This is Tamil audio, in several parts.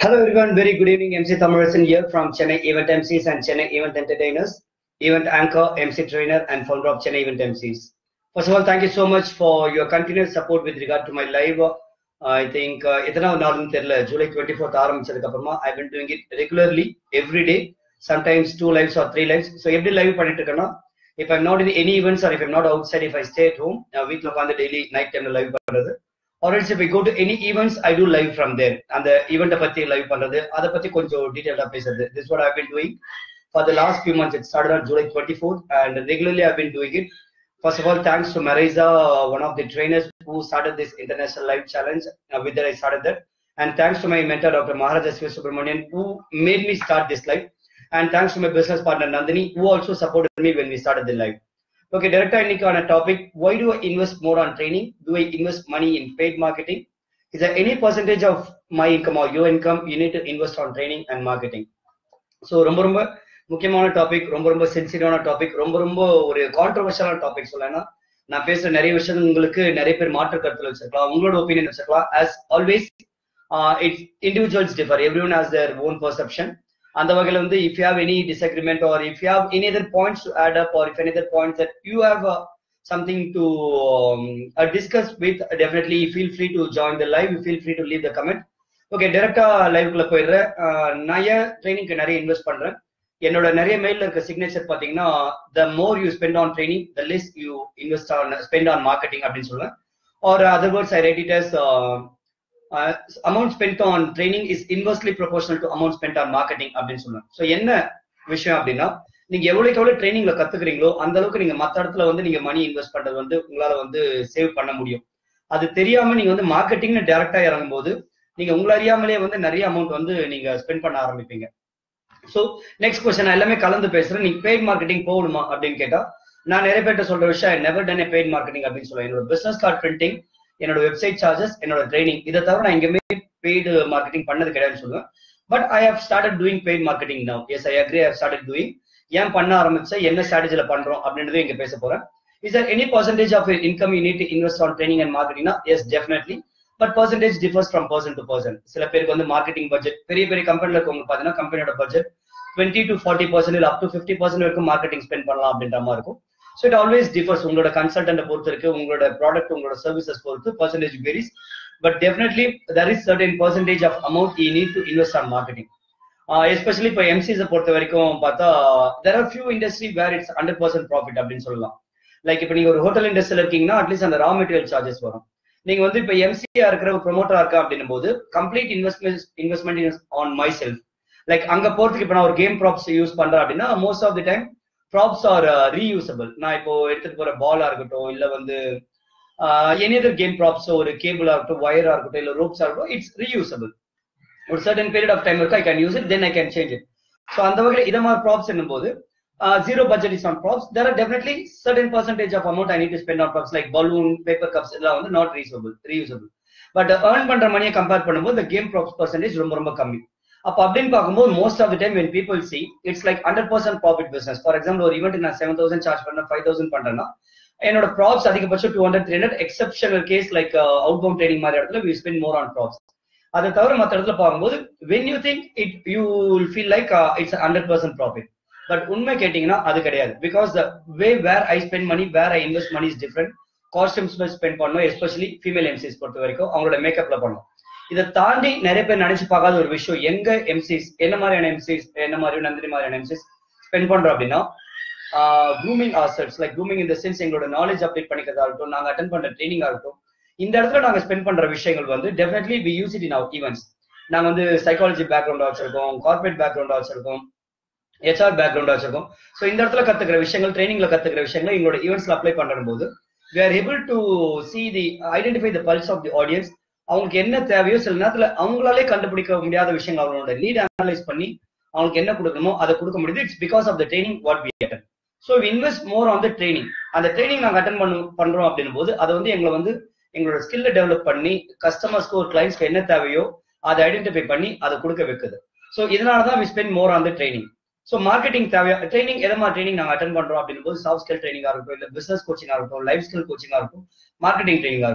Hello everyone, very good evening. MC Thamarasan here from Chennai Event MCs and Chennai Event Entertainers, event anchor, MC trainer, and founder of Chennai Event MCs. First of all, thank you so much for your continuous support with regard to my live. Uh, I think எத்தனாவது நாள்னு தெரியல ஜூலை டுவெண்ட்டி ஃபோர்த் ஆரம்பிச்சதுக்கு அப்புறமா I been doing it regularly every day sometimes two lives or three lives so எப்படி லைவ் பண்ணிட்டு இருக்கேன்னா if I'm not in any events or if I'm not outside, if I stay at home, uh, வீட்ல உட்காந்து டெய்லி நைட் டைம்ல லைவ் பண்றது or else if I go to any events, I do live from there. அந்த ஈவெண்ட்டை பத்தி லைவ் பண்றது அதை பத்தி கொஞ்சம் டீடைல்டா பேசுறது this is what I've been doing for the last few months. It started on July 24th and regularly I've been doing it. First of all, thanks to Marisa, one of the trainers who started this international live challenge. Uh, with that, I started that. And thanks to my mentor, Dr. Maharaja Sri Subramanian, who made me start this live. And thanks to my business partner, Nandini, who also supported me when we started the live. Okay, director, இன்னைக்கு on a topic, why do I invest more on training? Do I invest money in paid marketing? Is there any percentage of my income or your income you need to invest on training and marketing? So ரொம்ப ரொம்ப முக்கியமான டாபிக் ரொம்ப ரொம்ப சென்சிட்டிவான டாபிக் ரொம்ப ரொம்ப ஒரு கான்ட்ரவர்ஷியலான டாபிக் சொல்லனா நான் பேசுற நிறைய விஷயம் உங்களுக்கு நிறைய பேர் மாற்று கருத்துல வச்சிருக்கலாம் உங்களோட ஒப்பீனியன் வச்சிருக்கலாம் as always it's individuals differ everyone has their own perception அந்த வகையில வந்து if you have any disagreement or if you have any other points to add up or if any other points that you have something to discuss with definitely feel free to join the live feel free to leave the comment okay டேரக்டா லைவ்க்குள்ள போயிடுறேன் நான் ஏன் ட்ரைனிங்க்கு நிறைய இன்வெஸ்ட் பண்றேன் என்னோட நிறைய மெயில்ல இருக்க சிக்னேச்சர் பாத்தீங்கன்னா the more you spend on training the less you invest on spend on marketing அப்படின்னு சொல்லுவேன் or other words I write it as amount spend on training is inversely proportional to amount spend on marketing அப்படின்னு சொல்லுவேன் ஸோ என்ன விஷயம் அப்படின்னா நீங்க எவ்வளவுக்கு எவ்வளவு ட்ரைனிங்ல கத்துக்கிறீங்களோ அந்த அளவுக்கு நீங்க மத்த இடத்துல வந்து நீங்க மணி இன்வெஸ்ட் பண்றது வந்து உங்களால வந்து சேவ் பண்ண முடியும் அது தெரியாம நீங்க வந்து மார்க்கெட்டிங்னு டேரக்டா இறங்கும் போது நீங்க உங்களை அறியாமலே வந்து நிறைய அமௌண்ட் வந்து நீங்க ஸ்பெண்ட் பண்ண ஆரம்பிப்பீங்க ஸோ நெக்ஸ்ட் கொஸ்டின் எல்லாமே கலந்து பேசுறேன் நீங்க பெய்ட் மார்க்கெட்டிங் போகணுமா அப்படின்னு கேட்டா நான் நிறைய பேர்ட்ட சொல்ற விஷயம் நெவர் டன் பெய்ட் மார்க்கெட்டிங் அப்படின்னு சொல்லுவேன் என்னோட பிசினஸ் கார்டு பிரிண்டிங் என்னோட வெப்சைட் சார்ஜஸ் என்னோட ட்ரைனிங் இதை தவிர நான் எங்கேயுமே பெய்டு மார்க்கெட்டிங் பண்ணது கிடையாதுன்னு சொல்லுவேன் but I have started doing paid marketing now yes I agree I started doing ஏன் பண்ண ஆரம்பிச்சா என்ன ஸ்ட்ராட்டஜில பண்றோம் அப்படின்றத இங்க பேச போறேன் is or any percentage of income you need invest on training and மார்க்கெட்டிங்னா yes definitely but percentage differs from person to person சில பேருக்கு வந்து மார்க்கெட்டிங் பட்ஜெட் பெரிய பெரிய கம்பெனில இருக்கவங்க பாத்தீங்கன்னா கம்பெனியோட budget twenty to forty percent இல்லை அப் டு ஃபிஃப்டி பர்சன்ட் வரைக்கும் மார்க்கெட்டிங் ஸ்பெண்ட் பண்ணலாம் அப்படின்ற மாதிரி இருக்கும் ஸோ இட் ஆல்வேஸ் டிஃபர்ஸ் உங்களோட கன்சல்டன்ட் பொறுத்து இருக்கு உங்களோட ப்ராடக்ட் உங்களோட சர்வீசஸ் பொறுத்து percentage varies but definitely there is certain percentage of amount you need to invest on marketing especially இப்போ எம்சிஸை பொறுத்த வரைக்கும் பார்த்தா there are few industry where it's hundred percent profit அப்படின்னு சொல்லலாம் லைக் இப்போ நீங்க ஒரு ஹோட்டல் இண்டஸ்ட்ரியில் இருக்கீங்கன்னா அட்லீஸ்ட் அந்த ரா மெட்டீரியல் சார்ஜஸ் வரும் நீங்க வந்து இப்போ எம்சியா இருக்கிற ஒரு ப்ரொமோட்டரா இருக்கா அப்படின்னும் போது complete investment investment on my செல்ஃப் லைக் அங்க போறதுக்கு இப்போ நான் ஒரு கேம் ப்ராப்ஸ் யூஸ் பண்றேன் அப்படின்னா most of the time props are reusable நான் இப்போ எடுத்துட்டு போற பாலா இருக்கட்டும் இல்ல வந்து எனி அதர் கேம் ப்ராப்ஸ் ஒரு கேபிளா இருக்கட்டும் ஒயரா இருக்கட்டும் இல்ல ரோப்ஸா இருக்கட்டும் இட்ஸ் ரீயூசபிள் ஒரு சர்டன் பீரியட் ஆஃப் டைம் இருக்கு I can use it then I can change it so அந்த வகையில் இதை மாதிரி ப்ராப்ஸ் என்னும்போது zero budget is on props there are definitely certain percentage of amount I need to spend on props like balloon paper cups இதெல்லாம் வந்து not reusable reusable but earn பண்ற மணியை கம்பேர் பண்ணும்போது இந்த கேம் ப்ராப்ஸ் பர்சன்டேஜ் ரொம்ப ரொம்ப கம்மி அப்ப அப்படின்னு பார்க்கும்போது most of the time when people see it's like hundred percent profit business for example ஒரு ஈவெண்ட் நான் செவன் தௌசண்ட் சார்ஜ் பண்ண ஃபைவ் தௌசண்ட் பண்றேன்னா என்னோட ப்ராப்ஸ் அதிகபட்சம் two hundred three hundred exceptional case like outbound trading மாதிரி இடத்துல we spend more on props அதை தவிர மற்ற இடத்துல பார்க்கும்போது when you think it you will feel like it's hundred percent profit but உண்மை கேட்டீங்கன்னா அது கிடையாது because the way where I spend money where I invest money is different costumes spend பண்ணணும் எஸ்பெஷலி ஃபீமேல் எம்சிஸ் பொறுத்த வரைக்கும் அவங்களோட மேக்கப்ல பண்ணணும் இதை தாண்டி நிறைய பேர் நினைச்சு பார்க்காத ஒரு விஷயம் எங்க எம்சிஸ் என்ன மாதிரியான எம்சிஸ் என்ன மாதிரி நந்தினி மாதிரியான எம்சிஸ் ஸ்பெண்ட் பண்றோம் அப்படின்னா க்ரூமிங் ஆசர்ஸ் லைக் க்ரூமிங் இந்த சென்ஸ் எங்களோட நாலேஜ் அப்டேட் பண்ணிக்கிறதா இருக்கட்டும் நாங்க அட்டன் பண்ற ட்ரைனிங் ஆகட்டும் இந்த இடத்துல நாங்க ஸ்பெண்ட் பண்ற விஷயங்கள் வந்து definitely we use it in our events நாங்க வந்து சைக்காலஜி பேக்ரவுண்டா வச்சிருக்கோம் கார்பரேட் பேக்ரவுண்டா வச்சிருக்கோம் ஹெச்ஆர் பேக்ரவுண்டா வச்சிருக்கோம் ஸோ இந்த இடத்துல கத்துக்கிற விஷயங்கள் ட்ரைனிங்ல கத்துக்கிற விஷயங்கள் எங்களோட ஈவெண்ட்ஸ்ல அப்ளை பண்ணுற போது we are able to see the identify the pulse of the audience அவங்களுக்கு என்ன தேவையோ சில நேரத்துல அவங்களாலே கண்டுபிடிக்க முடியாத விஷயங்கள் அவங்களோட நீட் அனலைஸ் பண்ணி அவங்களுக்கு என்ன கொடுக்கணுமோ அதை கொடுக்க முடியுது it's because of the training what we attend so invest more on the training அந்த ட்ரைனிங் நாங்கள் அட்டன் பண்ண பண்றோம் அப்படின்னும் போது அதை வந்து எங்களை வந்து எங்களோட ஸ்கில்ல டெவலப் பண்ணி கஸ்டமர்ஸ்க்கு ஒரு கிளைண்ட்ஸ்க்கு என்ன தேவையோ அதை ஐடென்டிஃபை பண்ணி அதை கொடுக்க வைக்குது ஸோ இதனால தான் we spend more on the training so marketing தேவையா ட்ரைனிங் எதை மாதிரி ட்ரைனிங் நாங்கள் அட்டன் பண்றோம் அப்படின்னும் போது சாஃப்ட் ஸ்கில் ட்ரைனிங்காக இருக்கட்டும் இல்லை பிசினஸ் கோச்சிங்காக இருக்கட்டும் லைஃப் ஸ்கில் கோச்சிங்காக இருக்கட்டும் மார்க்கெட்டிங் ட்ரைனிங்காக இருக்கட்டும்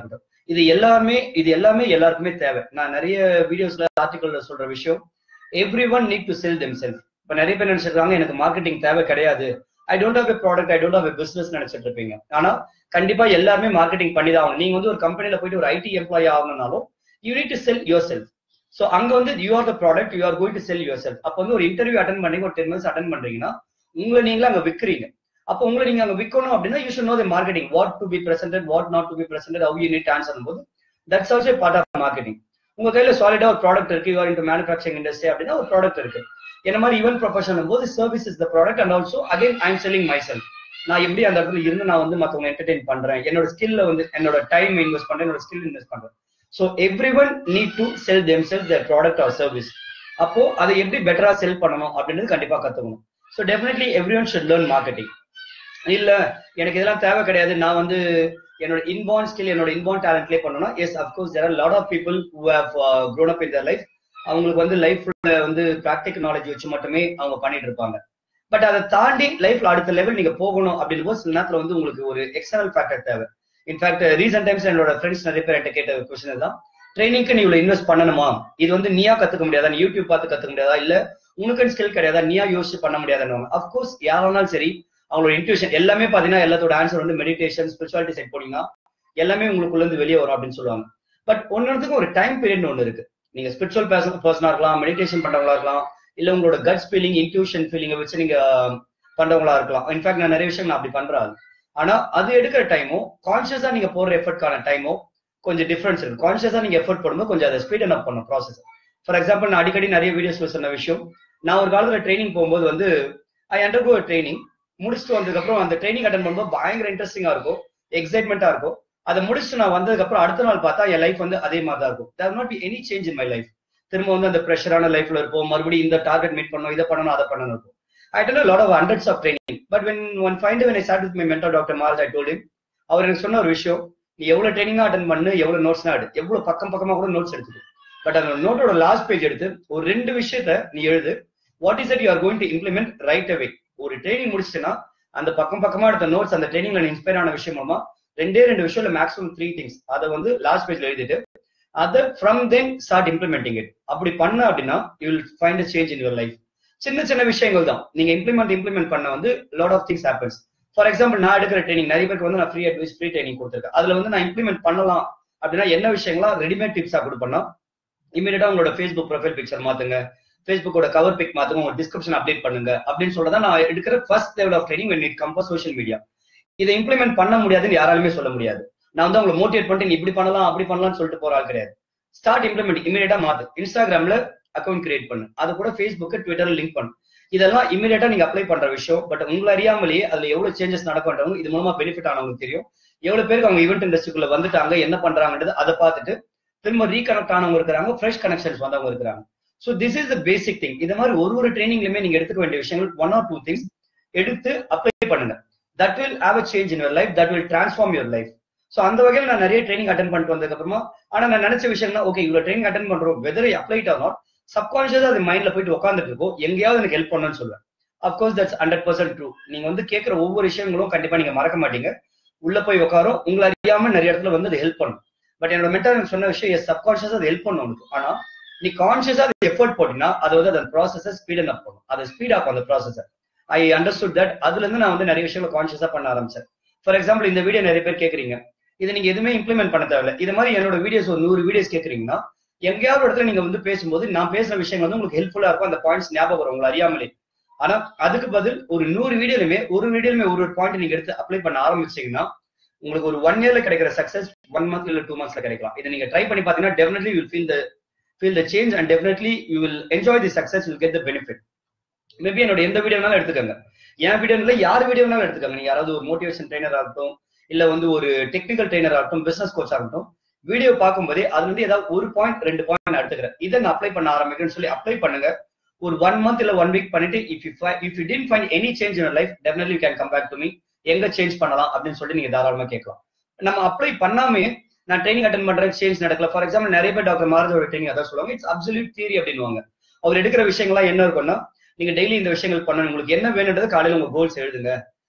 இது எல்லாமே இது எல்லாமே எல்லாருக்குமே தேவை நான் நிறைய வீடியோஸ்ல ஆர்டிகல்ல சொல்ற விஷயம் everyone need to sell themselves இப்ப நிறைய பேர் நினைச்சிருக்காங்க எனக்கு மார்க்கெட்டிங் தேவை கிடையாது I don't have a product I don't have a business நினைச்சிட்டு இருப்பீங்க ஆனா கண்டிப்பா எல்லாருமே மார்க்கெட்டிங் பண்ணி தான் ஆகணும் நீங்க வந்து ஒரு கம்பெனில போயிட்டு ஒரு ஐடி எம்ப்ளாயி ஆகணும்னாலும் you need to sell yourself so அங்க வந்து you are the product you are going to sell yourself அப்போ வந்து ஒரு இன்டர்வியூ அட்டன் பண்ணி ஒரு டென் மினிட்ஸ் அட்டன் பண்றீங்கன்னா உங்களை நீங்களே அங்க விற்கிறீங்க அப்போ உங்களை நீங்க அங்க விற்கணும் அப்படின்னா you should know the marketing what to be presented what not to be presented how you need answer போது that's also part of marketing உங்க கையில சாலிடா ஒரு ப்ராடக்ட் இருக்கு you are in manufacturing industry அப்படின்னா ஒரு ப்ராடக்ட் இருக்கு என்ன மாதிரி ஈவென்ட் ப்ரொஃபஷன் போது service is the product and also again I am selling myself நான் எப்படி அந்த இடத்துல இருந்து நான் வந்து மத்தவங்க என்டர்டெயின் பண்றேன் என்னோட ஸ்கில்ல வந்து என்னோட டைம் இன்வெஸ்ட் பண்றேன் என்னோட ஸ்கில் இன்வெஸ்ட் பண்றேன் so everyone need to sell them sell the product or service அப்போ அதை எப்படி பெட்டரா செல் பண்ணணும் அப்படின்றது கண்டிப்பா கத்துக்கணும் so definitely everyone should learn marketing இல்ல எனக்கு இதெல்லாம் தேவை கிடையாது நான் வந்து என்னோட இன்பார்ன் ஸ்கில் என்னோட இன்பார்ன் டேலண்ட்லேயே பண்ணணும் yes of course there are lot of people who have grown up in their life அவங்களுக்கு வந்து லைஃப்ல வந்து ப்ராக்டிக் நாலேஜ் வச்சு மட்டுமே அவங்க பண்ணிட்டு இருப்பாங்க பட் அதை தாண்டி லைஃப்ல அடுத்த லெவல் நீங்க போகணும் அப்படின்னு போது சில நேரத்துல வந்து உங்களுக்கு ஒரு எக்ஸ்டர்னல் ஃபேக்டர் தேவை இன்ஃபேக்ட் ரீசெண்ட் டைம்ஸ் என்னோட ஃப்ரெண்ட்ஸ் நிறைய பேர் என்கிட்ட கேட்ட கொஸ்டின் தான் ட்ரைனிங்க்கு நீ இவ்வளவு இன்வெஸ்ட் பண்ணணுமா இது வந்து நீயா கத்துக்க முடியாதா நீ யூடியூப் பார்த்து கத்துக்க முடியாதா இல்ல உனக்கு ஸ்கில் கிடையாதா நீயா யோசிச்சு பண்ண முடியாதுன்னு அப்கோர்ஸ் யாரானாலும் சரி அவங்களோட இன்ட்யூஷன் எல்லாமே பாத்தீங்கன்னா எல்லாத்தோட ஆன்சர் வந்து மெடிடேஷன் ஸ்பிரிச்சுவாலிட்டி சைட் போனீங்கன்னா எல்லாமே உங்களுக்குள்ள இருந்து வெளியே வரும் அப்படின்னு சொல்லுவாங்க பட் ஒன்னொன்றுக்கும் ஒரு டைம் பீரியட் ஒன்று இருக்கு நீங்க ஸ்பிரிச்சுவல் பர்சனா இருக்கலாம் மெடிடேஷன் பண்றவங்களா இருக்கலாம் இல்ல உங்களோட கட்ஸ் ஃபீலிங் இன்ட்யூஷன் ஃபீலிங்கை வச்சு நீங்க பண்றவங்களா இருக்கலாம் இன்ஃபேக்ட் நான் நிறைய விஷயம் நான் அப்படி பண்றேன் ஆனா அது எடுக்கிற டைமோ கான்சியஸா நீங்க போடுற எஃபர்ட்கான டைமோ கொஞ்சம் டிஃபரன்ஸ் இருக்கு கான்சியஸா நீங்க எஃபர்ட் போடும்போது கொஞ்சம் அதை ஸ்பீட் அப் பண்ணும் ப்ராசஸ் ஃபார் எக்ஸாம்பிள் நான் அடிக்கடி நிறைய வீடியோஸ்ல சொன்ன விஷயம் நான் ஒரு காலத்துல ட்ரைனிங் போகும்போது வந்து ஐ அண்டர் கோ ட்ரைனிங் முடிச்சுட்டு வந்ததுக்கு அப்புறம் அந்த ட்ரைனிங் அட்டன் பண்ணும்போது பயங்கர இன்ட்ரெஸ்டிங்கா இருக்கும் எக்ஸைட்மெண்டா இருக்கும் அதை முடிச்சுட்டு நான் வந்ததுக்கு அப்புறம் அடுத்த நாள் பார்த்தா என் லைஃப் வந்து அதே மாதிரி தான் இருக்கும் there not be any change in my life திரும்ப வந்து அந்த ப்ரெஷரான லைஃப்ல இருப்போம் மறுபடியும் இந்த டார்கெட் மீட் பண்ணணும் இதை பண்ணணும் அதை பண்ணணும் இருக்கும் I tell lot of hundreds of training but when one find when I start with my mentor doctor Mars I told அவர் எனக்கு சொன்ன ஒரு விஷயம் நீ எவ்வளவு ட்ரைனிங்கா அட்டன் பண்ணு எவ்வளவு நோட்ஸ் எடு எவ்வளவு பக்கம் பக்கமா கூட நோட்ஸ் எடுத்துக்கோ பட் அந்த நோட்டோட லாஸ்ட் பேஜ் எடுத்து ஒரு ரெண்டு விஷயத்த நீ எழுது what is it you are going to implement right away ஒரு ட்ரைனிங் முடிச்சுன்னா அந்த பக்கம் பக்கமா எடுத்த நோட்ஸ் அந்த ட்ரைனிங்ல இன்ஸ்பயர் ஆன விஷயம் மூலமா ரெண்டே ரெண்டு விஷயம் மேக்ஸிமம் த்ரீ திங்ஸ் அதை வந்து லாஸ்ட் பேஜ்ல எழுதிட்டு அதை from then start implementing it அப்படி பண்ண அப்படின்னா you will find a change in your life சின்ன சின்ன விஷயங்கள் தான் நீங்க இம்ப்ளிமெண்ட் இம்ப்ளிமெண்ட் பண்ண வந்து lot of things happens for example நான் எடுக்கிற ட்ரைனிங் நிறைய பேருக்கு வந்து நான் ஃப்ரீ அட்வைஸ் ஃப்ரீ ட்ரைனிங் கொடுத்துருக்கேன் அதுல வந்து நான் இம்ப்ளிமெண்ட் பண்ணலாம் அப்படின்னா என்ன விஷயங்களா ரெடிமேட் டிப்ஸா கொடுப்பேன்னா இமீடியட்டா உங்களோட ஃபேஸ்புக் ப்ரொஃபைல் பிக்சர் மாத்துங்க ஃபேஸ்புக்கோட கவர் பிக் மாத்துங்க உங்க டிஸ்கிரிப்ஷன் அப்டேட் பண்ணுங்க அப்படின்னு சொல்றதா நான் எடுக்கிற first level of training when it compare social media இதை இம்ப்ளிமெண்ட் பண்ண முடியாதுன்னு யாராலுமே சொல்ல முடியாது நான் வந்து உங்களை மோட்டிவேட் பண்ணிட்டு நீ இப்படி பண்ணலாம் அப்படி பண்ணலாம்னு சொல்லிட்டு போற ஆள் கிடையாது ஸ்டார்ட் இம்ப்ளிமெண்ட் இமீடியட்டா மாத்து இன்ஸ்டாகிராம்ல அக்கௌண்ட் கிரியேட் பண்ணு அது கூட ஃபேஸ்புக் ட்விட்டர்ல லிங்க் பண்ணு இதெல்லாம் இமீடியட்டா நீங்க அப்ளை பண்ற விஷயம் பட் உங்களை அறியாமலேயே அதுல எவ்வளவு சேஞ்சஸ் நடக்கன்றவங்க இது மூலமா பெனிஃபிட் ஆனவங்களுக்கு தெரியும் எவ்வளவு பேருக்கு அவங்க ஈவெண்ட் இண்டஸ்ட்ரிக்குள்ள வந்துட்டாங்க என்ன பண்றாங்கன்றது அதை பார்த்துட்டு திரும்ப ரீகனெக்ட் ஆனவங்க இருக்கிறாங்க ஃப்ரெஷ் கனெக்ஷன்ஸ் வந்தவங்க இருக்கிறாங்க so this is the basic thing இது மாதிரி ஒரு ஒரு ட்ரைனிங்லயுமே நீங்க எடுத்துக்க வேண்டிய விஷயங்கள் ஒன் ஆர் டூ திங்ஸ் எடுத்து அப்ளை பண்ணுங்க that will have a change in your life that will transform your life so அந்த வகையில் நான் நிறைய ட்ரைனிங் அட்டன் பண்ணிட்டு வந்ததுக்கு அப்புறமா ஆனா நான் நினைச்ச விஷயம்னா ஓகே இவ்வளவு ட்ரைனிங் அட்டன் பண்றோம் வெதர் அப்ளைட் ஆர் நாட் சப்கான்ஷியஸா அது மைண்ட்ல போயிட்டு உட்காந்துட்டு இருக்கோம் எங்கேயாவது எனக்கு ஹெல்ப் பண்ணணும்னு சொல்லுவேன் of course that's hundred percent true நீங்க வந்து கேட்கிற ஒவ்வொரு விஷயங்களும் கண்டிப்பா நீங்க மறக்க மாட்டீங்க உள்ள போய் உட்காரும் உங்களை அறியாம நிறைய இடத்துல வந்து அது ஹெல்ப் பண்ணும் பட் என்னோட மென்டர் எனக்கு சொன்ன விஷயம் எஸ் சப்கான்ஷியஸ் அது ஹெல்ப் பண்ணும் உனக்கு ஆனா நீ கான்சியஸா அது எஃபோர்ட் போட்டீங்கன்னா அது வந்து அந்த ப்ராசஸை ஸ்பீட் அப் பண்ணும் அதை ஸ்பீட் ஆகும் அந்த ப்ராசஸை ஐ அண்டர்ஸ்டுட் தட் அதுல இருந்து நான் வந்து நிறைய விஷயங்களை கான்சியஸா பண்ண ஆரம்பிச்சேன் ஃபார் எக்ஸாம்பிள் இந்த வீடியோ நிறைய பேர் கேக்குறீங்க இது நீங்க எதுவுமே இம்ப்ளிமெண்ட் பண்ண தேவையில்ல இது மாதிரி என்னோட வீடியோஸ் ஒரு நூறு வீடியோஸ் கேக்குறீங்கன்னா எங்கேயாவது இடத்துல நீங்க வந்து பேசும்போது நான் பேசுற விஷயங்கள் வந்து உங்களுக்கு ஹெல்ப்ஃபுல்லா இருக்கும் அந்த பாயிண்ட்ஸ் ஞாபகம் வரும் உங்களை அறியாமலே ஆனா அதுக்கு பதில் ஒரு நூறு வீடியோலுமே ஒரு வீடியோலுமே ஒரு ஒரு பாயிண்ட் நீங்க எடுத்து அப்ளை பண்ண ஆரம்பிச்சீங்கன்னா உங்களுக்கு ஒரு ஒன் இயர்ல கிடைக்கிற சக்சஸ் ஒன் மந்த் இல்ல டூ மந்த்ஸ்ல கிடைக்கலாம் இதை நீங்க ட்ரை பண்ணி பாத்தீங்கன்னா definitely will feel the feel the change and definitely you will enjoy the success will get the benefit maybe என்னோட எந்த வீடியோனாலும் எடுத்துக்கோங்க என் வீடியோல யார் வீடியோனாலும் எடுத்துக்கோங்க நீங்க யாராவது ஒரு மோட்டிவேஷன் ட்ரைனர் ஆகட்டும் இல்ல வந்து ஒரு டெக்னிக்கல் ட்ரைனர் ஆகட்டும் பிசினஸ் கோச் ஆகட்டும் வீடியோ பார்க்கும்போதே அதுல இருந்து ஏதாவது ஒரு பாயிண்ட் ரெண்டு பாயிண்ட் நான் எடுத்துக்கிறேன் இதை நான் அப்ளை பண்ண ஆரம்பிக்கிறேன்னு சொல்லி அப்ளை பண்ணுங்க ஒரு ஒன் மந்த் இல்ல ஒன் வீக் பண்ணிட்டு if you if you didn't find any change in life definitely you can come back to me எங்க சேஞ்ச் பண்ணலாம் அப்படின்னு சொல்லி நீங்க தாராளமா கேட்கலாம் நம்ம அப்ளை பண்ணாமே நான் ட்ரைனிங் அட்டன் பண்றேன் சேஞ்ச் நடக்கல ஃபார் எக்ஸாம்பிள் நிறைய பேர் டாக்டர் மாரதோட ட்ரைனிங் அதான் சொல்லுவாங்க இட்ஸ் அப்சல்யூட் தியரி அப்படின்வாங்க அவர் எடுக்கிற விஷயங்கள்லாம் என்ன இருக்கும்னா நீங்க டெய்லி இந்த விஷயங்கள் பண்ணணும் உங்களுக்கு என்ன வேணுன்றது காலையில உங்க கோல்ஸ் எழுதுங்க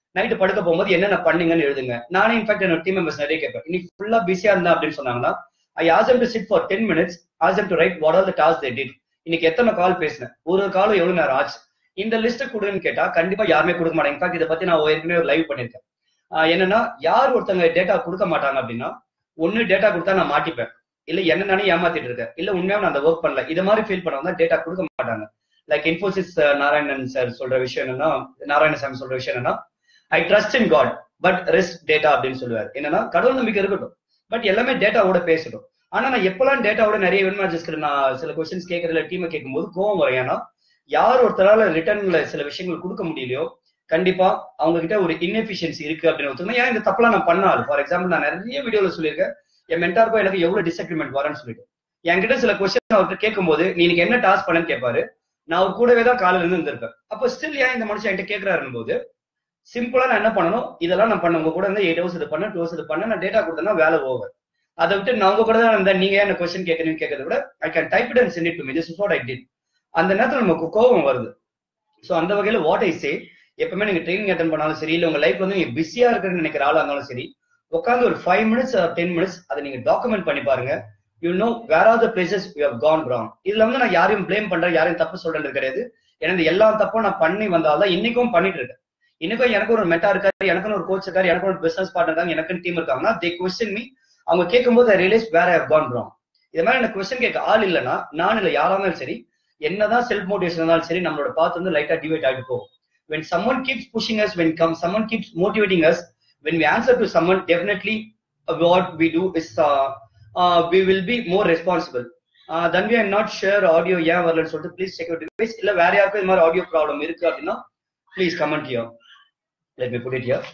நைட்டு படுக்க போகும்போது என்னென்ன பண்ணீங்கன்னு எழுதுங்க நானே இன்ஃபேக்ட் என்னோட டீம் மெம்பர்ஸ் நிறைய கேட்பேன் இன்னைக்கு ஃபுல்லா பிஸியா இருந்தா அப்படின்னு சொன்னாங்கன்னா I ask them to sit for ten minutes ask them to write what are the task they did இன்னைக்கு எத்தனை கால் பேசினேன் ஒரு ஒரு காலும் எவ்வளவு நேரம் ஆச்சு இந்த லிஸ்ட் கொடுன்னு கேட்டா கண்டிப்பா யாருமே கொடுக்க மாட்டாங்க இன்ஃபேக்ட் இதை பத்தி நான் ஏற்கனவே ஒரு லைவ் பண்ணிருக்கேன் ஆஹ் என்னன்னா யார் ஒருத்தங்க டேட்டா கொடுக்க மாட்டாங்க அப்படின்னா ஒண்ணு டேட்டா கொடுத்தா நான் மாட்டிப்பேன் இல்ல என்ன நானே ஏமாத்திட்டு இருக்கேன் இல்ல உண்மையா நான் அந்த ஒர்க் பண்ணல இது மாதிரி ஃபீல் பண்ணவங்க டேட்டா கொடுக்க மாட்டாங்க லைக் இன்ஃபோசிஸ் நாராயணன் சார் சொல்ற விஷயம் என்னன்னா நாராயணசாமி சொல்ற விஷயம் என்னன்னா I trust in God but rest data அப்படின்னு சொல்லுவார் என்னன்னா கடவுள் நம்பிக்கை இருக்கட்டும் பட் எல்லாமே டேட்டாவோட பேசட்டும் ஆனா நான் எப்பெல்லாம் டேட்டாவோட நிறைய வேணுமா ஜஸ்ட் நான் சில கொஸ்டின்ஸ் கேட்கறதுல டீமை கேட்கும்போது கோவம் வரும் ஏன்னா யார் ஒருத்தரால ரிட்டர்ன்ல சில விஷயங்கள் கொடுக்க முடியலையோ கண்டிப்பா அவங்க கிட்ட ஒரு இன்எஃபிஷியன்சி இருக்கு அப்படின்னு ஒருத்தங்க ஏன் இந்த தப்பெல்லாம் நான் பண்ணாலும் ஃபார் எக்ஸாம்பிள் நான் நிறைய வீடியோல சொல்லியிருக்கேன் என் மென்டாருக்கும் எனக்கு எவ்வளவு டிஸ்அக்ரிமெண்ட் வரேன்னு சொல்லிட்டு என்கிட்ட சில கொஸ்டின் அவர்கிட்ட கேட்கும்போது நீ இன்னைக்கு என்ன டாஸ்க் பண்ணேன்னு கேட்பாரு நான் அவர் கூடவே தான் காலையில இருந்து இருந்திருப்பேன் அப்ப ஸ்டில் ஏன் இந்த மனுஷன் என்கிட்ட கேட்கிறாருன்னு போது சிம்பிளா நான் என்ன பண்ணணும் இதெல்லாம் நான் பண்ண உங்க கூட இருந்து எயிட் ஹவர்ஸ் இது பண்ண டூ ஹவர்ஸ் இது பண்ண நான் டேட்டா கொடுத்தேன்னா வேலை ஓவர் அதை விட்டு நான் உங்க கூட தான் இருந்தேன் நீங்க ஏன் கொஸ்டின் கேட்கறீங்கன்னு கேட்கறத விட I can type it and send it to me this is what I did அந்த நேரத்துல நமக்கு கோவம் வருது சோ அந்த வகையில வாட் ஐ சே எப்பவுமே நீங்க ட்ரைனிங் அட்டன் பண்ணாலும் சரி இல்ல உங்க லைஃப் வந்து நீங்க பிஸியா இருக்குன்னு நினைக்கிற ஆளா இருந்தாலும் சரி உட்காந்து ஒரு ஃபைவ் மினிட்ஸ் டென் மினிட்ஸ் அதை நீங்க டாக்குமெண்ட் பண்ணி பாருங்க you know where are the places you have gone wrong இதுல வந்து நான் யாரையும் ப்ளேம் பண்றேன் யாரையும் தப்பு சொல்றது கிடையாது ஏன்னா இந்த எல்லா தப்பும் நான் பண்ணி வந்தால்தான் இன்னைக்கும் பண்ணிட்டு இருக்கேன் இன்னைக்கும் எனக்கு ஒரு மெட்டா இருக்காரு எனக்கு ஒரு கோச் இருக்காரு எனக்கு ஒரு பிசினஸ் பார்ட்னர் இருக்காங்க எனக்கு டீம் இருக்காங்கன்னா தே கொஸ்டின் மீ அவங்க கேட்கும்போது I realise where have gone wrong இது மாதிரி எனக்கு கொஸ்டின் கேட்க ஆள் இல்லைன்னா நான் இல்ல யாரா இருந்தாலும் சரி என்னதான் செல்ஃப் மோட்டிவேஷன் இருந்தாலும் சரி நம்மளோட பாத்து வந்து லைட்டா டிவைட் ஆகிட்டு போகும் when someone keeps pushing us when come someone keeps motivating us when we answer to someone definitely uh, what we do is uh, uh, we will be more responsible uh, then we are not sure audio ஏன் வரலன்னு சொல்லிட்டு ப்ளீஸ் செக் யுவர் டிவைஸ் இல்ல வேற யாருக்கும் இந்த மாதிரி ஆடியோ ப்ராப்ளம் இருக்கு அப்படின்னா please comment here let me put it here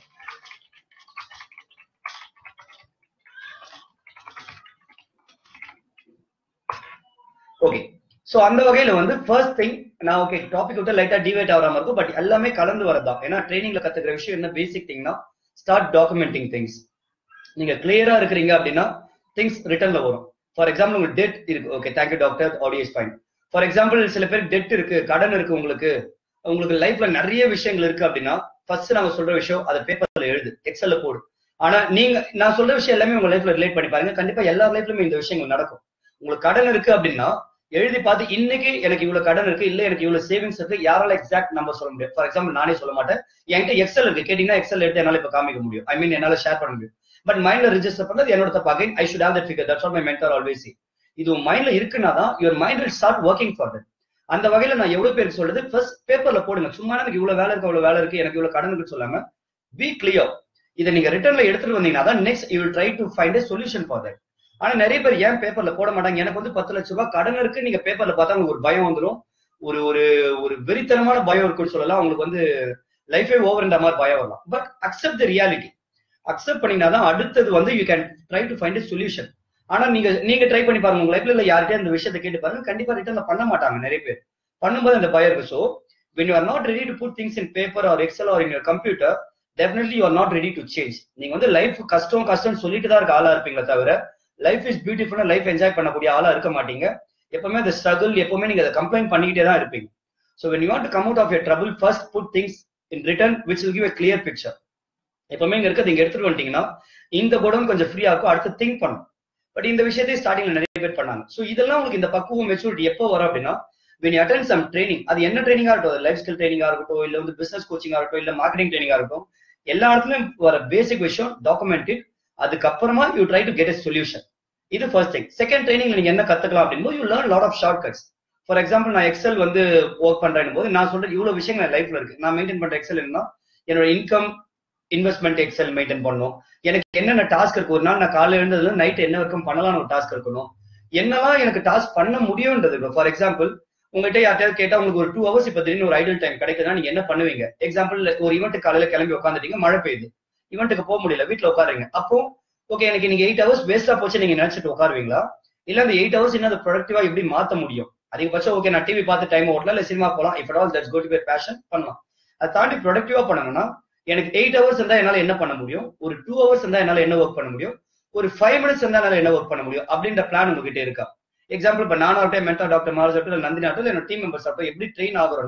okay so அந்த வகையில வந்து ஃபர்ஸ்ட் திங் நான் ஓகே டாபிக் விட்டு லைட்டா டிவைட் ஆகிற மாதிரி இருக்கும் பட் எல்லாமே கலந்து வரதான் ஏன்னா ட்ரைனிங்ல கத்துக்கிற விஷயம் என்ன பேசிக் திங்னா ஸ்டார்ட் டாக்குமெண்டிங் திங்ஸ் நீங்க கிளியரா இருக்கிறீங்க அப்படின்னா திங்ஸ் ரிட்டர்ன்ல வரும் ஃபார் எக்ஸாம்பிள் உங்களுக்கு டெட் இருக்கு okay thank you doctor audio is fine for example சில பேர் டெட் இருக்கு கடன் இருக்கு உங்களுக்கு உங்களுக்கு லைஃப்ல நிறைய விஷயங்கள் இருக்கு அப்படின்னா ஃபர்ஸ்ட் நாங்க சொல்ற விஷயம் அதை பேப்பர்ல எழுது எக்ஸல்ல போடு ஆனா நீங்க நான் சொல்ற விஷயம் எல்லாமே உங்க லைஃப்ல ரிலேட் பண்ணி பாருங்க கண்டிப்பா எல்லா லைஃப்லயுமே இந்த விஷயங்கள் நடக்கும் உங்களுக்கு கடன் இருக்கு அப்படின்னா எழுதி பார்த்து இன்னைக்கு எனக்கு இவ்வளவு கடன் இருக்கு இல்ல எனக்கு இவ்வளவு சேவிங்ஸ் இருக்கு யாரால எக்ஸாக்ட் நம்பர் சொல்ல முடியும் ஃபார் எக்ஸாம்பிள் நானே சொல்ல மாட்டேன் என்கிட்ட எக்ஸல் இருக்கு கேட்டீங்கன்னா எக்ஸல் எடுத்து என்னால இப்ப காமிக்க முடியும் ஐ மீன் என்னால ஷேர் பண்ண முடியும் பட் மைண்ட்ல ரிஜிஸ்டர் பண்ணது என்னோட தப்பு again I should have that figure that's what my mentor always இது உன் மைண்ட்ல இருக்குன்னா தான் your mind will start working for that அந்த வகையில நான் எவ்வளவு பேருக்கு சொல்றது ஃபர்ஸ்ட் பேப்பர்ல போடுங்க சும்மா எனக்கு இவ்வளவு வேலை இருக்கு அவ்வளவு வேலை இருக்கு எனக்கு இவ்வளவு கடன் இருக்கு சொல்லாம பி கிளியர் இதை நீங்க ரிட்டர்ன்ல எடுத்துட்டு வந்தீங்கன்னா தான் next you try to find a solution for that ஆனா நிறைய பேர் ஏன் பேப்பர்ல போட மாட்டாங்க எனக்கு வந்து பத்து லட்ச ரூபாய் கடன் இருக்கு நீங்க பேப்பர்ல பார்த்தா உங்களுக்கு ஒரு பயம் வந்துடும் ஒரு ஒரு ஒரு வெறித்தனமான பயம் இருக்குன்னு சொல்லலாம் உங்களுக்கு வந்து லைஃபே ஓவர்ன்ற மாதிரி பயம் வரலாம் but accept the reality accept பண்ணீங்கன்னா தான் அடுத்தது வந்து you can try to find a solution ஆனா நீங்க நீங்க ட்ரை பண்ணி பாருங்க உங்க லைஃப்ல இல்ல யார்கிட்டயும் இந்த விஷயத்தை கேட்டு பாருங்க கண்டிப்பா ரிட்டர்ன்ல பண்ண மாட்டாங்க நிறைய பேர் பண்ணும்போது அந்த பயம் இருக்கு so when you are not ready to put things in paper or excel or in your computer definitely you are not ready to change நீங்க வந்து லைஃப் கஷ்டம் கஷ்டம் சொல்லிட்டு தான் இருக்க ஆளா இருப்பீங்களே தவிர லைஃப் இஸ் பியூட்டிஃபுல்லா லைஃப் என்ஜாய் பண்ணக்கூடிய ஆளா இருக்க மாட்டீங்க எப்பவுமே அந்த ஸ்ட்ரகிள் எப்பவுமே நீங்க அதை கம்ப்ளைண்ட் பண்ணிக்கிட்டே தான் இருப்பீங்க so when you want to come out of your trouble first put things in written which will give a clear picture எப்பவுமே இங்க இருக்கிறது இங்க எடுத்துட்டு வந்துட்டீங்கன்னா இந்த குடம் கொஞ்சம் ஃப்ரீயா இருக்கும் அடுத்து திங்க் பண்ணும் பட் இந்த விஷயத்தையும் ஸ்டார்டிங்ல நிறைய பேர் பண்ணாங்க ஸோ இதெல்லாம் உங்களுக்கு இந்த பக்குவம் மெச்சூரிட்டி எப்போ வரும் அப்படின்னா when you attend some training அது என்ன ட்ரைனிங்கா இருக்கட்டும் லைஃப் ஸ்கில் ட்ரைனிங்கா இருக்கட்டும் இல்ல வந்து பிசினஸ் கோச்சிங்கா இருக்கட்டும் இல்ல மார்க்கெட்டிங் ட்ரைனிங்கா இருக்கட்டும் எல்லா இடத்துலயும் வர பேசிக் விஷயம் டாக்குமெண்ட் இட் அதுக்கப்புறமா you try to get a solution இது ஃபர்ஸ்ட் திங் செகண்ட் ட்ரைனிங்ல நீங்க என்ன கத்துக்கலாம் அப்படின்போது you learn lot of short cuts for example நான் எக்ஸல் வந்து ஒர்க் பண்றேன் போது நான் சொல்ற இவ்வளவு விஷயங்கள் லைஃப்ல இருக்கு நான் மெயின்டைன் பண்ற எக்ஸல் என்ன என்னோட இன்கம் இன்வெஸ்ட்மெண்ட் எக்ஸல் மெயின்டைன் பண்ணணும் எனக்கு என்னென்ன டாஸ்க் இருக்கு ஒரு நாள் நான் காலையில எழுந்ததுல நைட் என்ன வரைக்கும் பண்ணலாம்னு ஒரு டாஸ்க் இருக்கணும் என்னெல்லாம் எனக்கு டாஸ்க் பண்ண முடியும்ன்றது இப்போ ஃபார் எக்ஸாம்பிள் உங்ககிட்ட யார்ட்டையாவது கேட்டா உங்களுக்கு ஒரு டூ ஹவர்ஸ் இப்ப திடீர்னு ஒரு ஐடல் டைம் கிடைக்குதுன்னா நீங்க என்ன பண்ணுவீங்க எக்ஸாம்பிள் ஒரு ஈவெண்ட் காலையில கிளம்பி உட்காந்துட்டீங்க மழை பெய்யுது ஈவெண்ட்டுக்கு போக முடியல வீட்டுல உட்காருங்க அப்போ ஓகே எனக்கு நீங்க எயிட் ஹவர்ஸ் வேஸ்டா போச்சு நீங்க நினைச்சிட்டு உட்காருவீங்களா இல்ல அந்த எயிட் ஹவர்ஸ் என்ன ப்ரொடக்டிவா எப்படி மாத்த முடியும் அதிகபட்சம் ஓகே நான் டிவி பார்த்து டைம் ஓட்டலாம் இல்ல சினிமா போலாம் if all that's go to passion பண்ணலாம் அதை தாண்டி ப்ரொடக்டிவா பண்ணணும்னா எனக்கு எயிட் ஹவர்ஸ் இருந்தா என்னால என்ன பண்ண முடியும் ஒரு டூ ஹவர்ஸ் இருந்தா என்னால என்ன ஒர்க் பண்ண முடியும் ஒரு ஃபைவ் மினிட்ஸ் இருந்தா என்னால என்ன ஒர்க் பண்ண முடியும் அப்படின்ற பிளான் உங்ககிட்ட இருக்கா எக்ஸாம்பிள் இப்ப நானும் ஆகட்டும் மென்டா டாக்டர் மாரஸ் ஆகட்டும் நந்தினி ஆகட்டும் என்னோட டீம் மெம்பர்ஸ் ஆகட்டும் எப்படி ட்ரெயின் ஆகுறோம்னா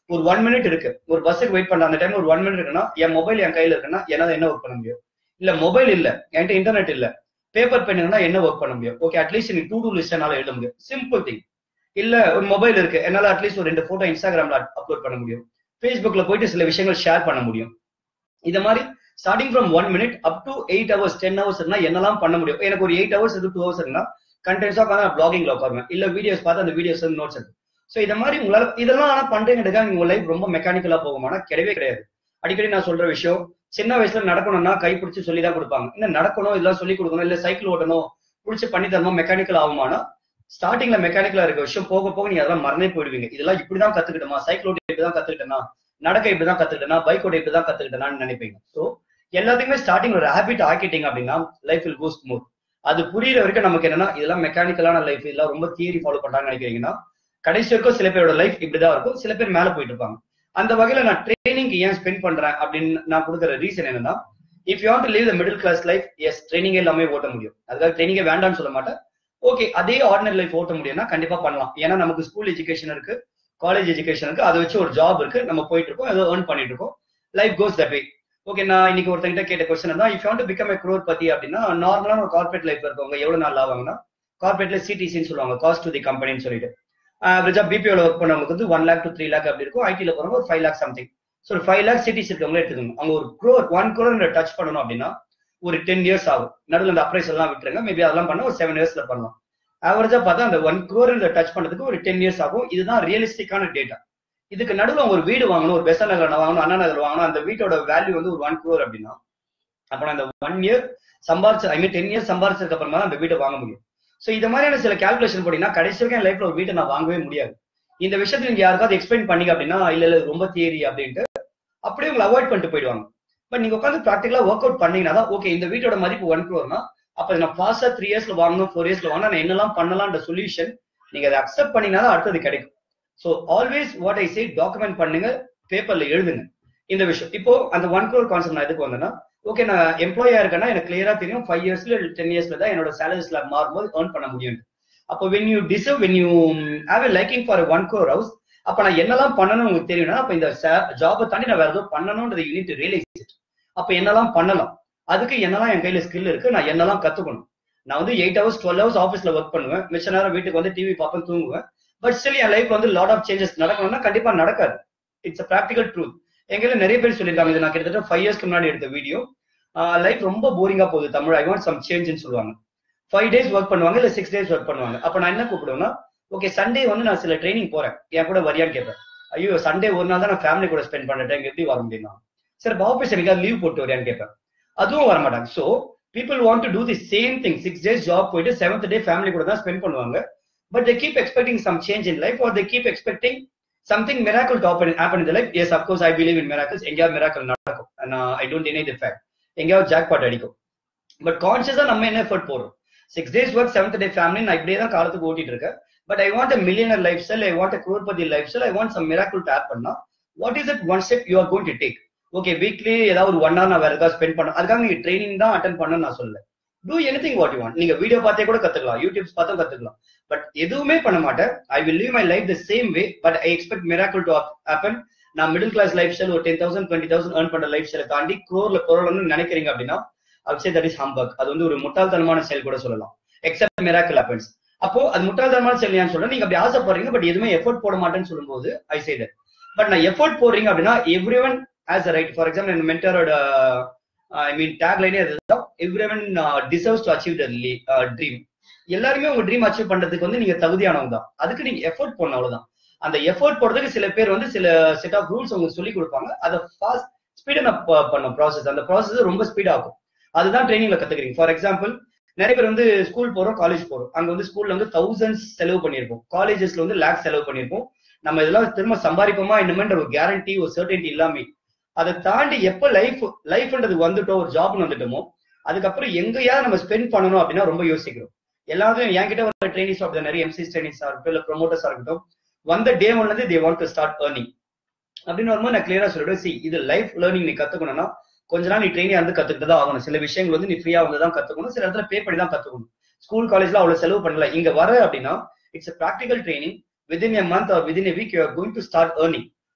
ஒரு ஒன் மினிட் இருக்கு ஒரு பஸ்ஸுக்கு வெயிட் பண்ற அந்த டைம் ஒரு ஒன் மினிட் இருக்குன்னா என் மொபைல் என் கையில இருக்குன்னா என்னால என்ன ஒர்க் பண்ண முடியும் இல்ல மொபைல் இல்ல என்கிட்ட இன்டர்நெட் இல்ல பேப்பர் பென் இருந்தா என்ன ஒர்க் பண்ண முடியும் ஓகே அட்லீஸ்ட் எனக்கு டூ டூ லிஸ்ட் என்னால எழுத முடியும் சிம்பிள் திங் இல்ல ஒரு மொபைல் இருக்கு என்னால அட்லீஸ்ட் ஒரு ரெண்டு போட்டோ இன்ஸ்டாகிராம்ல அப்லோட் பண்ண முடியும் ஃபேஸ்புக்ல போயிட்டு சில விஷயங்கள் ஷேர் பண்ண முடியும் இந்த மாதிரி starting from one minute up to eight hours ten hours இருந்தா என்னெல்லாம் பண்ண முடியும் எனக்கு ஒரு எயிட் ஹவர்ஸ் இருக்கு டூ ஹவர்ஸ் இருந்தா கண்டென்ட்ஸா உட்காந்து நான் பிளாகிங்ல உட்காருவேன் இல்ல வீடியோஸ் பார்த்து அந்த வீடியோஸ் வந்து நோட்ஸ் எடுத்து ஸோ இந்த மாதிரி உங்களால இதெல்லாம் ஆனா பண்றீங்க உங்க லைஃப் ரொம்ப மெக்கானிக்கலா போகுமானா கிடையவே கிடையாது அடிக்கடி நான் சொல்ற விஷயம் சின்ன வயசுல நடக்கணும்னா கை பிடிச்சி சொல்லி தான் கொடுப்பாங்க இன்னும் நடக்கணும் இதெல்லாம் சொல்லி கொடுக்கணும் இல்ல சைக்கிள் ஓட்டணும் பிடிச்சி பண்ணி தரணும் மெக்கானிக்கல் ஆகுமானா ஸ்டார்டிங்ல மெக்கானிக்கலா இருக்க விஷயம் போக போக நீங்க அதெல்லாம் மறந்தே போயிடுவீங்க இதெல்லாம் இப்படிதான் கத்துக்கிட்டோமா சைக்கிள் ஓட்ட இப்படிதான் கத்துக்கிட்டேனா நடக்க இப்படிதான் கத்துக்கிட்டேனா பைக் ஓட்ட இப்படிதான் கத்துக்கிட்டேனான்னு நினைப்பீங்க ஸோ எல்லாத்துக்குமே ஸ்டார்டிங் ஒரு ஹேபிட் ஆக்கிட்டீங்க அப்படின்னா லைஃப் வில் கோ ஸ்மூத் அது புரியுற வரைக்கும் நமக்கு என்னன்னா இதெல்லாம் மெக்கானிக்கலான லைஃப் இதெல்லாம் ரொம்ப தியரி ஃபாலோ பண்றாங்கன்னு நினைக்கிறீங்கன்னா கடைசி வரைக்கும் சில பேரோட லைஃப் இப்படிதான் இருக்கும் சில பேர் மேல போயிட்டு இருப்பாங்க அந்த வகையில நான் ட்ரைனிங்க்கு ஏன் ஸ்பெண்ட் பண்றேன் அப்படின்னு நான் கொடுக்குற ரீசன் என்னன்னா if you want to leave the middle class life எஸ் ட்ரைனிங் எல்லாமே ஓட்ட முடியும் அதுக்காக ட்ரைனிங்கே வேண்டாம்னு சொல்ல மாட்டேன் ஓகே அதே ஆர்டினரி லைஃப் ஓட்ட முடியும்னா கண்டிப்பா பண்ணலாம் ஏன்னா நமக்கு ஸ்கூல் எஜுகேஷன் இருக்கு காலேஜ் எஜுகேஷன் இருக்கு அதை வச்சு ஒரு ஜாப் இருக்கு நம்ம போயிட்டு இருக்கோம் ஏதோ ஏர்ன் பண்ணிட்டு இருக்கோம் life goes that way okay நான் இன்னைக்கு ஒருத்தங்கிட்ட கேட்ட கொஸ்டின் தான் if to become a crore பத்தி அப்படின்னா நார்மலான ஒரு கார்பரேட் லைஃப் இருக்கவங்க எவ்வளவு நாள் ஆவாங்கன்னா கார்பரேட்ல சிடிசின்னு சொல்லுவாங்க காஸ்ட் டு தி கம்பெனின்னு சொல்லிட்டு ஆவரேஜா பிபிஓல ஒர்க் பண்ணவங்களுக்கு வந்து one lakh to three lakh அப்படி இருக்கும் ஐடில போறவங்க ஒரு ஃபைவ் லேக் சம்திங் ஸோ ஒரு ஃபைவ் லேக் சிட்டிஸ் இருக்கவங்களே எடுத்துக்கோங்க அவங்க ஒரு க்ரோர் ஒன் க்ரோர் டச் பண்ணணும் அப்படின்னா ஒரு டென் இயர்ஸ் ஆகும் நடுவில் இந்த அப்ரைஸ் எல்லாம் விட்டுருங்க மேபி அதெல்லாம் பண்ண ஒரு செவன் இயர்ஸ்ல பண்ணலாம் ஆவரேஜா பார்த்தா அந்த ஒன் க்ரோர் டச் பண்ணதுக்கு ஒரு டென் இயர்ஸ் ஆகும் இதுதான் ரியலிஸ்டிக்கான டேட்டா இதுக்கு நடுவில் ஒரு வீடு வாங்கணும் ஒரு பெசன் நகர் வாங்கணும் அண்ணா நகர் வாங்கணும் அந்த வீட்டோட வேல்யூ வந்து ஒரு ஒன் க்ரோர் அப்படின்னா அப்ப நான் அந்த ஒன் இயர் சம்பாரிச்சு ஐ மீன் டென் இயர்ஸ் சம்பாரிச்சதுக்கு அப்புறமா தான் அந்த வீட்டை வாங்க முடியும் ஸோ இந்த மாதிரியான சில கால்குலேஷன் போட்டீங்கன்னா கடைசி வரைக்கும் என் லைஃப்ல ஒரு வீட்டை நான் வாங்கவே முடியாது இந்த விஷயத்துல நீங்க யாருக்காவது எக்ஸ்பிளைன் பண்ணீங்க அப்படின்னா இல்ல இல்ல ரொம்ப தியரி அப்படின்ட்டு அப்படியே உங்களை அவாய்ட் பண்ணிட்டு போயிடுவாங்க பட் நீங்க உட்காந்து ப்ராக்டிகலா ஒர்க் அவுட் பண்ணீங்கன்னா தான் ஓகே இந்த வீட்டோட மதிப்பு ஒன் க்ரோர்னா அப்ப நான் ஃபாஸ்டா த்ரீ இயர்ஸ்ல வாங்கணும் ஃபோர் இயர்ஸ்ல வாங்கினா நான் என்னெல்லாம் பண்ணலாம்ன்ற சொல்யூஷன் நீங்க அதை அக்செப்ட் பண்ணீங்கன்னா தான் அடுத்தது கிடைக்கும் so always what I say document பண்ணுங்க பேப்பர்ல எழுதுங்க இந்த விஷயம் இப்போ அந்த ஒன் க்ரோர் கான்செப்ட் நான் எதுக்கு வந்தேன்னா ஓகே நான் எம்ப்ளாயா இருக்கேன்னா எனக்கு கிளியரா தெரியும் ஃபைவ் இயர்ஸ்ல டென் இயர்ஸ்ல தான் என்னோட சேலரிஸ்ல மாறும்போது ஏர்ன் பண்ண முடியும் அப்போ when you deserve when you have a liking for one crore house அப்ப நான் என்னெல்லாம் பண்ணணும்னு உங்களுக்கு தெரியும்னா அப்ப இந்த ஜாபை தாண்டி நான் வேற ஏதோ பண்ணணும்ன்றது யூனிட் ரியலைஸ் அப்ப என்னெல்லாம் பண்ணலாம் அதுக்கு என்னெல்லாம் என் கையில ஸ்கில் இருக்கு நான் என்னெல்லாம் கத்துக்கணும் நான் வந்து எயிட் ஹவர்ஸ் டுவெல் ஹவர்ஸ் ஆஃபீஸ்ல ஒர்க் பண்ணுவேன் மிச்ச நேரம் வீட்டுக்கு வந்து டிவி பார்ப்பேன் தூங்குவேன் பட் ஸ்டில் என் லைஃப் வந்து லாட் ஆஃப் சேஞ்சஸ் நடக்கணும்னா கண்டிப்பா நடக்காது இட்ஸ் ப்ராக்டிகல் ட்ரூத் எங்களை நிறைய பேர் சொல்லியிருக்காங்க இது நான் கிட்டத்தட்ட ஃபைவ் இயர்ஸ்க்கு முன்னாடி எடுத்த வீடியோ லைஃப் ரொம்ப போரிங்கா போகுது தமிழ் ஐ வாண்ட் சம் சேஞ்சுன்னு சொல்லுவாங்க ஃபைவ் டேஸ் ஒர்க் பண்ணுவாங்க இல்ல சிக்ஸ் டேஸ் ஒர்க் பண்ணுவாங்க அப்ப நான் என்ன கூப்பிடுவேன்னா ஓகே சண்டே வந்து நான் சில ட்ரைனிங் போறேன் என் கூட வரியான்னு கேட்பேன் ஐயோ சண்டே ஒரு நாள் தான் நான் ஃபேமிலி கூட ஸ்பெண்ட் பண்ணிட்டேன் எப்படி வர முடியும்னா சரி ஆஃபீஸ் எனக்கு லீவ் போட்டு வரையான்னு கேட்பேன் அதுவும் வர மாட்டாங்க so people want to do the same thing six days job போயிட்டு செவன்த் டே ஃபேமிலி கூட தான் ஸ்பெண்ட் பண்ணுவாங்க but they keep expecting some change in life or they keep expecting something miracle to happen in life yes of course I believe in miracles எங்கேயாவது மிராக்கல் நடக்கும் I don't deny the fact எங்கேயாவது ஜாக் பாட் அடிக்கும் பட் கான்சியஸா நம்ம என்ன எஃபர்ட் போடுறோம் six days work seventh day family நான் இப்படியே தான் காலத்துக்கு ஓட்டிட்டு இருக்கேன் but I want a millionaire lifestyle I want a crorepati lifestyle I want some miracle டேப் பண்ணா what is it one step you are going to take okay weekly ஏதாவது ஒரு ஒன் ஹவர் நான் வேற ஏதாவது ஸ்பெண்ட் பண்ண அதுக்காக நீங்க ட்ரைனிங் தான் அட்டன் பண்ணணும்னு நான் சொல்லல do anything what you want நீங்க வீடியோ பார்த்தே கூட கத்துக்கலாம் யூடியூப்ஸ் பார்த்தும் கத்துக்கலாம் பட் எதுவுமே பண்ண மாட்டேன் I will leave my life the same way but I expect miracle to happen நான் மிடில் கிளாஸ் லைஃப் ஸ்டைல் ஒரு ten thousand twenty thousand earn பண்ற லைஃப் ஸ்டைலை தாண்டி குரோர்ல குரோர்னு நினைக்கிறீங்க அப்படின்னா அப்சே தட் இஸ் ஹம்பக் அது வந்து ஒரு முட்டாள்தனமான செயல் கூட சொல்லலாம் எக்ஸப்ட் மிராக்கிள் ஹேப்பன்ஸ் அப்போ அது முட்டாள்தனமான செயல் ஏன் சொல்றேன் நீங்க அப்படி ஆசைப்படுறீங்க பட் எதுவுமே எஃபோர்ட் போட மாட்டேன்னு சொல்லும்போது ஐ சே தட் பட் நான் எஃபோர்ட் போடுறீங்க அப்படின்னா everyone has a right for example என் மென்டரோட ஐ மீன் டேக் லைனே அதுதான் everyone deserves to achieve the dream எல்லாருமே உங்க ட்ரீம் அச்சீவ் பண்றதுக்கு வந்து நீங்க தகுதியானவங்க தான் அதுக்கு நீங்க எஃபோர்ட் போடணும் அவ்வளவுதான் அந்த எஃபோர்ட் போடுறதுக்கு சில பேர் வந்து சில செட் ஆஃப் ரூல்ஸ் உங்களுக்கு சொல்லி கொடுப்பாங்க அதை ஃபாஸ்ட் ஸ்பீட் அப் பண்ண ப்ராசஸ் அந்த ப்ராசஸ் ரொம்ப ஸ்பீட் ஆகும் அதுதான் ட்ரைனிங்ல கத்துக்கிறீங்க ஃபார் எக்ஸாம்பிள் நிறைய பேர் வந்து ஸ்கூல் போறோம் காலேஜ் போறோம் அங்க வந்து ஸ்கூல்ல வந்து தௌசண்ட்ஸ் செலவு பண்ணியிருப்போம் காலேஜஸ்ல வந்து லேக்ஸ் செலவு பண்ணியிருப்போம் நம்ம இதெல்லாம் திரும்ப சம்பாதிப்போமா என்னமென்ற ஒரு கேரண்டி ஒரு சர்டன்டி இல்லாமே அதை தாண்டி எப்ப லைஃப் லைஃப்ன்றது வந்துட்டோம் ஒரு ஜாப்னு வந்துட்டோமோ அதுக்கப்புறம் எங்கேயாவது நம்ம ஸ்பெண்ட் பண்ணணும் அப்படின்னா ரொம்ப யோசிக்கிறோம் எல்லாரும் என்கிட்ட வர ட்ரைனிங்ஸ் ஆஃப் நிறைய எம்சி ட்ரைனிங்ஸா இருக்கட்டும் இல்ல ப்ரொமோட்டர்ஸா இருக்கட்டும் வந்த டே ஒன்ல இருந்து they want to start earning அப்படின்னு வரும்போது நான் கிளியரா சொல்லிடுவேன் சி இது லைஃப் லேர்னிங் நீ கத்துக்கணும்னா கொஞ்ச நாள் நீ ட்ரைனிங் வந்து கத்துக்கிட்டு தான் ஆகணும் சில விஷயங்கள் வந்து நீ ஃப்ரீயா வந்து தான் கத்துக்கணும் சில இடத்துல பே பண்ணி தான் கத்துக்கணும் ஸ்கூல் காலேஜ்ல அவ்வளவு செலவு பண்ணல இங்க வர அப்படின்னா it's practical training within a month or within a week you are going to start earning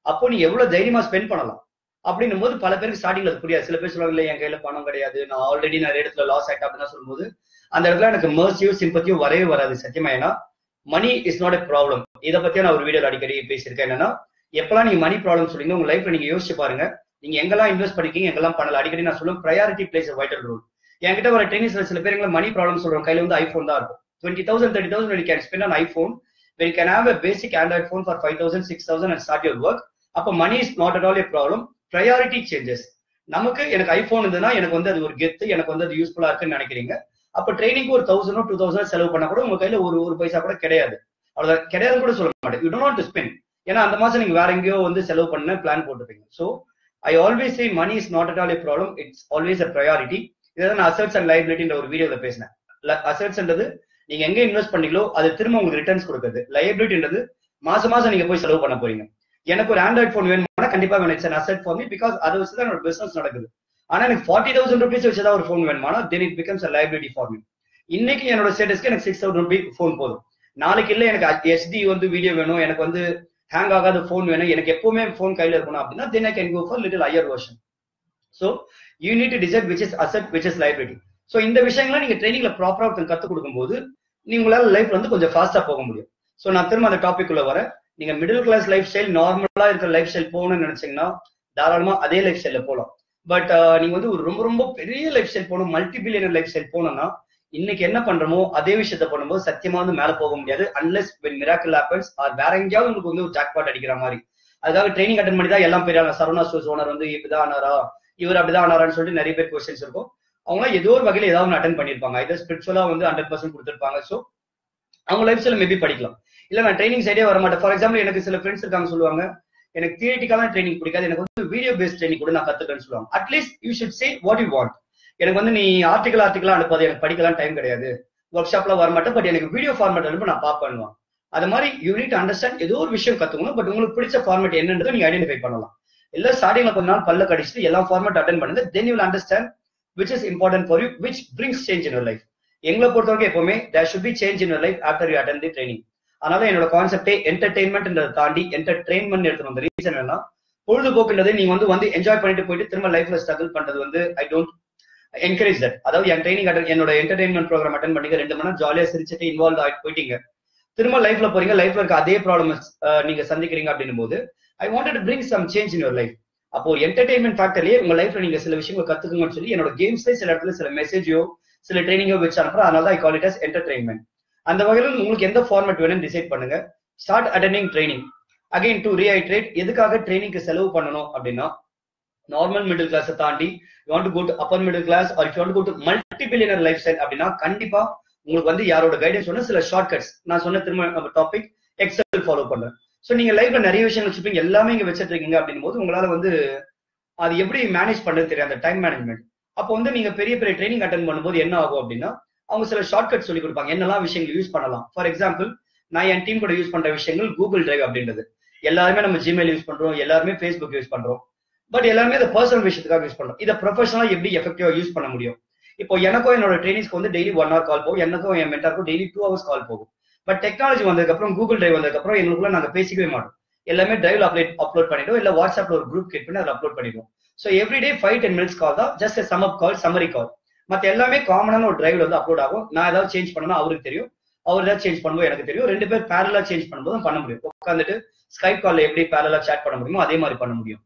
அப்போ நீ எவ்வளவு தைரியமா ஸ்பெண்ட் பண்ணலாம் அப்படின்னும் போது பல பேருக்கு ஸ்டார்டிங்ல அது புரியாது சில பேர் சொல்லுவாங்க இல்ல என் கையில பணம் கிடையாது நான் ஆல்ரெடி நிறைய இடத்துல லாஸ் ஆயிட்டேன் அப்படின்னு சொல்லும்போது அந்த இடத்துல எனக்கு மர்சியோ சிம்பத்தியோ வரவே வராது சத்தியமா ஏன்னா money is not a problem இதை பத்தியும் நான் ஒரு வீடியோ அடிக்கடி பேசியிருக்கேன் என்னன்னா எப்பெல்லாம் நீங்க மணி ப்ராப்ளம் சொல்றீங்க உங்க லைஃப்ல நீங்க யோசிச்சு பாருங்க நீங்க எங்கெல்லாம் இன்வெஸ்ட் பண்ணிக்கீங்க எங்கெல்லாம் பண்ணல அடிக்கடி நான் சொல்லுவேன் ப்ரையாரிட்டி பிளேஸ் வைட்டல் ரோல் என்கிட்ட வர ட்ரைனிங்ஸ்ல சில பேருங்களை மணி ப்ராப்ளம் சொல்றோம் கையில வந்து ஐபோன் தான் இருக்கும் twenty thousand thirty thousand can spend on iPhone when can have a basic android phone for 5000 6000 and start your work அப்ப money is not at all a problem priority changes நமக்கு எனக்கு ஐபோன் இருந்ததுன்னா எனக்கு வந்து அது ஒரு கெத்து எனக்கு வந்து அது யூஸ்ஃபுல்லா இருக்குன்னு நினைக்கிறீங்க அப்ப ட்ரைனிங்க்கு ஒரு தௌசண்டோ டூ தௌசண்ட் செலவு பண்ணா கூட உங்க கையில ஒரு ஒரு பைசா கூட கிடையாது அவ்வளவு கிடையாதுன்னு கூட சொல்ல மாட்டேன் யூ டோன்ட் டு ஸ்பெண்ட் ஏன்னா அந்த மாசம் நீங்க வேற எங்கேயோ வந்து செலவு பண்ண பிளான் போட்டுப்பீங்க so I always say money is not at all a problem it's always a priority இதை நான் அசட்ஸ் அண்ட் லைபிலிட்டின்ற ஒரு வீடியோல பேசினேன் அசட்ஸ்ன்றது நீங்க எங்க இன்வெஸ்ட் பண்ணீங்களோ அது திரும்ப உங்களுக்கு ரிட்டர்ன்ஸ் கொடுக்குது லைபிலிட்டின்றது மாசம் மாசம் நீங்க போய் செலவு பண்ண போறீங்க எனக்கு ஒரு ஆண்ட்ராய்ட் ஃபோன் வேணும்னா கண்டிப்பா வேணும் it's asset for me because அதை வச்சு தான் என்னோட பிசினஸ் நடக்குது ஆனா எனக்கு ஃபார்ட்டி தௌசண்ட் ருபீஸ் வச்சு தான் ஒரு ஃபோன் வேணுமானா then it becomes a liability for me இன்னைக்கு என்னோட ஸ்டேட்டஸ்க்கு எனக்கு சிக்ஸ் தௌசண்ட் ருபி ஃபோன் போதும் நாளைக்கு இல்ல எனக்கு எஸ்டி வந்து வீடியோ வேணும் எனக்கு வந்து ஹேங் ஆகாத ஃபோன் வேணும் எனக்கு எப்பவுமே ஃபோன் கையில இருக்கணும் அப்படின்னா then I can go for little higher version so you need to decide which is asset which is liability so இந்த விஷயங்களை நீங்க ட்ரைனிங்ல ப்ராப்பரா ஒருத்தன் கத்துக் கொடுக்கும்போது நீங்க உங்களால லைஃப் வந்து கொஞ்சம் ஃபாஸ்டா போக முடியும் ஸோ நான் திரும்ப அந்த டாபிக் உள்ள வரேன் நீங்க மிடில் கிளாஸ் லைஃப் ஸ்டைல் நார்மலா இருக்கிற லைஃப் ஸ்டைல் போகணும்னு நினைச்சீங்கன்னா தாராளமா அதே லைஃப் ஸ்டைல போகலாம் பட் நீங்க வந்து ஒரு ரொம்ப ரொம்ப பெரிய லைஃப் ஸ்டைல் போகணும் மல்டி பில்லியனர் லைஃப் ஸ்டைல் போகணும்னா இன்னைக்கு என்ன பண்றோமோ அதே விஷயத்த பண்ணும்போது சத்தியமா வந்து மேல போக முடியாது unless when miracle happens or வேற எங்கேயாவது உங்களுக்கு வந்து ஒரு ஜாக்பாட் அடிக்கிற மாதிரி அதுக்காக ட்ரைனிங் அட்டன் பண்ணி தான் எல்லாம் பெரிய சரவணா ஸ்டோர்ஸ் ஓனர் வந்து இப்படிதான் ஆனாரா இவர் அப்படிதான் ஆனாரான்னு சொல்லிட்டு நிறைய பேர் கொஸ்டின்ஸ் இருக்கும் அவங்க ஏதோ ஒரு வகையில ஏதாவது ஒன்று அட்டன் பண்ணிருப்பாங்க இதை ஸ்பிரிச்சுவலா வந்து ஹண்ட்ரட் பர்சன்ட் கொடுத்துருப்பாங்க ஸோ அவங்க லைஃப் ஸ்டைல மேபி படிக்கலாம் இல்ல நான் ட்ரைனிங் சைடே வர மாட்டேன் ஃபார் எக்ஸாம்பிள் எனக்கு சில ஃப்ரெண்ட்ஸ் இருக்காங்க சொல்லுவாங்க எனக்கு தியரிட்டிக்கலான ட்ரைனிங் பிடிக்காது எனக்கு வந்து வீடியோ பேஸ்ட் ட்ரைனிங் கூட நான் கத்துக்கிறேன்னு சொல்லுவாங்க at least you should say what you want எனக்கு வந்து நீ ஆர்டிகல் ஆர்டிகலா அனுப்பாது எனக்கு படிக்கலாம் டைம் கிடையாது ஒர்க் ஷாப்ல வர மாட்டேன் பட் எனக்கு வீடியோ ஃபார்மேட் அனுப்ப நான் பார்ப்பேன் அது மாதிரி யூ நீட் அண்டர்ஸ்டாண்ட் ஏதோ ஒரு விஷயம் கத்துக்கணும் பட் உங்களுக்கு பிடிச்ச ஃபார்மேட் என்னன்றதை நீங்க ஐடென்டிஃபை பண்ணலாம் இல்ல ஸ்டார்டிங்ல கொஞ்ச நாள் பல்ல கடிச்சிட்டு எல்லா ஃபார்மேட் அட்டன் பண்ணுங்க then you understand which is important for you which brings change in life எங்களை பொறுத்தவரைக்கும் எப்பவுமே there should be change in life after you attend the training அதனால என்னோட கான்செப்டே என்டர்டைன்மெண்ட் தாண்டி என்டர்டைன்மெண்ட் எடுத்து வந்த ரீசன் என்னன்னா பொழுதுபோக்குன்றது நீங்க வந்து வந்து என்ஜாய் பண்ணிட்டு போயிட்டு திரும்ப லைஃப்ல ஸ்ட்ரகிள் பண்றது வந்து ஐ டோன்ட் என்கரேஜ் தட் அதாவது என் ட்ரைனிங் அட்டன் என்னோட என்டர்டைன்மெண்ட் ப்ரோக்ராம் அட்டன் பண்ணிக்க ரெண்டு மணி நேரம் ஜாலியா சிரிச்சுட்டு இன்வால்வ் ஆகிட்டு போயிட்டீங்க திரும்ப லைஃப்ல போறீங்க லைஃப்ல இருக்க அதே ப்ராப்ளம் நீங்க சந்திக்கிறீங்க அப்படின்னும் போது I wanted bring some change in your life அப்போ என்டர்டைன்மெண்ட் ஃபேக்டர்லயே உங்க லைஃப்ல நீங்க சில விஷயங்கள் கத்துக்குங்கன்னு சொல்லி என்னோட கேம்ஸ்ல சில இடத்துல சில மெசேஜோ சில ட்ரைனிங்கோ வச்சு அனுப்புறேன் அதனால தான் I call it as entertainment அந்த வகையில் உங்களுக்கு எந்த ஃபார்மேட் வேணும்னு டிசைட் பண்ணுங்க start attending training again to rehydrate எதுக்காக ட்ரைனிங்க்கு செலவு பண்ணணும் அப்படின்னா நார்மல் மிடில் கிளாஸை தாண்டி you want go to upper middle class or you want go to multi billionaire lifestyle அப்படின்னா கண்டிப்பா உங்களுக்கு வந்து யாரோட கைடன்ஸ் சொன்ன சில ஷார்ட் கட்ஸ் நான் சொன்ன திரும்ப டாபிக் எக்ஸல் ஃபாலோ பண்றேன் ஸோ நீங்க லைஃப்ல நிறைய விஷயங்கள் வச்சுப்பீங்க எல்லாமே இங்க வச்சுட்டு இருக்கீங்க அப்படின் போது உங்களால வந்து அது எப்படி மேனேஜ் பண்றது தெரியும் அந்த டைம் மேனேஜ்மெண்ட் அப்போ வந்து நீங்க பெரிய பெரிய ட்ரைனிங் அட்டன் பண்ணும்போது என்ன ஆகும் அப்படின்னா அவங்க சில ஷார்ட் கட் சொல்லி கொடுப்பாங்க என்னெல்லாம் விஷயங்கள் யூஸ் பண்ணலாம் ஃபார் எக்ஸாம்பிள் நான் என் டீம் கூட யூஸ் பண்ற விஷயங்கள் கூகுள் டிரைவ் அப்படின்றது எல்லாருமே நம்ம ஜிமெயில் யூஸ் பண்றோம் எல்லாருமே ஃபேஸ்புக் யூஸ் பண்றோம் பட் எல்லாருமே அதை பர்சனல் விஷயத்துக்காக யூஸ் பண்றோம் இதை ப்ரொஃபஷனலா எப்படி எஃபெக்டிவா யூஸ் பண்ண முடியும் இப்போ எனக்கும் என்னோட ட்ரைனிங்ஸ்க்கு வந்து டெய்லி ஒன் ஹவர் கால் போகும் எனக்கும் என் மென்டாருக்கும் டெய்லி டூ ஹவர்ஸ் கால் போகும் பட் டெக்னாலஜி வந்ததுக்கப்புறம் கூகுள் டிரைவ் வந்ததுக்கப்புறம் எங்களுக்குள்ள நாங்க பேசிக்கவே மாட்டோம் எல்லாமே டிரைவ்ல அப்டேட் அப்லோட் பண்ணிடுவோம் இல்ல வாட்ஸ்அப்ல ஒரு குரூப் கிரியேட் பண்ணி அதை அப்லோட் பண்ணிடுவோம் so everyday five ten minutes call தான் just sum up call summary call மத்த எல்லாமே காமனான ஒரு டிரைவ்ல வந்து அப்லோட் ஆகும் நான் ஏதாவது சேஞ்ச் பண்ணணும் அவருக்கு தெரியும் அவர் ஏதாவது சேஞ்ச் பண்ணும்போது எனக்கு தெரியும் ரெண்டு பேர் பேரலா சேஞ்ச் பண்ணும்போது பண்ண முடியும் உட்காந்துட்டு ஸ்கைப் கால்ல எப்படி பேரலா சேட் பண்ண முடியுமோ அதே மாதிரி பண்ண முடியும்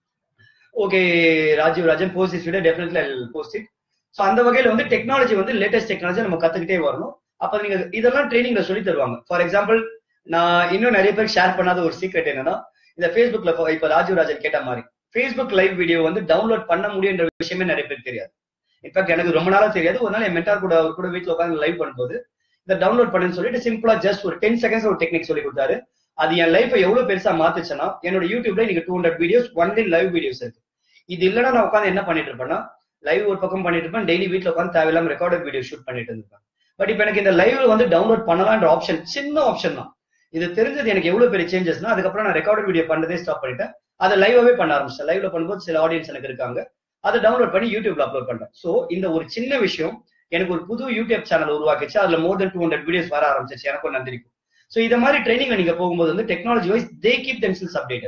okay Rajiv Rajan post is video definitely post it so அந்த வகையில வந்து டெக்னாலஜி வந்து லேட்டஸ்ட் டெக்னாலஜி நம்ம கத்துக்கிட்டே வரணும் அப்ப நீங்க இதெல்லாம் ட்ரைனிங்ல சொல்லி தருவாங்க ஃபார் எக்ஸாம்பிள் நான் இன்னும் நிறைய பேர் ஷேர் பண்ணாத ஒரு சீக்ரெட் என்னன்னா இந்த ஃபேஸ்புக்ல இப்ப ராஜீவ் ராஜன் கேட்ட மாதிரி ஃபேஸ்புக் லைவ் வீடியோ வந்து டவுன்லோட் பண்ண முடியுன்ற விஷயமே நிறைய பேர் தெரியாது இன்ஃபேக்ட் எனக்கு ரொம்ப நாளா தெரியாது ஒரு நாள் என் மென்டார் கூட அவர் கூட வீட்டுல உட்காந்து லைவ் பண்ணும்போது இதை டவுன்லோட் பண்ணுன்னு சொல்லிட்டு சிம்பிளா ஜஸ்ட் ஒரு டென் செகண்ட்ஸ் ஒரு டெக்னிக் சொல்லி கொடுத்தாரு அது என் லைஃபை எவ்வளவு பெருசா மாத்துச்சுன்னா என்னோட யூடியூப்ல நீங்க two hundred videos only live videos இருக்கு இது இல்லைன்னா நான் உட்காந்து என்ன பண்ணிட்டு இருப்பேன்னா லைவ் ஒரு பக்கம் பண்ணிட்டு இருப்பேன் டெய்லி வீட்டுல உட்காந்து தேவையில்லாம ரெக்கார்டட் வீடியோ ஷூட் பண்ணிட்டு இருப்பேன் பட் இப்போ எனக்கு இந்த லைவ்ல வந்து டவுன்லோட் பண்ணலான்ற ஆப்ஷன் சின்ன ஆப்ஷன் தான் இது தெரிஞ்சது எனக்கு எவ்வளவு பெரிய சேஞ்சஸ்னா அதுக்கப்புறம் நான் ரெக்கார்டட் வீடியோ பண்ணதே ஸ்டாப் பண்ணிட்டேன் அதை லைவாவே பண்ண ஆரம்பிச்சேன் லைவ்ல பண்ணும்போது சில ஆடியன்ஸ் எனக்கு இருக்காங்க அதை டவுன்லோட் பண்ணி யூடியூப்ல அப்லோட் பண்றேன் ஸோ இந்த ஒரு சின்ன விஷயம் எனக்கு ஒரு புது யூடியூப் சேனல் உருவாக்கிச்சு அதுல more then two hundred videos வர ஆரம்பிச்சிச்சு எனக்கும் நந்திரிக்கும் ஸோ இந்த மாதிரி ட்ரைனிங் நீங்க போகும்போது வந்து technology wise they keep themselves updated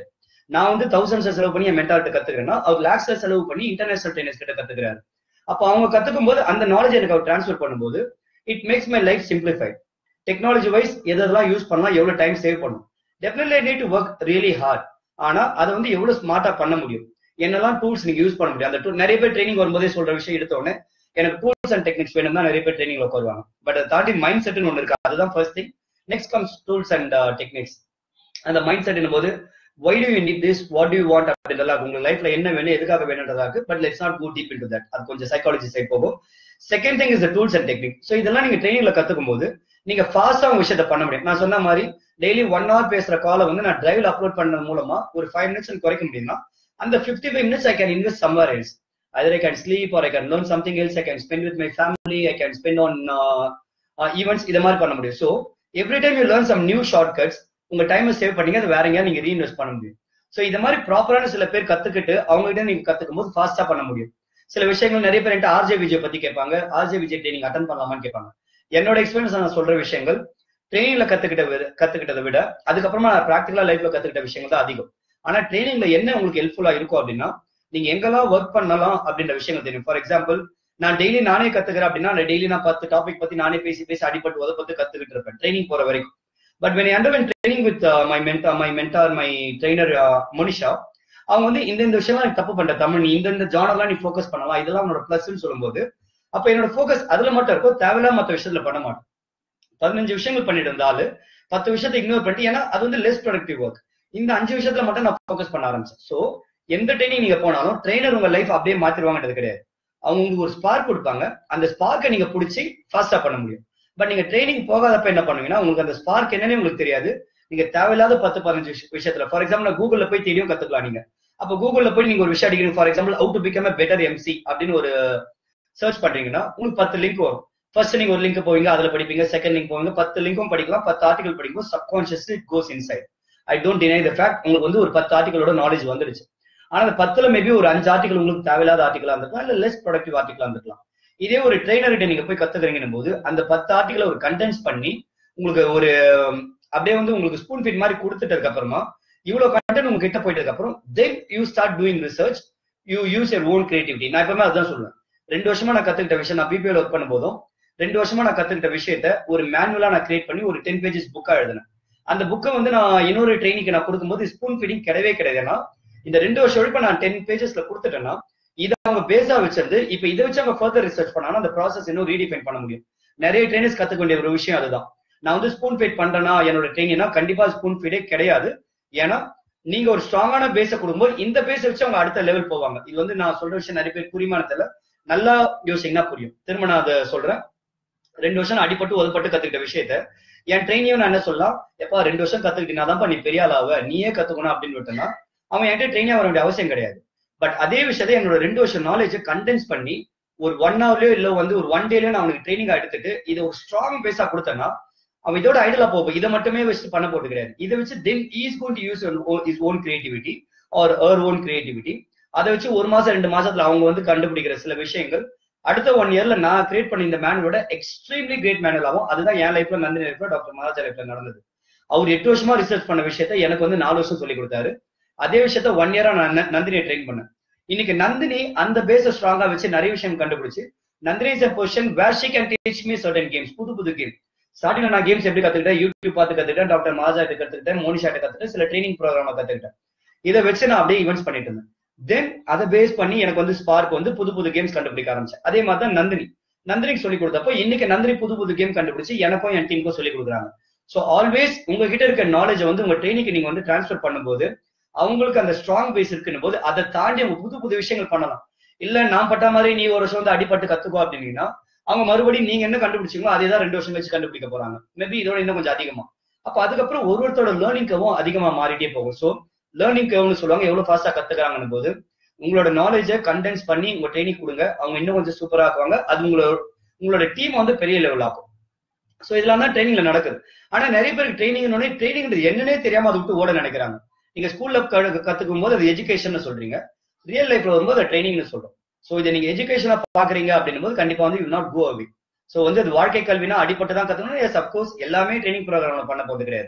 நான் வந்து தௌசண்ட்ஸ் செலவு பண்ணி என் மென்டார்ட்ட கத்துக்கிறேன்னா அவர் லேக்ஸ்ல செலவு பண்ணி இன்டர்நேஷனல் ட்ரைனர்ஸ் கிட்ட கத்துக்கிறாரு அப்போ அவங்க கத்துக்கும் போது அந்த நாலேஜ் எனக்கு அவர் டிரான்ஸ்ஃபர் பண்ணும்போது it makes my life simplified technology wise எதெல்லாம் யூஸ் பண்ணலாம் எவ்வளவு டைம் சேவ் பண்ணும் definitely need to work really hard ஆனா அதை வந்து எவ்வளவு ஸ்மார்ட்டா பண்ண முடியும் என்னெல்லாம் டூல்ஸ் நீங்க யூஸ் பண்ண முடியும் அந்த டூல் நிறைய பேர் ட்ரைனிங் வரும்போதே சொல்ற விஷயம் எடுத்த உடனே எனக்கு டூல்ஸ் அண்ட் டெக்னிக்ஸ் வேணும் தான் நிறைய பேர் ட்ரைனிங்ல உட்காருவாங்க பட் அதை தாண்டி மைண்ட் செட்னு ஒன்று இருக்கு அதுதான் first thing next comes tools and techniques அந்த மைண்ட் செட் போது why do you need this what you want அப்படின்றதா உங்க லைஃப்ல என்ன வேணும் எதுக்காக வேணுன்றதா இருக்கு but let's not go deep into that அது கொஞ்சம் சைக்காலஜி சைட் போகும் second thing is the tools and technique so இதெல்லாம் நீங்க ட்ரைனிங்ல கத்துக்கும் போது நீங்க ஃபாஸ்டா உங்க விஷயத்த பண்ண முடியும் நான் சொன்ன மாதிரி டெய்லி ஒன் ஹவர் பேசுற காலை வந்து நான் டிரைவ்ல அப்லோட் பண்ணது மூலமா ஒரு ஃபைவ் மினிட்ஸ் குறைக்க முடியும்னா அந்த fifty five minutes I can invest somewhere else either I can sleep or I can learn something else. I can spend with my family. I can spend on uh, uh, events. இதை மாதிரி பண்ண முடியும் so every time you learn some new short cuts உங்க டைமை சேவ் பண்ணீங்க அது வேற எங்கேயா நீங்க ரீஇன்வெஸ்ட் பண்ண முடியும் ஸோ இந்த மாதிரி ப்ராப்பரான சில பேர் கத்துக்கிட்டு அவங்க கிட்ட நீங்க கத்துக்கும் போது ஃபாஸ்டா பண்ண முடியும் சில விஷயங்கள் நிறைய பேர் என்கிட்ட ஆர்ஜே விஜய் பத்தி கேட்பாங்க ஆர்ஜே விஜய் ட்ரைனிங் அட்டன் பண்ணலாமான்னு கேட்பாங்க என்னோட எக்ஸ்பீரியன்ஸ் நான் சொல்ற விஷயங்கள் ட்ரைனிங்ல கத்துக்கிட்ட விட- கத்துக்கிட்டதை விட அதுக்கப்புறமா நான் ப்ராக்டிகலா லைஃப்ல கத்துக்கிட்ட விஷயங்கள் தான் அதிகம் ஆனா ட்ரைனிங்ல என்ன உங்களுக்கு ஹெல்ப்ஃபுல்லா இருக்கும் அப்படின்னா நீங்க எங்கெல்லாம் ஒர்க் பண்ணலாம் அப்படின்ற விஷயங்கள் தெரியும் ஃபார் எக்ஸாம்பிள் நான் டெய்லி நானே கத்துக்கிறேன் அப்படின்னா டெய்லி நான் பத்து டாபிக் பத்தி நானே பேசி பேசி அடிபட்டு உதப்பட்டு கத்துக்கிட்டு இருப்பேன் ட்ரைனிங் போற வரைக்கும் but when I underwent training with uh, my mentor my mentor my trainer uh, Monisha அவங்க வந்து இந்த இந்த விஷயம்லாம் நீ தப்பு பண்ற தமிழ் நீ இந்த இந்த ஜானர்லாம் நீ ஃபோக்கஸ் பண்ணலாம் இதெல்லாம் உன்னோட பிளஸ்ன்னு சொல்லும்போது அப்ப என்னோட ஃபோக்கஸ் அதுல மட்டும் இருக்கும் தேவையில்லாம மத்த விஷயத்துல பண்ண மாட்டேன் பதினஞ்சு விஷயங்கள் பண்ணிட்டு இருந்தாலு பத்து விஷயத்தை இக்னோர் பண்ணிட்டு ஏன்னா அது வந்து லெஸ் ப்ரொடக்டிவ் ஒர்க் இந்த அஞ்சு விஷயத்துல மட்டும் நான் ஃபோக்கஸ் பண்ண ஆரம்பிச்சேன் சோ எந்த ட்ரைனிங் நீங்க போனாலும் ட்ரைனர் உங்க லைஃப் அப்படியே மாத்திருவாங்கன்றது கிடையாது அவங்க உங்களுக்கு ஒரு ஸ்பார்க் கொடுப்பாங்க அந்த ஸ்பார்க்கை நீங்க பிடிச்சி ஃபாஸ்டா பண்ண முடியும் பட் நீங்க ட்ரைனிங் போகாதப்ப என்ன பண்ணுவீங்கன்னா உங்களுக்கு அந்த ஸ்பார்க் என்னன்னு உங்களுக்கு தெரியாது நீங்க தேவையில்லாத பத்து பதினஞ்சு விஷ- விஷயத்துல ஃபார் எக்ஸாம்பிள் நான் கூகுள்ல போய் தேடியும் கத்துக்கலாம் நீங்க அப்ப கூகுள்ல போய் நீங்க ஒரு விஷயம் அடிக்கிறீங்க for example how to become a better MC அப்படின்னு ஒரு சர்ச் பண்றீங்கன்னா உங்களுக்கு பத்து லிங்க் வரும் ஃபர்ஸ்ட் நீங்க ஒரு லிங்க் போவீங்க அதுல படிப்பீங்க செகண்ட் லிங்க் போவீங்க பத்து லிங்க்கும் படிக்கலாம் பத்து ஆர்டிகல் படிக்கும் subconsciously goes inside I don't deny the fact உங்களுக்கு வந்து ஒரு பத்து ஆர்டிகளோட நாலேஜ் வந்துடுச்சு ஆனா அந்த பத்துல மேபி ஒரு அஞ்சு ஆர்டிகல் உங்களுக்கு தேவையில்லாத ஆர்டிகளா இருந்திருக்கலாம் இல்ல லெஸ் ப்ரொடக்டிவ் ஆர்டிகளா இருந்திருக்கலாம் இதே ஒரு ட்ரெயினர் கிட்ட நீங்க போய் கத்துக்கிறீங்கன்னும் போது அந்த பத்து ஆர்டிகளை ஒரு கண்டென்ஸ் பண்ணி உங்களுக்கு ஒரு உம், அப்படியே வந்து உங்களுக்கு ஸ்பூன் ஃபீட் மாதிரி கொடுத்துட்டதுக்கு அப்புறமா இவ்வளவு கண்டென்ட் உங்க கிட்ட போயிட்டதுக்கு அப்புறம் then you start doing research you use your own creativity நான் எப்பவுமே அதுதான் சொல்லுவேன் ரெண்டு வருஷமா நான் கத்துக்கிட்ட விஷயம் நான் பிபிஎல் ஒர்க் பண்ணும் போதும் ரெண்டு வருஷமா நான் கத்துக்கிட்ட விஷயத்த ஒரு மேனுவலா நான் கிரியேட் பண்ணி ஒரு டென் பேஜஸ் புக்கா எழுதினேன் அந்த புக்கை வந்து நான் இன்னொரு ட்ரைனிங்க்கு நான் கொடுக்கும்போது ஸ்பூன் ஃபீடிங் கிடையவே கிடையாது ஏன்னா இந்த ரெண்டு வருஷம் உழைப்ப நான் டென் பேஜஸ்ல கொடுத்துட்டேன்னா இதை அவங்க பேஸா வச்சிருந்து இப்ப இதை வச்சு அவங்க ஃபர்தர் ரிசர்ச் பண்ணாலும் அந்த ப்ராசஸ் இன்னும் ரீடிஃபைன் பண்ண முடியும் நிறைய ட்ரைனர்ஸ் கத்துக்க வேண்டிய ஒரு விஷயம் அதுதான் நான் வந்து ஸ்பூன் ஃபீட் பண்றேன்னா என்னோட ட்ரைனிங்னா கண்டிப்பா ஸ்பூன் ஃபீடே கிடையாது ஏன்னா நீங்க ஒரு ஸ்ட்ராங்கான பேஸ கொடுக்கும்போது இந்த பேஸ வச்சு அவங்க அடுத்த லெவல் போவாங்க இது வந்து நான் சொல்ற விஷயம் நிறைய பேர் புரியுமானத்துல நல்லா யோசிங்கன்னா புரியும் திரும்ப நான் அதை சொல்றேன் ரெண்டு வருஷம் நான் அடிபட்டு ஒதுப்பட்டு கத்துக்கிட்ட விஷயத்த என் ட்ரெயினியும் நான் என்ன சொல்லலாம் எப்பா ரெண்டு வருஷம் கத்துக்கிட்டீங்கன்னா நீ பெரிய ஆளாவ நீயே கத்துக்கணும் அப்படின்னு விட்டேன்னா அவன் என்கிட்ட ட்ரெயினியா வர வேண்டிய அவசியம் கிடையாது பட் அதே விஷயத்தை என்னோட ரெண்டு வருஷம் நாலேஜ் கண்டென்ஸ் பண்ணி ஒரு ஒன் ஹவர்லயோ இல்ல வந்து ஒரு ஒன் டேலயோ நான் அவனுக்கு ட்ரைனிங் எடுத்துட்டு இதை ஒரு ஸ்ட்ராங் பேஸா கொடுத்தேன்னா அவன் இதோட ஐடலா போகும் இதை மட்டுமே வச்சு பண்ண போட்டு கிடையாது இதை வச்சு then he's gone to use his own creativity or our own creativity அதை வச்சு ஒரு மாசம் ரெண்டு மாசத்துல அவங்க வந்து கண்டுபிடிக்கிற சில விஷயங்கள் அடுத்த ஒன் இயர்ல நான் கிரியேட் பண்ண இந்த மேனுவலோட எக்ஸ்ட்ரீம்லி கிரேட் மேனுவல் ஆகும் அதுதான் என் லைஃப்ல நந்தினி லைஃப்ல டாக்டர் மகாராஜா லைஃப்ல நடந்தது அவர் எட்டு வருஷமா ரிசர்ச் பண்ண விஷயத்த எனக்கு வந்து நாலு வருஷம் சொல்லி கொடுத்தாரு அதே விஷயத்த ஒன் இயரா நான் ந- நந்தினியை ட்ரெயின் பண்ணேன் இன்னைக்கு நந்தினி அந்த பேஸ ஸ்ட்ராங்கா வச்சு நிறைய விஷயம் கண்டுபிடிச்சு Nandini is position where she can teach me certain games புது புது கேம் ஸ்டார்டிங்ல நான் கேம்ஸ் எப்படி கத்துக்கிட்டேன் யூடியூப் பார்த்து கத்துக்கிட்டேன் டாக்டர் மகாஜா கிட்ட கத்துக்கிட்டேன் மோனிஷா கிட்ட கத்துக்கிட்டேன் சில ட்ரைனிங் ப்ரோக்ராம் கத்துக்கிட்டேன் இதை வச்சு நான் அப்படியே ஈவெண்ட்ஸ் பண்ணிட்டு இருந்தேன் தென் அதை பேஸ் பண்ணி எனக்கு வந்து ஸ்பார்க் வந்து புது புது கேம்ஸ் கண்டுபிடிக்க ஆரம்பிச்சேன் அதே மாதிரி தான் நந்தினி நந்தினிக்கு சொல்லி கொடுத்தப்போ இன்னைக்கு நந்தினி புது புது கேம் கண்டுபிடிச்சு எனக்கும் என் டீமுக்கும் சொல்லி கொடுக்குறாங்க ஸோ ஆல்வேஸ் உங்ககிட்ட இருக்க நாலேஜ் வந்து உங்க ட்ரைனிங்க்கு நீங்க வந்து ட்ரான்ஸ்ஃபர் பண்ணும்போது அவங்களுக்கு அந்த ஸ்ட்ராங் பேஸ் இருக்குன்னு போது அதை தாண்டி அவங்க புது புது விஷயங்கள் பண்ணலாம் இல்ல நான் பட்ட மாதிரி நீ ஒரு வருஷம் வந்து அடிபட்டு கத்துக்கோ அப்படின்னீங்கன்னா அவங்க மறுபடியும் நீங்க என்ன கண்டுபிடிச்சீங்களோ அதே தான் ரெண்டு வருஷம் கழிச்சு கண்டுபிடிக்க போறாங்க மேபி இதோட இன்னும் கொஞ்சம் அதிகமா அப்ப அதுக்கப்புறம் ஒரு ஒருத்தரோட லேர்னிங் கவும் அதிகமா மாறிட்டே போகும் ஸோ லேர்னிங் கவ்னு சொல்லுவாங்க எவ்வளவு ஃபாஸ்டா கத்துக்கிறாங்கன்னு போது உங்களோட நாலேஜை கண்டென்ஸ் பண்ணி உங்க ட்ரைனிங் கொடுங்க அவங்க இன்னும் கொஞ்சம் சூப்பரா ஆக்குவாங்க அது உங்களோட உங்களோட டீம் வந்து பெரிய லெவல் ஆக்கும் ஸோ இதெல்லாம் தான் ட்ரைனிங்ல நடக்குது ஆனா நிறைய பேருக்கு ட்ரைனிங் ட்ரைனிங் என்னன்னே தெரியாம அதை விட்டு ஓட நினைக்கிறாங்க நீங்க ஸ்கூல்ல கத்துக்கும் போது அது எஜுகேஷன் சொல்றீங்க ரியல் லைஃப்ல வரும்போது அது ட்ரைனிங்னு சொல்றோம் ஸோ இதை நீங்க எஜுகேஷனா பாக்குறீங்க அப்படின்னும் போது கண்டிப்பா வந்து you not go away so வந்து அது வாழ்க்கை கல்வினா அடிப்பட்டு தான் கத்துக்கணும் எஸ் அப்கோர்ஸ் எல்லாமே ட்ரைனிங் ப்ரோக்ராம்ல பண்ண போறது கிடையாது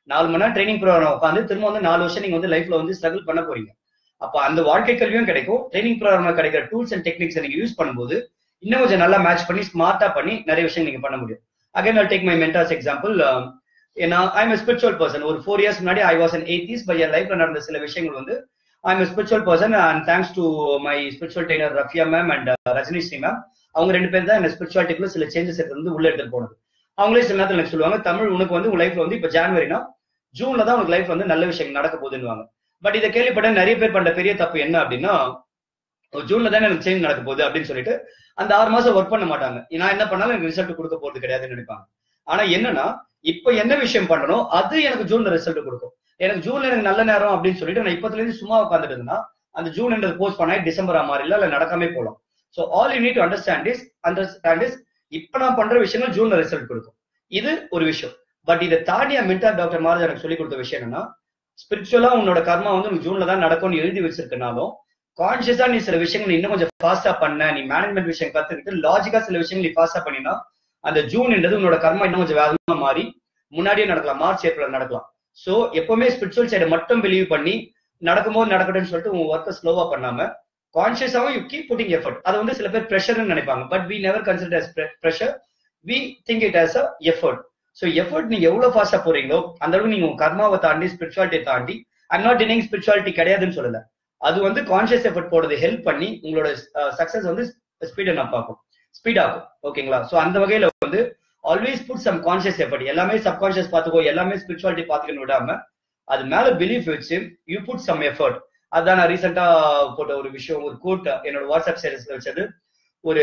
நாலு மணி நேரம் ட்ரைனிங் ப்ரோக்ராம் உட்காந்து திரும்ப வந்து நாலு வருஷம் நீங்க வந்து லைஃப்ல வந்து ஸ்ட்ரகிள் பண்ண போறீங்க அப்ப அந்த வாழ்க்கை கல்வியும் கிடைக்கும் ட்ரைனிங் ப்ரோக்ராம்ல கிடைக்கிற டூல்ஸ் அண்ட் டெக்னிக்ஸ் நீங்க யூஸ் பண்ணும்போது இன்னும் கொஞ்சம் நல்லா மேட்ச் பண்ணி ஸ்மார்ட்டா பண்ணி நிறைய விஷயம் நீங்க பண்ண முடியும் again I take my mentors example ஏன்னா ஐ எம் ஸ்பிரிச்சுவல் பர்சன் ஒரு ஃபோர் இயர்ஸ் முன்னாடி I was an eighties by என் லைஃப்ல நடந்த சில விஷயங்கள் வந்து I am spiritual person and thanks to my spiritual trainer Rafia ma'am and Rajini Sri ma'am அவங்க ரெண்டு பேர் தான் என்ன ஸ்பிரிச்சுவாலிட்டிக்குள்ள சில சேஞ்சஸ் வந்து உள்ள எடுத்துட்டு போனது அவங்களே சில நேரத்தில் எனக்கு சொல்லுவாங்க தமிழ் உனக்கு வந்து உன் லைஃப்ல வந்து இப்ப ஜான்வரினா ஜூன்ல தான் உனக்கு லைஃப் வந்து நல்ல விஷயம் நடக்க போகுதுன்னு பட் இதை கேள்விப்பட்ட நிறைய பேர் பண்ற பெரிய தப்பு என்ன அப்படின்னா ஜூன்ல தானே எனக்கு சேஞ்ச் நடக்க போகுது அப்படின்னு சொல்லிட்டு அந்த ஆறு மாசம் ஒர்க் பண்ண மாட்டாங்க நான் என்ன பண்ணாலும் எனக்கு ரிசல்ட் கொடுக்க போறது கிடையாதுன்னு நினைப்பாங்க ஆனா என்னன்னா இப்ப என்ன விஷயம் பண்ணணும் அது எனக்கு ஜூன்ல ரிசல்ட் கொடுக்கும் எனக்கு ஜூன்ல எனக்கு நல்ல நேரம் அப்படின்னு சொல்லிட்டு நான் இப்பத்துல இருந்து சும்மா உட்காந்துட்டு இருந்தா அந்த ஜூன் என்றது போஸ்ட் பண்ணா டிசம்பர் மாறில இல்ல நடக்காம போகலாம் so all you need to understand is understand is இப்ப நான் பண்ற விஷயங்கள் ஜூன்ல ரிசல்ட் கொடுக்கும் இது ஒரு விஷயம் பட் இதை தாண்டி மென்டார் டாக்டர் மாதிரி எனக்கு சொல்லி கொடுத்த விஷயம் என்னன்னா ஸ்பிரிச்சுவலா உன்னோட கர்மா வந்து உனக்கு ஜூன்ல தான் நடக்கும்னு எழுதி வச்சிருக்கனாலும் கான்சியஸா நீ சில விஷயங்கள் நீ இன்னும் கொஞ்சம் ஃபாஸ்டா பண்ண நீ மேனேஜ்மெண்ட் விஷயம் கத்துக்கிட்டு லாஜிக்கா சில விஷயங்கள் நீ ஃபாஸ்டா பண்ணினா அந்த ஜூன் என்றது உன்னோட கர்மா இன்னும் கொஞ்சம் வேகமா மாறி முன்னாடியே நடக்கலாம் மார்ச் ஏப்ரல் நடக்கலாம் சோ எப்பவுமே ஸ்பிரிச்சுவல் சைடை மட்டும் பிலீவ் பண்ணி நடக்கும்போது நடக்கட்டும்னு சொல்லிட்டு உங்க ஒர்க்கை ஸ்லோவா பண்ணாம கான்சியஸாவும் யூ கீப் புட்டிங் எஃபர்ட் அது வந்து சில பேர் ப்ரெஷர்னு நினைப்பாங்க but we never consider us pressure we think it as a effort so effort நீங்க எவ்வளவு ஃபாஸ்டா போறீங்களோ அந்த அளவுக்கு நீங்க உங்க கர்மாவை தாண்டி ஸ்பிரிச்சுவாலிட்டியை தாண்டி ஐம் நாட் டினிங் ஸ்பிரிச்சுவாலிட்டி கிடையாதுன்னு சொல்லல அது வந்து கான்சியஸ் எஃபர்ட் போடுறது ஹெல்ப் பண்ணி உங்களோட சக்சஸ் வந்து ஸ்பீட் அப் ஆகும் ஸ்பீட் ஆகும் ஓகேங்களா ஸோ அந்த வகையில வந்து always put some conscious effort எல்லாமே சப்கான்சியஸ் பார்த்துக்கோ எல்லாமே ஸ்பிரிச்சுவாலிட்டி பார்த்துக்கணும் விடாம அது மேல பிலீஃப் வச்சு யூ புட் சம் எஃபர்ட் அதான் நான் ரீசெண்டா போட்ட ஒரு விஷயம் ஒரு கோட் என்னோட வாட்ஸ்அப் ஸ்டேட்டஸ்ல வச்சது ஒரு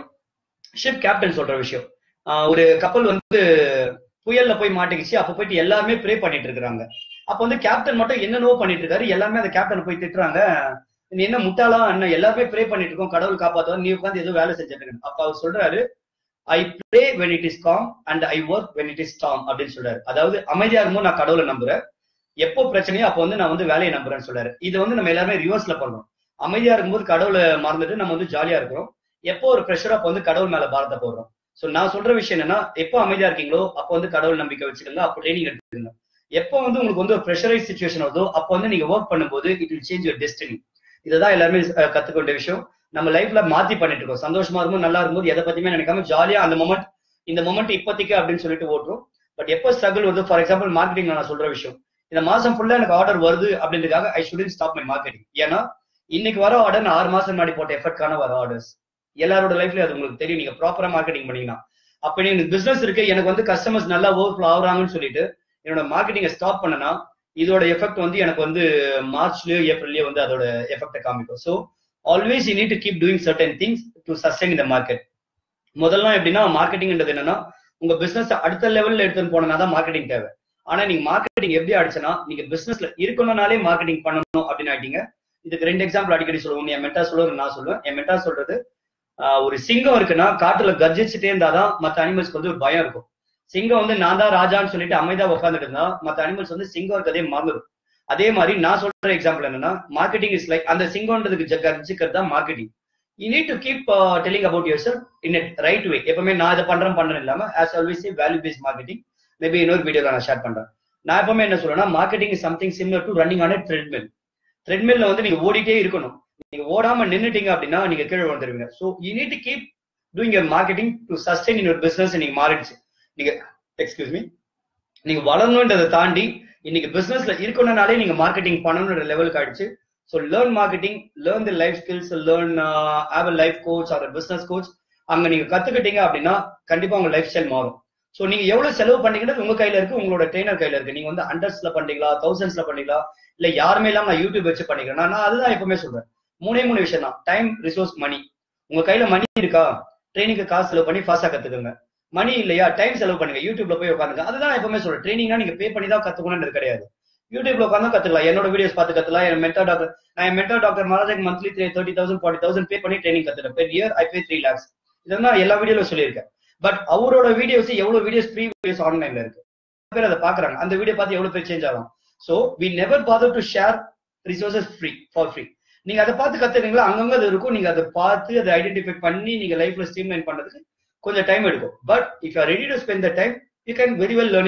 ஷிப் கேப்டன் சொல்ற விஷயம் ஒரு கப்பல் வந்து புயல்ல போய் மாட்டிக்கிச்சு அப்ப போயிட்டு எல்லாருமே ப்ரே பண்ணிட்டு இருக்காங்க அப்ப வந்து கேப்டன் மட்டும் என்னென்னவோ பண்ணிட்டு இருக்காரு எல்லாருமே அந்த கேப்டன் போய் திட்டுறாங்க நீ என்ன முட்டாளா என்ன எல்லாருமே ப்ரே பண்ணிட்டு இருக்கோம் கடவுள் காப்பாத்துவா நீ உட்காந்து ஏதோ வேலை செஞ்சுட்டு அப்ப அவர் சொல்றாரு I pray when it is calm and I work when it is storm அப்படின்னு சொல்றாரு அதாவது அமைதியா இருக்கும்போது நான் கடவுளை நம்புறேன் எப்போ பிரச்சனையோ அப்போ வந்து நான் வந்து வேலையை நம்புறேன்னு சொல்றாரு இது வந்து நம்ம எல்லாருமே ரிவர்ஸ்ல பண்றோம் அமைதியா இருக்கும்போது கடவுளை மறந்துட்டு நம்ம வந்து ஜாலியா இருக்கிறோம் எப்போ ஒரு ப்ரெஷரோ அப்போ வந்து கடவுள் மேல பாரத்தை போடுறோம் சோ நான் சொல்ற விஷயம் என்னன்னா எப்போ அமைதியா இருக்கீங்களோ அப்போ வந்து கடவுள் நம்பிக்கை வச்சுக்கோங்க அப்போ ட்ரைனிங் எடுத்துக்கோங்க எப்போ வந்து உங்களுக்கு வந்து ஒரு ப்ரெஷரைஸ் சுச்சுவேஷன் வருதோ அப்போ வந்து நீங்க ஒர்க் பண்ணும்போது it will change your destiny இதுதான் எல்லாருமே கத்துக்கொண்ட விஷயம் நம்ம லைஃப்ல மாத்தி பண்ணிட்டு இருக்கோம் சந்தோஷமா இருக்கும் நல்லா இருக்கும்போது எதை பத்தியுமே நினைக்காம ஜாலியா அந்த மொமெண்ட் இந்த மொமெண்ட் இப்போதைக்கு அப்படின்னு சொல்லிட்டு ஓட்டுரும் பட் எப்போ ஸ்ட்ரகிள் வருது ஃபார் எக்ஸாம்பிள் மார்க்கெட்டிங் நான் சொல்ற விஷயம் இந்த மாசம் ஃபுல்லா எனக்கு ஆர்டர் வருது அப்படின்றதுக்காக I shouldn't stop my marketing ஏன்னா இன்னைக்கு வர ஆர்டர் நான் ஆறு மாசம் முன்னாடி போட்ட எஃபர்ட்கான வர ஆர்டர்ஸ் எல்லாரோட லைஃப்ல அது உங்களுக்கு தெரியும் நீங்க ப்ராப்பரா மார்க்கெட்டிங் பண்ணீங்கன்னா அப்ப நீங்க பிசினஸ் இருக்கு எனக்கு வந்து கஸ்டமர்ஸ் நல்லா ஒர்க் ஃப்ளோ ஆகுறாங்கன்னு சொல்லிட்டு என்னோட மார்க்கெட்டிங்கை ஸ்டாப் பண்ணனா இதோட எஃபெக்ட் வந்து எனக்கு வந்து மார்ச்லயோ ஏப்ரல்லயோ வந்து அதோட எஃபெக்டை காமிக்கும் so always you need to keep doing certain things to sustain இந்த மார்க்கெட் முதல்ல எப்படின்னா மார்க்கெட்டிங்ன்றது என்னன்னா உங்க பிசினஸ் அடுத்த லெவல்ல எடுத்துன்னு போனா தான் மார்க்கெட்டிங் தேவை ஆனா நீங்க மார்க்கெட்டிங் எப்படி அடிச்சுன்னா நீங்க பிசினஸ்ல இருக்கணும்னாலே மார்க்கெட்டிங் பண்ணணும் அப்படின்னு ஆயிட்டீங்க இதுக்கு ரெண்டு எக்ஸாம்பிள் அடிக்கடி சொல்லுவோம் என் மெட்டா சொல்லுவது நான் சொல்லுவேன் என் மெட்டா சொல்றது ஒரு சிங்கம் இருக்குன்னா காட்டுல கர்ஜிச்சுட்டே இருந்தாதான் மத்த அனிமல்ஸ்க்கு வந்து ஒரு பயம் இருக்கும் சிங்கம் வந்து நான் தான் ராஜான்னு சொல்லிட்டு அமைதியா உட்காந்துட்டு இருந்தா மத்த அனிமல்ஸ் வந்து சிங்கம் இருக்கதே மறந்துடும் அதே மாதிரி நான் சொல்ற எக்ஸாம்பிள் என்னன்னா மார்க்கெட்டிங் இஸ் லைக் அந்த சிங்கம்ன்றதுக்கு கர்ஜிக்கிறது தான் marketing you need to keep telling about your sell in it right way எப்பவுமே நான் இதை பண்றேன் பண்றேன் இல்லாம as always value based marketing maybe இன்னொரு வீடியோல நான் ஷேர் பண்றேன் நான் எப்பவுமே என்ன சொல்றேன்னா marketing is something similar to running on treadmill ட்ரெட்மில்ல வந்து நீங்க ஓடிட்டே இருக்கணும் நீங்க ஓடாம நின்னுட்டீங்க அப்படின்னா நீங்க கீழே வந்துருவீங்க so you need to keep doing your marketing to sustain in your business நீங்க மாறிடுச்சு நீங்க எக்ஸ்கியூஸ் மீ நீங்க வளரணுன்றதை தாண்டி இன்னைக்கு பிசினஸ்ல இருக்கணும்னாலே நீங்க மார்க்கெட்டிங் பண்ணணுன்ற லெவலுக்கு ஆயிடுச்சு so learn marketing learn the life skills learn have a life coach or business coach அங்க நீங்க கத்துக்கிட்டீங்க அப்படின்னா கண்டிப்பா உங்க லைஃப் ஸ்டைல் மாறும் ஸோ நீங்க எவ்வளவு செலவு பண்ணீங்கன்றது உங்க கையில இருக்கு உங்களோட ட்ரெயினர் கையில இருக்கு நீங்க வந்து ஹண்ட்ரட்ஸ்ல பண்றீங்களா தௌசண்ட்ஸ்ல பண்ணீங்களா இல்ல யாருமே இல்லாம நான் யூடியூப் வச்சு பண்ணிக்கிறேன் நான் அதுதான் எப்பவுமே சொல்றேன் மூணே மூணு விஷயம் தான் டைம் ரிசோர்ஸ் மணி உங்க கையில மணி இருக்கா ட்ரைனிங்க்கு காசு செலவு பண்ணி ஃபாஸ்டா கத்துக்கோங்க மணி இல்லையா டைம் செலவு பண்ணுங்க யூடியூப்ல போய் உட்காந்துங்க அதுதான் எப்பவுமே சொல்றேன் ட்ரைனிங்னா நீங்க பே பண்ணி தான் கத்துக்கணும்னு கிடையாது யூடியூப்ல உட்காந்து கத்துக்கலாம் என்னோட வீடியோஸ் பார்த்து கத்துக்கலாம் என் மென்டா டாக்டர் நான் என் mentor doctor Maharaj monthly three thirty thousand forty thousand pay பண்ணி ட்ரைனிங் கத்துட்டேன் per year I pay three lakhs இதெல்லாம் எல்லா வீடியோல சொல்லியிருக்கேன் பட் அவரோட வீடியோஸ் எவ்வளவு வீடியோஸ் ஃப்ரீ வீடியோஸ் ஆன்லைன்ல இருக்கு பேர் அதை பாக்குறாங்க அந்த வீடியோ பார்த்து எவ்வளவு பேர் சேஞ்ச் ஆகும் so we never bother to share resources free for free நீங்க அதை பார்த்து கத்துறீங்களா அங்கங்க அது இருக்கும் நீங்க அதை பார்த்து அதை ஐடென்டிஃபை பண்ணி நீங்க லைஃப்ல ஸ்ட்ரீம்லைன் பண்றதுக்கு கொஞ்சம் டைம் எடுக்கும் but if you ready to spend the time you can very well learn it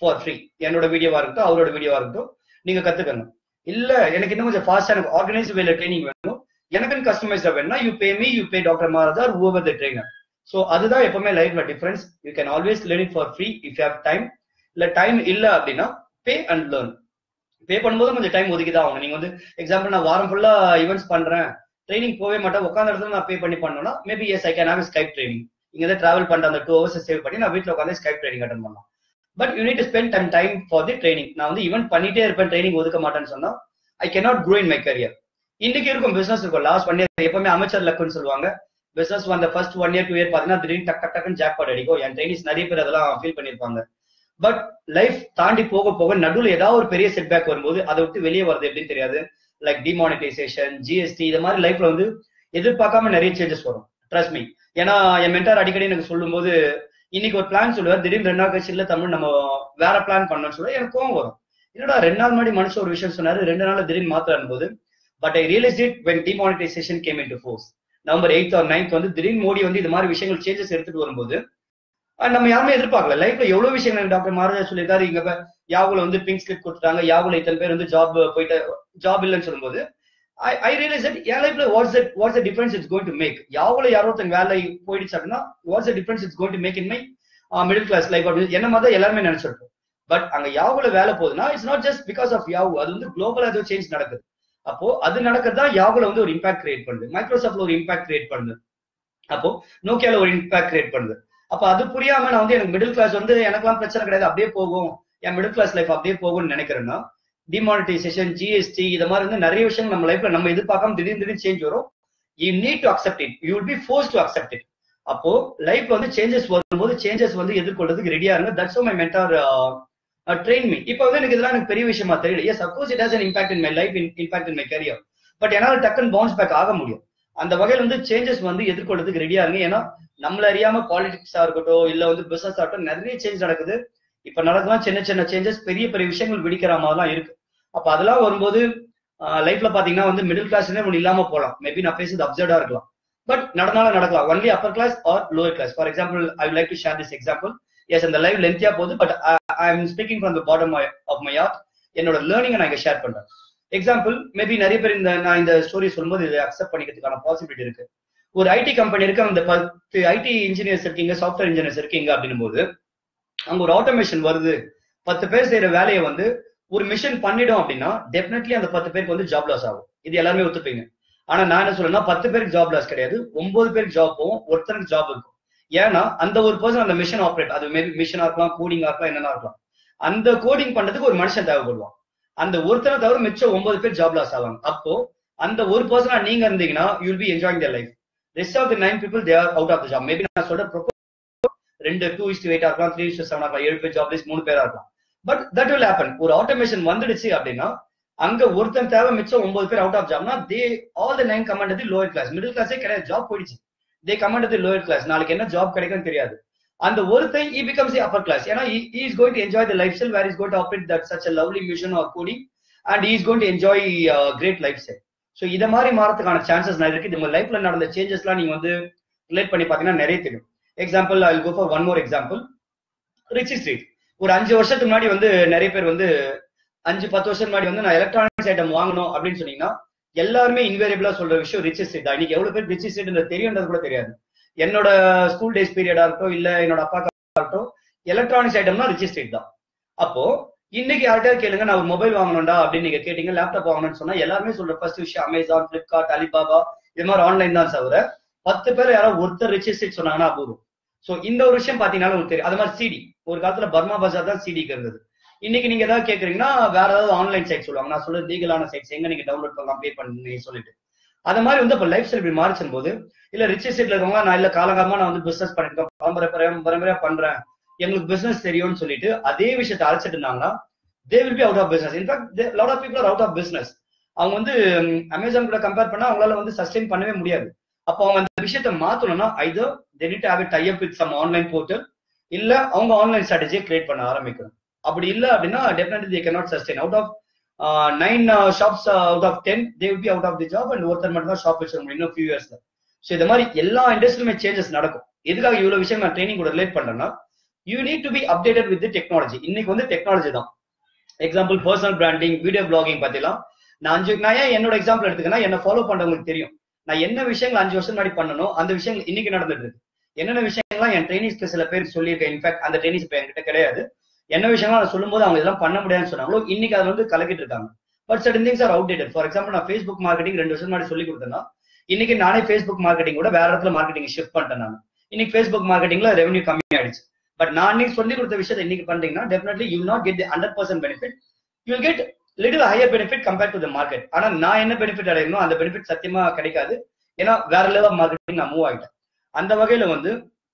for free என்னோட வீடியோவா இருக்கட்டும் அவரோட வீடியோவா இருக்கட்டும் நீங்க கத்துக்கணும் இல்ல எனக்கு இன்னும் கொஞ்சம் ஃபாஸ்டா எனக்கு ஆர்கனைஸ் வேல ட்ரைனிங் வேணும் எனக்குன்னு கஸ்டமைஸ்டா வேணும்னா you pay me you pay doctor Maratha over the trainer so அதுதான் எப்பவுமே லைஃப்ல difference you can always learn it for free if you have time இல்ல டைம் இல்ல அப்படின்னா பே அண்ட் லேர்ன் பே பண்ணும்போது கொஞ்சம் டைம் ஒதுக்கி தான் ஆகணும் நீங்க வந்து எக்ஸாம்பிள் நான் வாரம் ஃபுல்லா ஈவெண்ட்ஸ் பண்றேன் ட்ரைனிங் போவே மாட்டேன் உட்காந்த இடத்துல நான் பே பண்ணி பண்ணணும்னா maybe yes I can have Skype training இங்க தான் டிராவல் பண்ற அந்த டூ ஹவர்ஸ் சேவ் பண்ணி நான் வீட்டில் உட்காந்து ஸ்கைப் ட்ரைனிங் அட்டன் பண்ணலாம் but you need to spend time time for the training நான் வந்து ஈவெண்ட் பண்ணிட்டே இருப்பேன் ட்ரைனிங் ஒதுக்க மாட்டேன்னு சொன்னா I cannot grow in my career இன்னைக்கு இருக்கும் பிசினஸ் இருக்கும் லாஸ்ட் ஒன் இயர் எப்பவுமே அமைச்சர் லக்குன்னு சொல்லுவாங்க பிசினஸ் வந்த first one year two year பாத்தீங்கன்னா திடீர்னு டக் டக் டக்குன்னு ஜாக் பாட் அடிக்கும் என் ட்ரைனிஸ் நிறைய பேர் அதெல்லாம் ஃபீல் பண்ணிருப்பாங்க பட் லைஃப் தாண்டி போக போக நடுவில் ஏதாவது ஒரு பெரிய செட் பேக் வரும்போது அதை விட்டு வெளியே வருது எப்படின்னு தெரியாது லைக் டிமானிட்டைசேஷன் ஜிஎஸ்டி இது மாதிரி லைஃப்ல வந்து எதிர்பார்க்காம நிறைய சேஞ்சஸ் வரும் ட்ரஸ்ட் மீ ஏன்னா என் மென்டார் அடிக்கடி எனக்கு சொல்லும்போது இன்னைக்கு ஒரு பிளான் சொல்லுவார் திடீர்னு ரெண்டு நாள் கழிச்சு இல்ல தமிழ் நம்ம வேற பிளான் பண்ணணும்னு சொல்ல எனக்கு கோவம் வரும் என்னடா ரெண்டு நாள் முன்னாடி மனுஷன் ஒரு விஷயம் சொன்னாரு ரெண்டு நாள் திடீர்னு மாத்திரம் போது but I realise it when demonetisation came in to force November eighth or ninth வந்து திடீர்னு மோடி வந்து இது மாதிரி விஷயங்கள் சேஞ்சஸ் எடுத்துட்டு வரும்போது நம்ம யாருமே எதிர்பார்க்கல லைஃப்ல எவ்வளவு விஷயங்கள் டாக்டர் மாரதா சொல்லியிருக்காரு இங்க யாவுல வந்து பிங்க் ஸ்லிப் கொடுத்துட்டாங்க யாவுல இத்தனை பேர் வந்து ஜாப் போயிட்டு ஜாப் இல்லைன்னு சொல்லும்போது ஐ ரியலைஸ் என் லைஃப்ல what's what's difference it's going to make யாவுல யாரோ ஒருத்தங்க வேலை போயிடுச்சு அப்படின்னா what's difference it's going to make in my middle class life அப்படின்னு என்ன மாதிரி எல்லாருமே நினைச்சிருப்போம் பட் அங்க யாவுல வேலை போகுதுன்னா it's not just because of Yahoo அது வந்து குளோபலா ஏதோ சேஞ்ச் நடக்குது அப்போ அது நடக்கிறது தான் யாவுல வந்து ஒரு இம்பாக்ட் கிரியேட் பண்ணுது மைக்ரோசாஃப்ட்ல ஒரு இம்பாக்ட் கிரியேட் பண்ணுது அப்போ நோக்கியால ஒரு இம்பாக்ட் கிரியேட் பண்ணுது அப்ப அது புரியாம நான் வந்து எனக்கு மிடில் கிளாஸ் வந்து எனக்கெல்லாம் பிரச்சனை கிடையாது அப்படியே போகும் என் மிடில் கிளாஸ் லைஃப் அப்படியே போகும்னு நினைக்கிறேன்னா டிமானிட்டைசேஷன் ஜிஎஸ்டி இது மாதிரி வந்து நிறைய விஷயங்கள் நம்ம லைஃப்ல நம்ம எதிர்பார்க்காம திடீர்னு திடீர்னு சேஞ்ச் வரும் you need to accept it you will be force to accept it அப்போ லைஃப்ல வந்து சேஞ்சஸ் வரும்போது சேஞ்சஸ் வந்து எதிர்கொள்றதுக்கு ரெடியா இருங்க that's my mentor train me இப்போ வந்து எனக்கு இதெல்லாம் எனக்கு பெரிய விஷயமா தெரியல yes of course it has an impact in my life impact in my career but என்னால் டக்குன்னு பவுன்ஸ் பேக் ஆக முடியும் அந்த வகையில் வந்து சேஞ்சஸ் வந்து எதிர்கொள்றதுக்கு ரெடியா இருங்க ஏன்னா நம்மள அறியாம பாலிடிக்ஸா இருக்கட்டும் இல்ல வந்து பிசினஸ் ஆகட்டும் நிறைய சேஞ்ச் நடக்குது இப்ப நடக்கலாம் சின்ன சின்ன சேஞ்சஸ் பெரிய பெரிய விஷயங்கள் வெடிக்கிற மாதிரிலாம் இருக்கு அப்ப அதெல்லாம் வரும்போது லைஃப்ல பாத்தீங்கன்னா வந்து மிடில் கிளாஸ்னே ஒன்று இல்லாம போகலாம் மேபி நான் பேசுறது அப்சர்டா இருக்கலாம் பட் நடந்தாலும் நடக்கலாம் only upper class or lower class for example I like to share this example yes அந்த லைவ் லென்த்தியா போகுது but I am speaking from the bottom of my heart என்னோட லேர்னிங்கை நான் இங்க ஷேர் பண்றேன் எக்ஸாம்பிள் மேபி நிறைய பேர் இந்த நான் இந்த ஸ்டோரி சொல்லும்போது இதை அக்செப்ட் பண்ணிக்கிறதுக்கான பாசிபிலிட்டி இருக்கு ஒரு ஐடி கம்பெனி இருக்கு அந்த பத்து ஐடி இன்ஜினியர்ஸ் இருக்கீங்க சாஃப்ட்வேர் இன்ஜினியர்ஸ் இருக்கீங்க அப்படின்னும் போது அங்க ஒரு ஆட்டோமேஷன் வருது பத்து பேர் செய்யற வேலையை வந்து ஒரு மிஷின் பண்ணிடும் அப்படின்னா டெஃபினெட்லி அந்த பத்து பேருக்கு வந்து ஜாப் லாஸ் ஆகும் இது எல்லாருமே ஒத்துப்பீங்க ஆனா நான் என்ன சொல்றேன்னா பத்து பேருக்கு ஜாப் லாஸ் கிடையாது ஒன்பது பேருக்கு ஜாப் போகும் ஒருத்தருக்கு ஜாப் இருக்கும் ஏன்னா அந்த ஒரு பர்சன் அந்த மிஷின் ஆப்ரேட் அது மேபி மிஷினா இருக்கலாம் கோடிங்கா இருக்கலாம் என்னன்னா இருக்கலாம் அந்த கோடிங் பண்றதுக்கு ஒரு மனுஷன் தேவைப்படுவான் அந்த ஒருத்தனை தவிர மிச்சம் ஒன்பது பேர் ஜாப் லாஸ் ஆவாங்க அப்போ அந்த ஒரு பர்சனா நீங்க இருந்தீங்கன்னா you'll be enjoying the life rest of the nine people they are out of the job maybe நான் சொல்ற ரெண்டு டூ இஸ்ட் எயிட் இருக்கலாம் த்ரீ இஸ்ட் செவன் இருக்கலாம் ஏழு பேர் ஜாப் லிஸ்ட் மூணு பேரா இருக்கலாம் பட் தட் வில் ஹேப்பன் ஒரு ஆட்டோமேஷன் வந்துடுச்சு அப்படின்னா அங்க ஒருத்தன் தேவை மிச்சம் ஒன்பது பேர் அவுட் ஆஃப் ஜாப்னா they all the nine come under the lower class middle கிளாஸே கிடையாது ஜாப் போயிடுச்சு தே கமாண்ட் தி லோயர் கிளாஸ் நாளைக்கு என்ன ஜாப் கிடைக்கும்னு தெரியாது அந்த ஒருத்தன் இ பிகம்ஸ் அப்பர் கிளாஸ் ஏன்னா is going to enjoy the life style where is going to operate that such a lovely machine or coding and is going to enjoy great life style so இதை மாதிரி மாறதுக்கான சான்சஸ் நிறைய இருக்கு நம்ம லைஃப்ல நடந்த சேஞ்சஸ்லாம் நீங்க வந்து ரிலேட் பண்ணி பாத்தீங்கன்னா நிறைய தெரியும் example I go for one more example Ritchie Street ஒரு அஞ்சு வருஷத்துக்கு முன்னாடி வந்து நிறைய பேர் வந்து அஞ்சு பத்து வருஷம் முன்னாடி வந்து நான் எலக்ட்ரானிக்ஸ் ஐட்டம் வாங்கணும் அப்படின்னு சொன்னீங்கன்னா எல்லாருமே இன்வேரியபிளா சொல்ற விஷயம் ரிச்சி ஸ்ட்ரீட் தான் இன்னைக்கு எவ்வளவு பேர் ரிச்சி ஸ்ட்ரீட் தெரியுன்றது கூட தெரியாது என்னோட ஸ்கூல் டேஸ் பீரியடா இருக்கட்டும் இல்ல என்னோட அப்பா இருக்கட்டும் எலக்ட்ரானிக்ஸ் ஐட்டம்னா ரிச்சி ஸ்ட்ரீட் தான் அப்போ இன்னைக்கு யார்கிட்ட கேளுங்க நான் ஒரு மொபைல் வாங்கணும்டா அப்படின்னு நீங்க கேட்டீங்க லேப்டாப் வாங்கணும்னு சொன்னா எல்லாருமே சொல்ற ஃபர்ஸ்ட் விஷயம் அமேசான் பிளிப்கார்ட் அலிபாபா இது மாதிரி ஆன்லைன் தான் தவிர பத்து பேர் யாராவது ஒருத்தர் ரிச்சி ஸ்ட்ரீட் சொன்னாங்கன்னா அபூர்வம் சோ இந்த ஒரு விஷயம் பாத்தீங்கன்னா உங்களுக்கு தெரியும் அது மாதிரி சிடி ஒரு காலத்துல பர்மா பஜார் தான் சிடிக்கு இருந்தது இன்னைக்கு நீங்க ஏதாவது கேக்குறீங்கன்னா வேற ஏதாவது ஆன்லைன் சைட் சொல்லுவாங்க நான் சொல்றது லீகலான சைட்ஸ் எங்க நீங்க டவுன்லோட் பண்ணலாம் பே பண்ணி சொல்லிட்டு அது மாதிரி வந்து இப்ப லைஃப் ஸ்டைல் இப்படி மாறிச்சும் போது இல்ல ரிச் எஸ்டேட்ல இருக்கவங்க நான் இல்ல காலகாலமா நான் வந்து பிசினஸ் பண்ணிருக்கேன் பரம்பரை பரம்பரையா பண்றேன் எங்களுக்கு பிசினஸ் தெரியும்னு சொல்லிட்டு அதே விஷயத்தை அழைச்சிட்டு இருந்தாங்கன்னா they will be out of business in fact lot of people are out of business அவங்க வந்து அமேசான் கூட கம்பேர் பண்ணா அவங்களால வந்து சஸ்டெயின் பண்ணவே முடியாது அப்போ அவங்க அந்த விஷயத்த மாத்தணும்னா either they need have tie up with some online portal இல்ல அவங்க ஆன்லைன் ஸ்ட்ராட்டஜியை கிரியேட் பண்ண ஆரம்பிக்கணும் அப்படி இல்ல அப்படின்னா definitely they cannot sustain out of nine shops out of ten they will be out of the job and ஒருத்தர் மட்டும் தான் ஷாப் வச்சிருக்க முடியும் இன்னும் ஃபியூ இயர்ஸ்ல ஸோ இந்த மாதிரி எல்லா இண்டஸ்ட்ரியுமே சேஞ்சஸ் நடக்கும் எதுக்காக இவ்வளவு விஷயம் நான் ட்ரைனிங் கூட ரிலேட் பண்றேன்னா you need to be updated with technology இன்னைக்கு வந்து டெக்னாலஜி தான் example personal branding video blogging பத்திலாம் நான் அஞ்சு நான் ஏன் என்னோட எக்ஸாம்பிள் எடுத்துக்கன்னா என்ன ஃபாலோ பண்றவங்களுக்கு தெரியும் நான் என்ன விஷயங்கள் அஞ்சு வருஷம் முன்னாடி பண்ணணும் அந்த விஷயங்கள் இன்னைக்கு நடந்துட்டு இருக்கு என்னென்ன விஷயங்கள்லாம் என் ட்ரைனிங்ஸ்க்கு சில பேர் சொல்லியிருக்கேன் இன்ஃபேக்ட் அந்த ட்ரைனிங்ஸ் இப்போ என்கிட்ட கிடையாது என்ன விஷயங்கள் நான் சொல்லும்போது அவங்க இதெல்லாம் பண்ண முடியாதுன்னு சொன்னாங்களோ இன்னைக்கு அதை வந்து கலக்கிட்டு இருக்காங்க but certain things are outdated for example நான் ஃபேஸ்புக் மார்க்கெட்டிங் ரெண்டு வருஷம் முன்னாடி சொல்லி கொடுத்தேன்னா இன்னைக்கு நானே ஃபேஸ்புக் மார்க்கெட்டிங் கூட வேற இடத்துல மார்க்கெட்டிங் ஷிஃப்ட் பண்ணிட்டேன் நான் இன்னைக்கு ஃபேஸ்புக் மார்க்கெட்டிங்ல ரெவன்யூ கம்மி ஆயிடுச்சு பட் நான் இன்னைக்கு சொல்லி கொடுத்த விஷயத்தை இன்னைக்கு பண்றீங்கன்னா definitely you not get the hundred percent benefit you get little higher benefit compare to the market ஆனா நான் என்ன பெனிஃபிட் அடையணும் அந்த பெனிஃபிட் சத்தியமா கிடைக்காது ஏன்னா வேற லெவல் மார்க்கெட்டிங் நான் மூவ் ஆகிட்டேன் அந்த வகையில வந்து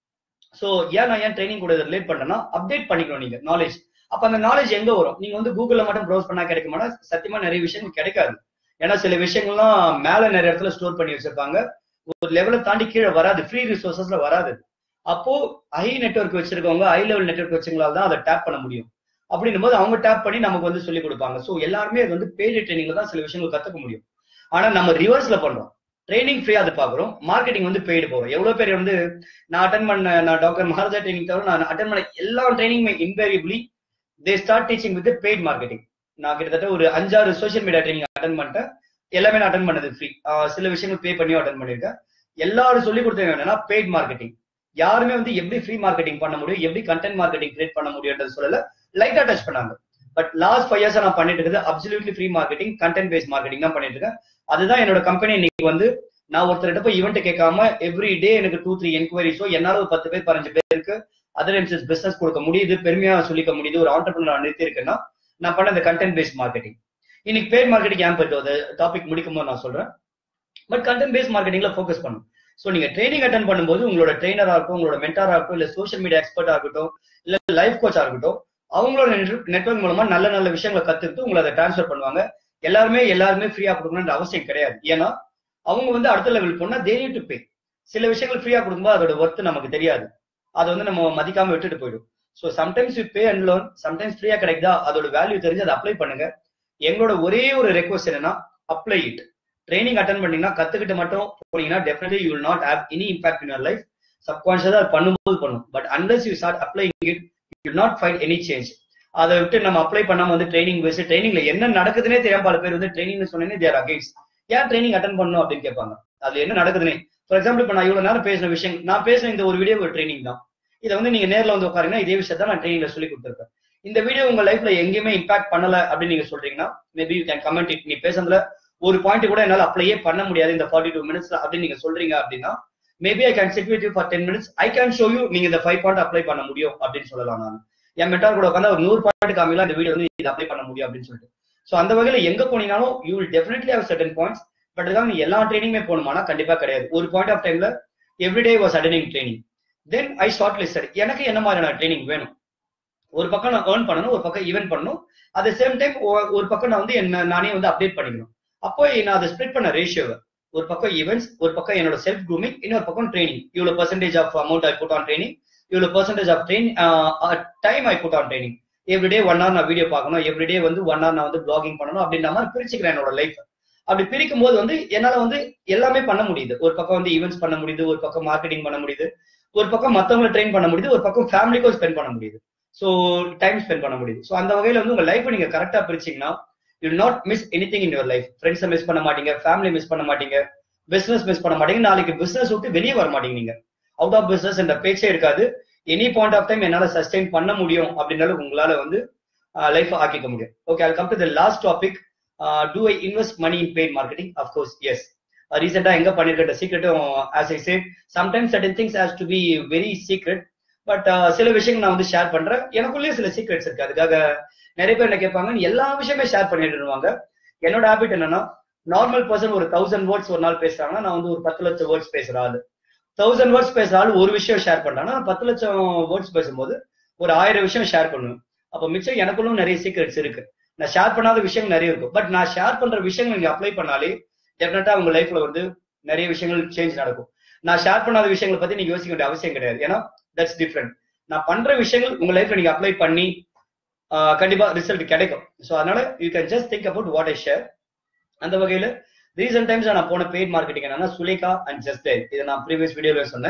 சோ ஏன் நான் ஏன் ட்ரைனிங் கூட ரிலேட் பண்றேன்னா அப்டேட் பண்ணிக்கணும் நீங்க நாலேஜ் அப்ப அந்த நாலேஜ் எங்க வரும் நீங்க வந்து கூகுள்ல மட்டும் ப்ரௌஸ் பண்ணா கிடைக்க மாட்டா சத்தியமா நிறைய விஷயங்கள் கிடைக்காது ஏன்னா சில விஷயங்கள்லாம் மேல நிறைய இடத்துல ஸ்டோர் பண்ணி வச்சிருப்பாங்க ஒரு லெவலை தாண்டி கீழே வராது ஃப்ரீ ரிசோர்சஸ்ல வராது அப்போ ஹை நெட்ஒர்க் வச்சிருக்கவங்க ஹை லெவல் நெட்ஒர்க் வச்சவங்களால தான் அதை டேப் பண்ண முடியும் அப்படின்னும் போது அவங்க டேப் பண்ணி நமக்கு வந்து சொல்லி கொடுப்பாங்க ஸோ எல்லாருமே அது வந்து பெய்டு ட்ரைனிங்ல தான் சில விஷயங்கள் கத்துக்க முடியும் ஆனா நம்ம ரிவர்ஸ்ல பண்றோம் ட்ரைனிங் ஃப்ரீ அது பாக்குறோம் மார்க்கெட்டிங் வந்து பெய்டு போறோம் எவ்வளவு பேர் வந்து நான் அட்டன் பண்ண நான் டாக்டர் மகாராஜா ட்ரைனிங் தவிர நான் அட்டன் பண்ண எல்லா ட்ரைனிங்குமே invariably they start teaching with paid marketing நான் கிட்டத்தட்ட ஒரு அஞ்சாறு சோஷியல் மீடியா ட்ரைனிங் அட்டன் பண்ணிட்டேன் எல்லாமே நான் அட்டன் பண்ணது ஃப்ரீ சில விஷயங்கள் பே பண்ணியும் அட்டன் பண்ணியிருக்கேன் எல்லாரும் சொல்லி கொடுத்தது என்னன்னா பெய்ட் மார்க்கெட்டிங் யாருமே வந்து எப்படி ஃப்ரீ மார்க்கெட்டிங் பண்ண முடியும் எப்படி கண்டென்ட் மார்க்கெட்டிங் கிரியேட் பண்ண முடியும்ன்றது சொல்லல லைட்டா டச் பண்ணாங்க பட் லாஸ்ட் ஃபைவ் இயர்ஸ் நான் பண்ணிட்டு இருக்கிறது absolutely free marketing content based marketing தான் பண்ணிட்டு இருக்கேன் அதுதான் என்னோட கம்பெனி இன்னைக்கு வந்து நான் ஒருத்தர்கிட்ட போய் ஈவெண்ட் கேட்காம எவ்ரி டே எனக்கு டூ த்ரீ என்கொயரிஸோ என்னால ஒரு பத்து பேர் பதினஞ்சு பேருக்கு அதர் எம்சஸ் பிசினஸ் கொடுக்க முடியுது பெருமையா சொல்லிக்க முடியுது ஒரு ஆண்டர்பிரினர் நிறுத்தி இருக்குன்னா நான் பண்ண இந்த கண்டென்ட் பேஸ்ட் மார்க்கெட்டிங் இன்னைக்கு பேட் மார்க்கெட்டிங் ஏன் போயிட்டு டாபிக் முடிக்கும் போது நான் சொல்றேன் பட் கண்டென்ட் பேஸ்ட் மார்க்கெட்டிங்ல ஃபோக்கஸ் பண்ணும் ஸோ நீங்க ட்ரைனிங் அட்டன் பண்ணும்போது உங்களோட ட்ரைனரா இருக்கட்டும் உங்களோட மென்டாரா இருக்கட்டும் இல்ல சோஷியல் மீடியா எக்ஸ்பர்ட்டா இருக்கட்டும் இல்ல லைஃப் கோச்சா இருக்கட்டும் அவங்களோட நெட்ஒர்க் மூலமா நல்ல நல்ல விஷயங்களை கத்துக்கிட்டு உங்களை அதை டிரான்ஸ்ஃபர் பண்ணுவாங்க எல்லாருமே எல்லாருமே ஃப்ரீயா கொடுக்கணும்ன்ற அவசியம் கிடையாது ஏன்னா அவங்க வந்து அடுத்த லெவல் போனா தே டு பே சில விஷயங்கள் ஃப்ரீயா கொடுக்கும்போது அதோட ஒர்த் நமக்கு தெரியாது அதை வந்து நம்ம மதிக்காம விட்டுட்டு போயிடும் so sometimes you pay and learn sometimes ஃப்ரீயா கிடைக்குதா அதோட வேல்யூ தெரிஞ்சு அதை அப்ளை பண்ணுங்க எங்களோட ஒரே ஒரு ரெக்வஸ்ட் என்னன்னா அப்ளை இட் ட்ரைனிங் அட்டன் பண்ணீங்கன்னா கத்துக்கிட்டு மட்டும் போனீங்கன்னா definitely you will not have any impact in your life சப்கான்ஷியஸா அது பண்ணும்போது பண்ணும் but unless you start applying it you not find any change அதை விட்டு நம்ம அப்ளை பண்ணாம வந்து ட்ரைனிங் பேசி ட்ரைனிங்ல என்ன நடக்குதுன்னே தெரியாம பல பேர் வந்து ட்ரைனிங் சொன்னேனே தேர் அகைன்ஸ்ட் ஏன் ட்ரைனிங் அட்டன் பண்ணணும் அப்படின்னு கேட்பாங்க அதுல என்ன நடக்குதுன்னே ஃபார் எக்ஸாம்பிள் இப்போ நான் இவ்வளவு நேரம் பேசின விஷயம் நான் பேசின இந்த ஒரு வீடியோ ஒரு ட்ரைனிங் தான் இதை வந்து நீங்க நேர்ல வந்து உட்காருங்கன்னா இதே விஷயத்த நான் ட்ரைனிங்ல சொல்லி கொடுத்துருக்கேன் இந்த வீடியோ உங்க லைஃப்ல எங்கேயுமே இம்பாக்ட் பண்ணல அப்படின்னு நீங்க சொல்றீங்கன்னா maybe you can comment it நீ பேசுறதுல ஒரு பாயிண்ட் கூட என்னால அப்ளையே பண்ண முடியாது இந்த ஃபார்ட்டி டூ மினிட்ஸ்ல அப்படின்னு நீங்க சொல்றீங்க அப்படின்னா maybe I can sit with you for ten minutes I can show you நீங்க இந்த ஃபைவ் பாயிண்ட் அப்ளை பண்ண முடியும் அப்படின்னு சொல்லலாம் நான் என் மெட்டார் கூட உட்காந்து ஒரு நூறு பாயிண்ட் காமிக்கலாம் இந்த வீடியோ வந்து இது அப்ளை பண்ண முடியும் அப்படின்னு சொல்லிட்டு ஸோ அந்த வகையில எங்க போனீங்கனாலும் you will definitely have certain points but இதுக்காக நீ எல்லா ட்ரைனிங்குமே போகணுமானா கண்டிப்பா கிடையாது ஒரு பாயிண்ட் ஆஃப் டைம்ல எவ்ரிடே வாஸ் அட்டனிங் training then I shortlisted எனக்கு என்ன மாதிரியான ட்ரைனிங் வேணும் ஒரு பக்கம் நான் ஏர்ன் பண்ணணும் ஒரு பக்கம் ஈவென்ட் பண்ணணும் அட் சேம் டைம் ஒரு பக்கம் நான் வந்து என்ன நானே வந்து அப்டேட் பண்ணிக்கணும் அப்போ நான் அதை ஸ்ப்ளிட் பண்ண ரேஷியோவை ஒரு பக்கம் ஈவெண்ட்ஸ் ஒரு பக்கம் என்னோட செல்ஃப் க்ரூமிங் இன்னொரு பக்கம் ட்ரைனிங் இவ்வளவு percentage of amount I put on training இவ்வளவு percentage of train time I put on training every day one hour நான் வீடியோ பார்க்கணும் எவ்ரிடே வந்து ஒன் ஹவர் நான் வந்து பிளாகிங் பண்ணணும் அப்படின்ற மாதிரி பிரிச்சுக்கிறேன் என்னோட லைஃப் அப்படி பிரிக்கும் போது வந்து என்னால வந்து எல்லாமே பண்ண முடியுது ஒரு பக்கம் வந்து ஈவெண்ட்ஸ் பண்ண முடியுது ஒரு பக்கம் மார்க்கெட்டிங் பண்ண முடியுது ஒரு பக்கம் மத்தவங்களை ட்ரெயின் பண்ண முடியுது ஒரு பக்கம் ஃபேமிலிக்கும் ஸ்பெண்ட் பண்ண முடியுது ஸோ டைம் ஸ்பெண்ட் பண்ண முடியுது ஸோ அந்த வகையில வந்து உங்க லைஃப் நீங்க கரெக்டா பிரிச்சீங்கன்னா you not miss any thing in your life ஃப்ரெண்ட்ஸை மிஸ் பண்ண மாட்டீங்க ஃபேமிலி மிஸ் பண்ண மாட்டீங்க பிசினஸ் மிஸ் பண்ண மாட்டீங்க நாளைக்கு பிசினஸ் விட்டு வெளியே வர மாட்டீங்க நீங்க அவுட் ஆஃப் பிசினஸ் என்ற பேச்சே இருக்காது எனி பாயிண்ட் ஆஃப் டைம் என்னால சஸ்டெயின் பண்ண முடியும் அப்படின்னாலும் உங்களால வந்து லைஃப் ஆக்கிக்க முடியும் ஓகே அது come to the last topic do I invest money in paid marketing of course yes ரீசெண்டா எங்க பண்ணிருக்க சீக்ரெட்டும் as I say sometimes certain things has to be very secret but சில விஷயங்கள் நான் வந்து ஷேர் பண்றேன் எனக்குள்ளேயே சில சீக்ரெட்ஸ் இருக்கு அதுக்காக நிறைய பேர் என்ன கேட்பாங்க எல்லா விஷயமே ஷேர் பண்ணிடுவாங்க என்னோட ஹேபிட் என்னன்னா நார்மல் பர்சன் ஒரு தௌசண்ட் வேர்ட்ஸ் ஒரு நாள் பேசுறாங்கன்னா நான் வந்து ஒரு பத்து லட்சம் வேர்ட்ஸ் பேசுற ஆளு தௌசண்ட் வேர்ட்ஸ் பேசுற ஆள் ஒரு விஷயம் ஷேர் பண்றாங்கன்னா நான் பத்து லட்சம் வேர்ட்ஸ் பேசும்போது ஒரு ஆயிரம் விஷயம் ஷேர் பண்ணுவேன் அப்போ மிச்சம் எனக்குள்ளும் நிறைய சீக்ரெட்ஸ் இருக்கு நான் ஷேர் பண்ணாத விஷயங்கள் நிறைய இருக்கும் பட் நான் ஷேர் பண்ற விஷயங்கள் நீங்க அப்ளை பண்ணாலே டெஃபினட்டா உங்க லைஃப்ல வந்து நிறைய விஷயங்கள் சேஞ்ச் நடக்கும் நான் ஷேர் பண்ணாத விஷயங்களை பத்தி நீங்க யோசிக்க வேண்டிய அவசியம் கிடையாது ஏன்னா தட்ஸ் டிஃப்ரெண்ட் நான் பண்ற விஷயங்கள் உங்க லைஃப்ல நீங்க அப்ளை பண்ணி கண்டிப்பா ரிசல்ட் கிடைக்கும் ஸோ அதனால you can just think about what I share அந்த வகையில ரீசெண்ட் டைம்ஸ் நான் போன பெய்ட் மார்க்கெட்டிங் என்னன்னா சுலேகா அண்ட் ஜஸ்ட் இதை நான் ப்ரீவியஸ் வீடியோல சொன்னேன்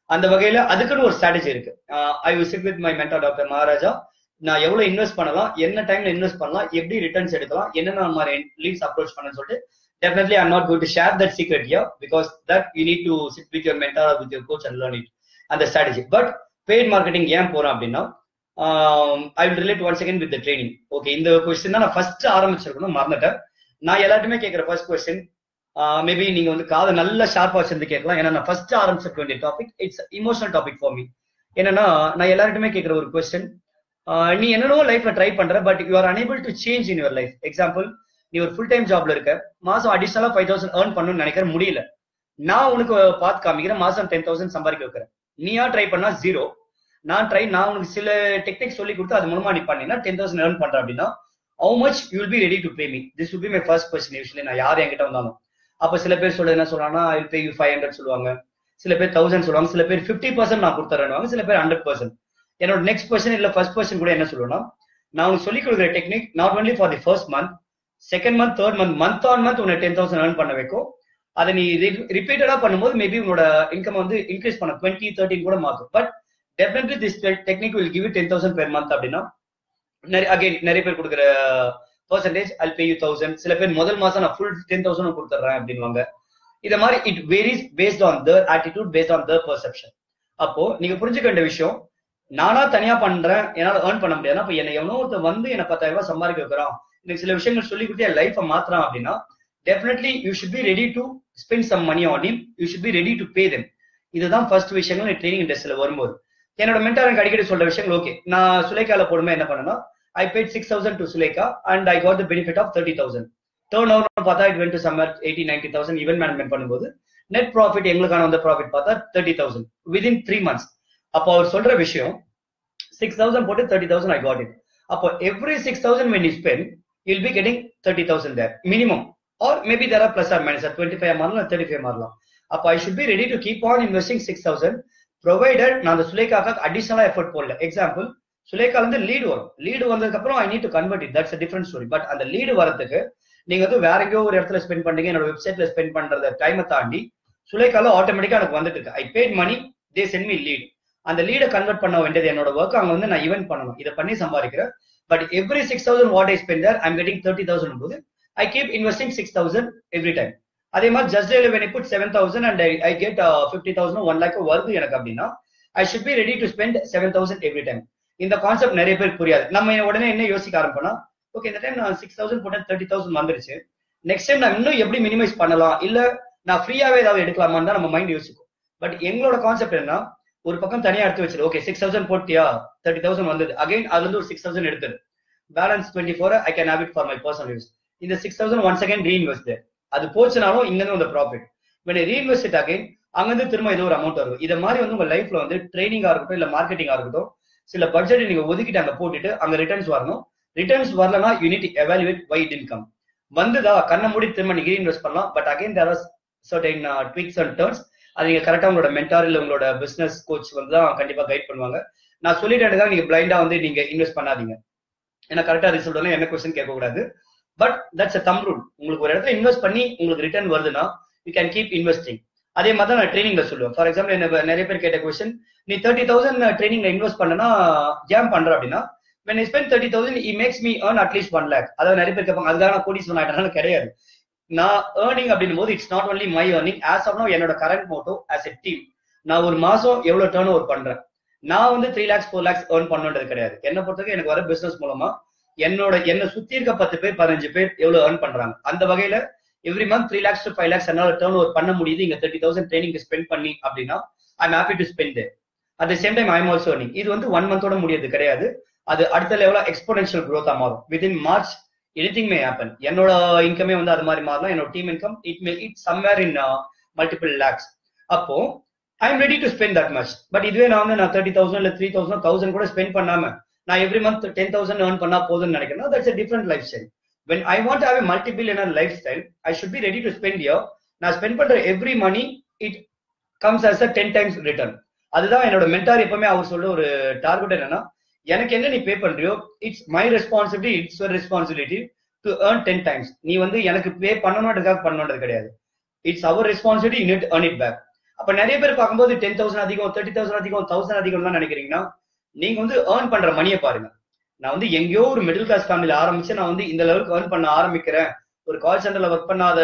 அந்த வகையில அதுக்குன்னு ஒரு ஸ்ட்ராட்டஜி இருக்கு I will sit with my mentor doctor Maharaja நான் எவ்வளவு இன்வெஸ்ட் பண்ணலாம் என்ன டைம்ல இன்வெஸ்ட் பண்ணலாம் எப்படி ரிட்டர்ன்ஸ் எடுக்கலாம் என்னென்ன மாதிரி லீட்ஸ் அப்ரோச் பண்ணணும்னு சொல்லிட்டு definitely i'm not going to share that secret here because that you need to sit with your mentor or with your coach and learn it and the strategy but paid marketing ஏன் போறேன் அப்படின்னா I will relate one second with training okay இந்த கொஸ்டின் தான் நான் ஃபர்ஸ்ட் ஆரம்பிச்சிருக்கணும் மறந்துட்டேன் நான் எல்லாருமே கேட்கிற ஃபர்ஸ்ட் கொஸ்டின் மேபி நீங்க வந்து காதை நல்ல ஷார்ப்பா வச்சிருந்து கேட்கலாம் ஏன்னா நான் ஃபர்ஸ்ட் ஆரம்பிச்சிருக்க வேண்டிய topic it's emotional topic for me என்னன்னா நான் எல்லார்ட்டுமே கேட்கிற ஒரு கொஸ்டின் நீ என்னென்னவோ லைஃப்ல ட்ரை பண்ற but you are unable to change in your life example நீ ஒரு ஃபுல் டைம் ஜாப்ல இருக்க மாசம் அடிஷனலா ஃபைவ் தௌசண்ட் ஏர்ன் பண்ணணும்னு நினைக்கிற முடியல நான் உனக்கு பார்த்து காமிக்கிறேன் மாசம் டென் தௌசண்ட் சம்பாதிக்க வைக்கிறேன் நீயா ட்ரை பண்ணா ஜீரோ நான் ட்ரை நான் உனக்கு சில டெக்னிக் சொல்லி கொடுத்து அது மூலமா நீ பண்ணினா டென் தௌசண்ட் ஏர்ன் பண்ற அப்படின்னா how much you will be ready to pay me this will be my first question usually நான் யார் என்கிட்ட வந்தாலும் அப்ப சில பேர் சொல்றது என்ன சொல்றாங்கன்னா I pay you five hundred சொல்லுவாங்க சில பேர் தௌசண்ட் சொல்லுவாங்க சில பேர் ஃபிஃப்டி பர்சன்ட் நான் கொடுத்துறேன் சில பேர் ஹண்ட்ரட் பர்சன்ட் என்னோட நெக்ஸ்ட் பர்சன் இல்ல ஃபர்ஸ்ட் பர்சன் கூட என்ன சொல்லுவேன்னா நான் உனக்கு சொல்லிக் கொடுக்குற technique not only for the first month second month third month month on month உன்னை டென் தௌசண்ட் ஏர்ன் பண்ண வைக்கும் அதை நீ ரிப்பீட்டடா பண்ணும்போது மேபி உன்னோட இன்கம் வந்து இன்க்ரீஸ் பண்ண டுவெண்ட்டி தேர்ட்டின் கூட மாற்றும் but definitely this technique will give ten thousand per month அப்படின்னா நிறைய அகைன் நிறைய பேர் கொடுக்குற percentage I'll pay you thousand சில பேர் முதல் மாசம் நான் ஃபுல் டென் தௌசண்ட் கொடுத்துட்றேன் அப்படின்வாங்க இத மாதிரி it varies based on the attitude based on the perception அப்போ நீங்க புரிஞ்சுக்க வேண்டிய விஷயம் நானா தனியா பண்றேன் என்னால ஏர்ன் பண்ண முடியாது அப்ப என்ன எவனோ ஒருத்தர் வந்து என்ன பத்தாயிரம் ரூபாய் சம்பாதிக்க வைக்கிறான் எனக்கு சில விஷயங்கள் சொல்லி கொடுத்து என் லைஃபை மாத்துறான் அப்படின்னா definitely you should be ready to spend some money on him you should be ready to pay them இதுதான் ஃபர்ஸ்ட் விஷயங்கள் ட்ரைனிங் இண்டஸ்ட்ரியில வரும்போது என்னோட மென்டார் எனக்கு அடிக்கடி சொல்ற விஷயங்கள் ஓகே நான் சுலேகால போடுமே என்ன பண்ணனா I paid six thousand to Sulekha and I got the benefit of thirty thousand turn over பார்த்தா it went to summer eighty ninety thousand event management பண்ணும்போது நெட் ப்ராஃபிட் எங்களுக்கான வந்த ப்ராஃபிட் பார்த்தா thirty thousand within three months அப்போ அவர் சொல்ற விஷயம் சிக்ஸ் தௌசண்ட் போட்டு thirty thousand I got it அப்போ every six thousand when you spend you'll be getting thirty thousand there minimum or maybe there or plus or minus twenty five மாறலாம் தேர்ட்டி ஃபைவ் மாறலாம் அப்போ I should be ready to keep on investing six thousand provided நான் அந்த சுலேக்காக அடிஷனலா எஃபர்ட் போடல எக்ஸாம்பிள் சுலேக்கால இருந்து லீடு வரும் லீடு வந்ததுக்கு அப்புறம் I need to convert it that's different story but அந்த லீடு வரதுக்கு நீங்க வந்து வேற எங்கேயோ ஒரு இடத்துல ஸ்பெண்ட் பண்றீங்க என்னோட வெப்சைட்ல ஸ்பெண்ட் பண்றத டைமை தாண்டி சுலேக்கால ஆட்டோமேட்டிக்கா எனக்கு வந்துட்டு இருக்கு I paid money they sent me lead அந்த லீடை கன்வெர்ட் பண்ண வேண்டியது என்னோட ஒர்க் அங்க வந்து நான் ஈவென்ட் பண்ணணும் இதை பண்ணி சம்பாதிக்கிறேன் but every six thousand what I spender I'm getting thirty thousand போது I keep investing six thousand every time அதே மாதிரி just tell when put seven thousand and I get fifty thousand one lakh வருது எனக்கு அப்படின்னா I should be ready to spend seven thousand every time இந்த கான்செப்ட் நிறைய பேருக்கு புரியாது நம்ம உடனே என்ன யோசிக்க ஆரம்பிப்போம்னா ஓகே இந்த டைம் நான் சிக்ஸ் தௌசண்ட் போட்டேன் தேர்ட்டி தௌசண்ட் வந்துருச்சு நெக்ஸ்ட் டைம் நான் இன்னும் எப்படி மினிமைஸ் பண்ணலாம் இல்ல நான் ஃப்ரீயாவே ஏதாவது எடுக்கலாமான்னு தான் நம்ம மைண்ட் யோசிக்கும் பட் எங்களோட கான்செப்ட் என்ன ஒரு பக்கம் தனியா எடுத்து வச்சிரு ஓகே சிக்ஸ் தௌசண்ட் போட்டியா தேர்ட்டி தௌசண்ட் வந்தது அகைன் அதுல இருந்து ஒரு சிக்ஸ் தௌசண்ட் எடுத்துரு balance twenty four I can have it for my personal use இந்த six thousand one second reinvest அது போச்சுனாலும் இங்க இருந்து அந்த profit when reinvest it again அங்கிருந்து திரும்ப ஏதோ ஒரு அமௌண்ட் வரும் இதை மாதிரி வந்து உங்க லைஃப்ல வந்து ட்ரைனிங்கா இருக்கட்டும் இல்ல மார்க்கெட்டிங்கா இருக்கட்டும் சில பட்ஜெட் நீங்க ஒதுக்கிட்டு அங்க போட்டுட்டு அங்க ரிட்டர்ன்ஸ் வரணும் ரிட்டர்ன்ஸ் வரலனா யூனிட் எவாலுவேட் வை இன்கம் வந்துதா கண்ணை மூடி திரும்ப நீங்க ரீஇன்வெஸ்ட் பண்ணலாம் but again there are certain tweaks and turns அது நீங்க கரெக்டா உங்களோட மென்டார் இல்ல உங்களோட பிசினஸ் கோச் வந்து தான் கண்டிப்பா கைட் பண்ணுவாங்க நான் சொல்லிட்டேன் நீங்க பிளைண்டா வந்து நீங்க இன்வெஸ்ட் பண்ணாதீங்க ஏன்னா கரெக்டா ரிசல்ட் வரலாம் என்ன கொஸ்டின் கேட்க கூடாது but that's a thumb rule உங்களுக்கு ஒரு இடத்துல இன்வெஸ்ட் பண்ணி உங்களுக்கு ரிட்டர்ன் வருதுன்னா யூ கேன் கீப் இன்வெஸ்டிங் அதே மாதிரி தான் நான் ட்ரைனிங்ல சொல்லுவேன் ஃபார் எக்ஸாம்பிள் என்ன நிறைய பேர் கேட்ட கொஸ்டின் நீ தேர்ட்டி தௌசண்ட் ட்ரைனிங்ல இன்வெஸ்ட் பண்ணனா ஜாம் பண்ற அப்படின்னா when I spend thirty thousand it makes me earn at least one lakh அதாவது நிறைய பேர் கேட்பாங்க அதுக்காக நான் கோடீஸ்வரன் ஆயிட்டனால கிடையாது நான் ஏர்னிங் அப்படின்னும் போது it's not only my earning as of now என்னோட current motto as a team நான் ஒரு மாசம் எவ்வளவு டேர்ன் ஓவர் பண்றேன் நான் வந்து three lakhs four lakhs earn பண்ணுன்றது கிடையாது என்ன பொறுத்தவரைக்கும் எனக்கு வர பிசினஸ் மூலமா என்னோட என்ன சுத்தி இருக்க பத்து பேர் பதினஞ்சு பேர் எவ்வளவு ஏர்ன் பண்றாங்க அந்த வகையில every month three lakhs to five lakhs என்னால டேர்ன் ஓவர் பண்ண முடியுது இங்க தேர்ட்டி தௌசண்ட் ட்ரைனிங் ஸ்பெண்ட் பண்ணி அப்படின்னா I'm happy to spend at the same time I'm also earning இது வந்து ஒன் மந்தோட முடியாது கிடையாது அது அடுத்த லெவலா எக்ஸ்போனன்ஷியல் growth மாறும் within March anything may happen என்னோட இன்கமே வந்து அது மாதிரி மாறலாம் என்னோட team income it may it somewhere in multiple lakhs அப்போ I am ready to spend that much but இதுவே நான் வந்து நான் தேர்ட்டி தௌசண்ட் இல்ல த்ரீ தௌசண்ட் தௌசண்ட் கூட ஸ்பெண்ட் பண்ணாம நான் every month ten thousand earn பண்ணா போதும்னு நினைக்கிறேன் that's a different life style when I want to have a multi-billionaire lifestyle, I should be ready to spend here. நான் ஸ்பெண்ட் பண்ற every money it comes as a ten times return அதுதான் என்னோட மென்டார் எப்பவுமே அவர் சொல்ற ஒரு டார்கெட் என்னன்னா எனக்கு என்ன நீ பே பண்றியோ it's my responsibility it's your responsibility to earn ten times நீ வந்து எனக்கு பே பண்ணணுன்றதுக்காக பண்ணணுன்றது கிடையாது it's our responsibility you need earn it back அப்ப நிறைய பேர் பார்க்கும்போது டென் தௌசண்ட் அதிகம் தேர்ட்டி தௌசண்ட் அதிகம் தௌசண்ட் அதிகம் தான் நினைக்கிறீங்கன்னா நீங்க வந்து ஏர்ன் பண்ற மணியை பாருங்க நான் வந்து எங்கேயோ ஒரு மிடில் கிளாஸ் ஃபேமிலில ஆரம்பிச்சு நான் வந்து இந்த லெவலுக்கு ஏர்ன் பண்ண ஆரம்பிக்கிறேன் ஒரு கால் சென்டர்ல ஒர்க் பண்ணாத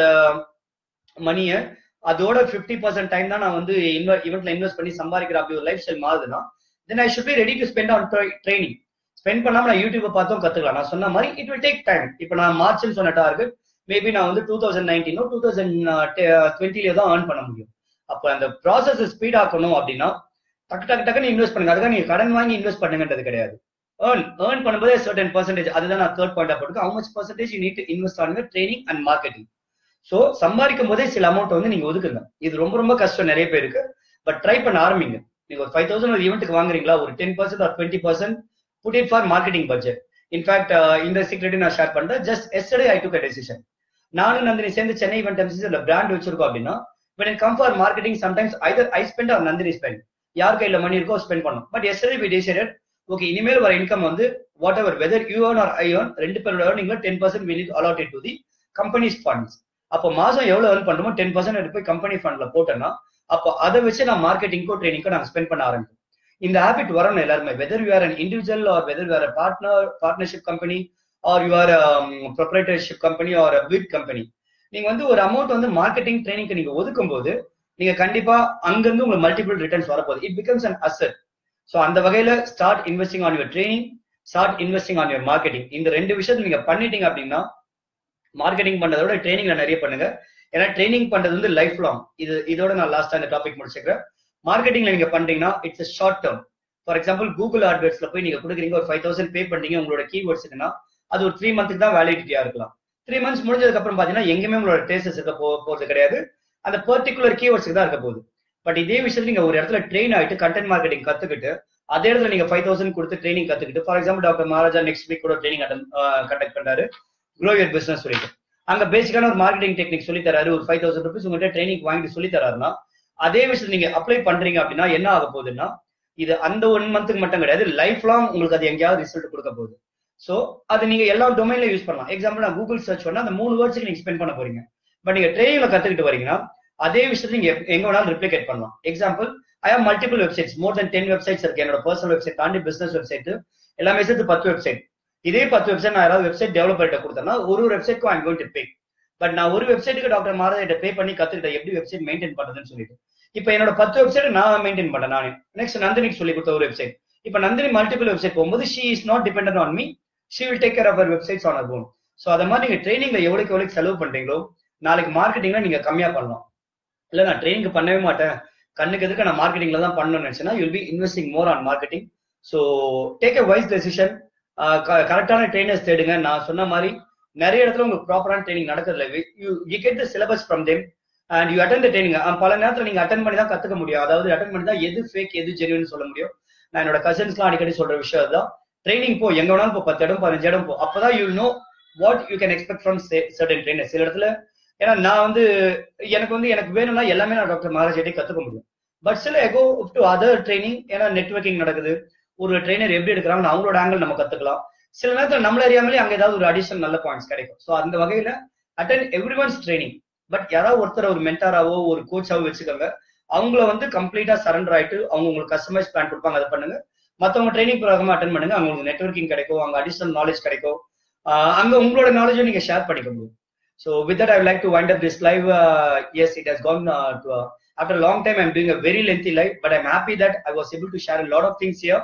மணியை அதோட ஃபிஃப்டி பர்சன்ட் டைம் தான் நான் வந்து இவெண்ட்ல இன்வெஸ்ட் பண்ணி சம்பாதிக்கிற அப்படி ஒரு லைஃப் ஸ்டைல் மாறுதுன்னா then I should be ready to spend on training spend பண்ணாம நான் யூடியூப் பார்த்தும் கத்துக்கலாம் நான் சொன்ன மாதிரி இட் வில் டேக் டைம் இப்போ நான் மார்ச்னு சொன்ன டார்கெட் மேபி நான் வந்து டூ தௌசண்ட் நைன்டீனோ டூ தௌசண்ட் டுவெண்ட்டில தான் ஏர்ன் பண்ண முடியும் அப்போ அந்த ப்ராசஸ் ஸ்பீட் ஆக்கணும் அப்படின்னா டக்கு டக்கு டக்குன்னு இன்வெஸ்ட் பண்ணுங்க அதுக்காக நீங்க கடன் வாங்கி இன்வெஸ்ட் பண்ணுங்கன்றது கிடையாது ஏர்ன் ஏர்ன் பண்ணும்போதே சர்டன் பர்சன்டேஜ் அதுதான் நான் தேர்ட் பாயிண்டா போட்டுருக்கேன் how much percentage you need to invest on training and marketing so சம்பாதிக்கும் போதே சில அமௌண்ட் வந்து நீங்க ஒதுக்குங்க இது ரொம்ப ரொம்ப கஷ்டம் நிறைய பேருக்கு பட் ட்ரை பண்ண ஆரம்பிங்க நீங்க ஒரு ஃபைவ் தௌசண்ட் ஒரு ஈவெண்ட்டுக்கு வாங்குறீங்களா ஒரு ten percent or twenty percent put it for marketing budget in fact இந்த சீக்ரெட்டையும் நான் ஷேர் பண்றேன் just yesterday I took a decision நானும் நந்தினி சேர்ந்து சென்னை ஈவெண்ட் எம்சிஸ்ல பிராண்ட் வச்சிருக்கோம் அப்படின்னா when it come for marketing sometimes either i spend or nandini spend யார் கையில மணி இருக்கோ ஸ்பெண்ட் பண்ணும் but yesterday we decided okay இனிமேல் வர இன்கம் வந்து what ever whether you earn or I earn ரெண்டு பேரோட ஏர்னிங்ல ten percent will allotted to the company's funds அப்போ மாசம் எவ்வளவு ஏர்ன் பண்றோமோ டென் பர்சன்ட் எடுத்து போய் கம்பெனி ஃபண்ட்ல போட்டேன்னா அப்போ அதை வச்சு நான் மார்க்கெட்டிங்கோ ட்ரைனிங்கோ நாங்கள் ஸ்பெண்ட் பண்ண ஆரம்பிக்கும் இந்த ஹேபிட் வரணும் எல்லாருமே whether you are an individual or whether you are partner partnership company or you are proprietorship company or big company நீங்க வந்து ஒரு அமௌண்ட் வந்து மார்க்கெட்டிங் ட்ரைனிங்க்கு நீங்க ஒதுக்கும் போது நீங்க கண்டிப்பா அங்கிருந்து உங்களுக்கு மல்டிபிள் ரிட்டர்ன்ஸ் வரப்போகுது it becomes an asset so அந்த வகையில start investing on your training start investing on your marketing இந்த ரெண்டு விஷயத்தை நீங்க பண்ணிட்டீங்க அப்படின்னா மார்க்கெட்டிங் பண்றதை விட ட்ரைனிங்ல நிறைய பண்ணுங்க ஏன்னா ட்ரைனிங் பண்றது வந்து லைஃப் லாங் இது இதோட நான் லாஸ்ட் அந்த டாபிக் முடிச்சுக்கிறேன் மார்க்கெட்டிங்ல நீங்க பண்றீங்கன்னா it's short term for example Google ஆட்வேர்ட்ஸ்ல போய் நீங்க கொடுக்குறீங்க ஒரு ஃபைவ் தௌசண்ட் பே பண்றீங்க உங்களோட கீவேர்ட்ஸ்க்குன்னா அது ஒரு த்ரீ மந்த்துக்கு தான் வேலிடிட்டியா இருக்கலாம் த்ரீ மந்த்ஸ் முடிஞ்சதுக்கு அப்புறம் பாத்தீங்கன்னா எங்கேயுமே உங்களோட டேஸ்டஸ் இருக்க போ போறது கிடையாது அந்த பர்டிகுலர் கீவேர்ட்ஸ்க்கு தான் இருக்க போகுது பட் இதே விஷயத்துல நீங்க ஒரு இடத்துல ட்ரெயின் ஆயிட்டு கண்டென்ட் மார்க்கெட்டிங் கத்துக்கிட்டு அதே இடத்துல நீங்க ஃபைவ் தௌசண்ட் கொடுத்து ட்ரைனிங் கத்துக்கிட்டு for example doctor Maharaja next week கூட ட்ரைனிங் கண்டக்ட் பண்றாரு க்ரோ யர் பிசினஸ் சொல்லிட்டு அங்க பேசிக்கான ஒரு மார்க்கெட்டிங் டெக்னிக் சொல்லி தராரு ஒரு ஃபைவ் தௌசண்ட் ருபீஸ் உங்கள்கிட்ட ட்ரைனிங் வாங்கிட்டு சொல்லி தராருன்னா அதே விஷயத்துல நீங்க அப்ளை பண்றீங்க அப்படின்னா என்ன ஆக போகுதுன்னா இது அந்த ஒன் மந்த்துக்கு மட்டும் கிடையாது லைஃப் லாங் உங்களுக்கு அது எங்கேயாவது ரிசல்ட் கொடுக்க போகுது ஸோ அது நீங்க எல்லா டொமைன்ல யூஸ் பண்ணலாம் எக்ஸாம்பிள் நான் கூகுள் சர்ச் பண்ணா அந்த மூணு வேர்ட்ஸ்க்கு நீங்க ஸ்பெண்ட் பண்ண போறீங்க பட் நீங்க ட்ரைனிங்ல கத்துக்கிட்டு வரீங்கன்னா அதே விஷயத்தை நீங்க எங்க வேணாலும் ரிப்ளிகேட் பண்ணலாம் example I have multiple websites more then ten websites இருக்கு என்னோட பர்சனல் வெப்சைட் தாண்டி பிசினஸ் வெப்சைட் எல்லாமே சேர்த்து பத்து வெப்சைட் இதே பத்து வெப்சைட் நான் யாராவது வெப்சைட் டெவலப்பர்கிட்ட கொடுத்தேன்னா ஒரு வெப்சைட்க்கும் I'm going to pay but நான் ஒரு வெப்சைட்டுக்கு டாக்டர் மாரதிட்ட பே பண்ணி கத்துக்கிட்டேன் எப்படி வெப்சைட் மெயின்டைன் பண்றதுன்னு சொல்லிட்டு இப்போ என்னோட பத்து வெப்சைட் நான் மெயின்டைன் பண்ணேன் நானே நெக்ஸ்ட் நந்தினிக்கு சொல்லி கொடுத்த ஒரு வெப்சைட் இப்போ நந்தினி மல்டிபிள் வெப்சைட் போகும்போது she is not depend on me she will take care of websites on own so அதை மாதிரி நீங்க ட்ரைனிங்ல எவ்வளோக்கு எவ்வளோக்கு செலவு பண்றீங்களோ நாளைக்கு மார்க்கெட்டிங்ல நீங்க கம்மியா பண்ணலாம் இல்ல நான் ட்ரைனிங் பண்ணவே மாட்டேன் கண்ணுக்கு எதுக்கு நான் மார்க்கெட்டிங்ல தான் பண்ணணும்னு நினைச்சேன்னா you'll be investing more on marketing so take a wise decision கரெக்டான ட்ரைனர்ஸ் தேடுங்க நான் சொன்ன மாதிரி நிறைய இடத்துல உங்களுக்கு ப்ராப்பரான ட்ரைனிங் நடக்கிறதுல you you get the syllabus from them and you attend the training பல நேரத்தில் நீங்க அட்டன் பண்ணி தான் கத்துக்க முடியும் அதாவது அட்டன் பண்ணி தான் எது ஃபேக் எது ஜென்யூன் சொல்ல முடியும் நான் என்னோட கசின்ஸ்லாம் அடிக்கடி சொல்ற விஷயம் அதுதான் ட்ரைனிங் போ எங்க வேணாலும் இப்போ பத்து இடம் பதினஞ்சு இடம் போ அப்பதான் you know what you can expect from certain trainer சில இடத்துல ஏன்னா நான் வந்து எனக்கு வந்து எனக்கு வேணும்னா எல்லாமே நான் டாக்டர் மகாராஜிட்டே கத்துக்க முடியும் பட் சில எகோ டு அதர் ட்ரைனிங் ஏன்னா நெட்ஒர்க்கிங் நடக்குது ஒரு ட்ரைனர் எப்படி எடுக்கிறாங்க அவங்களோட ஆங்கிள் நம்ம கத்துக்கலாம் சில நேரத்தில் நம்மள அறியாமலே அங்க ஏதாவது ஒரு அடிஷனல் நல்ல பாயிண்ட்ஸ் கிடைக்கும் ஸோ அந்த வகையில attend every once training but யாராவது ஒருத்தர் ஒரு மென்டாராவோ ஒரு கோச்சாவோ வச்சுக்கோங்க அவங்கள வந்து கம்ப்ளீட்டா சரண்டர் ஆயிட்டு அவங்க உங்களுக்கு கஸ்டமைஸ் பிளான் கொடுப்பாங்க அதை பண்ணுங்க மற்றவங்க ட்ரைனிங் ப்ரோக்ராம் அட்டன் பண்ணுங்க அவங்களுக்கு நெட்ஒர்க்கிங் கிடைக்கும் அங்க அடிஷனல் நாலேஜ் கிடைக்கும் அங்க உங்களோட நாலேஜை நீங்க ஷேர் பண்ணிக்க முடியும் So with that, I would like to wind up this live. Uh, yes, it has gone uh, to, uh, after a long time. I'm doing a very lengthy live, but I'm happy that I was able to share a lot of things here.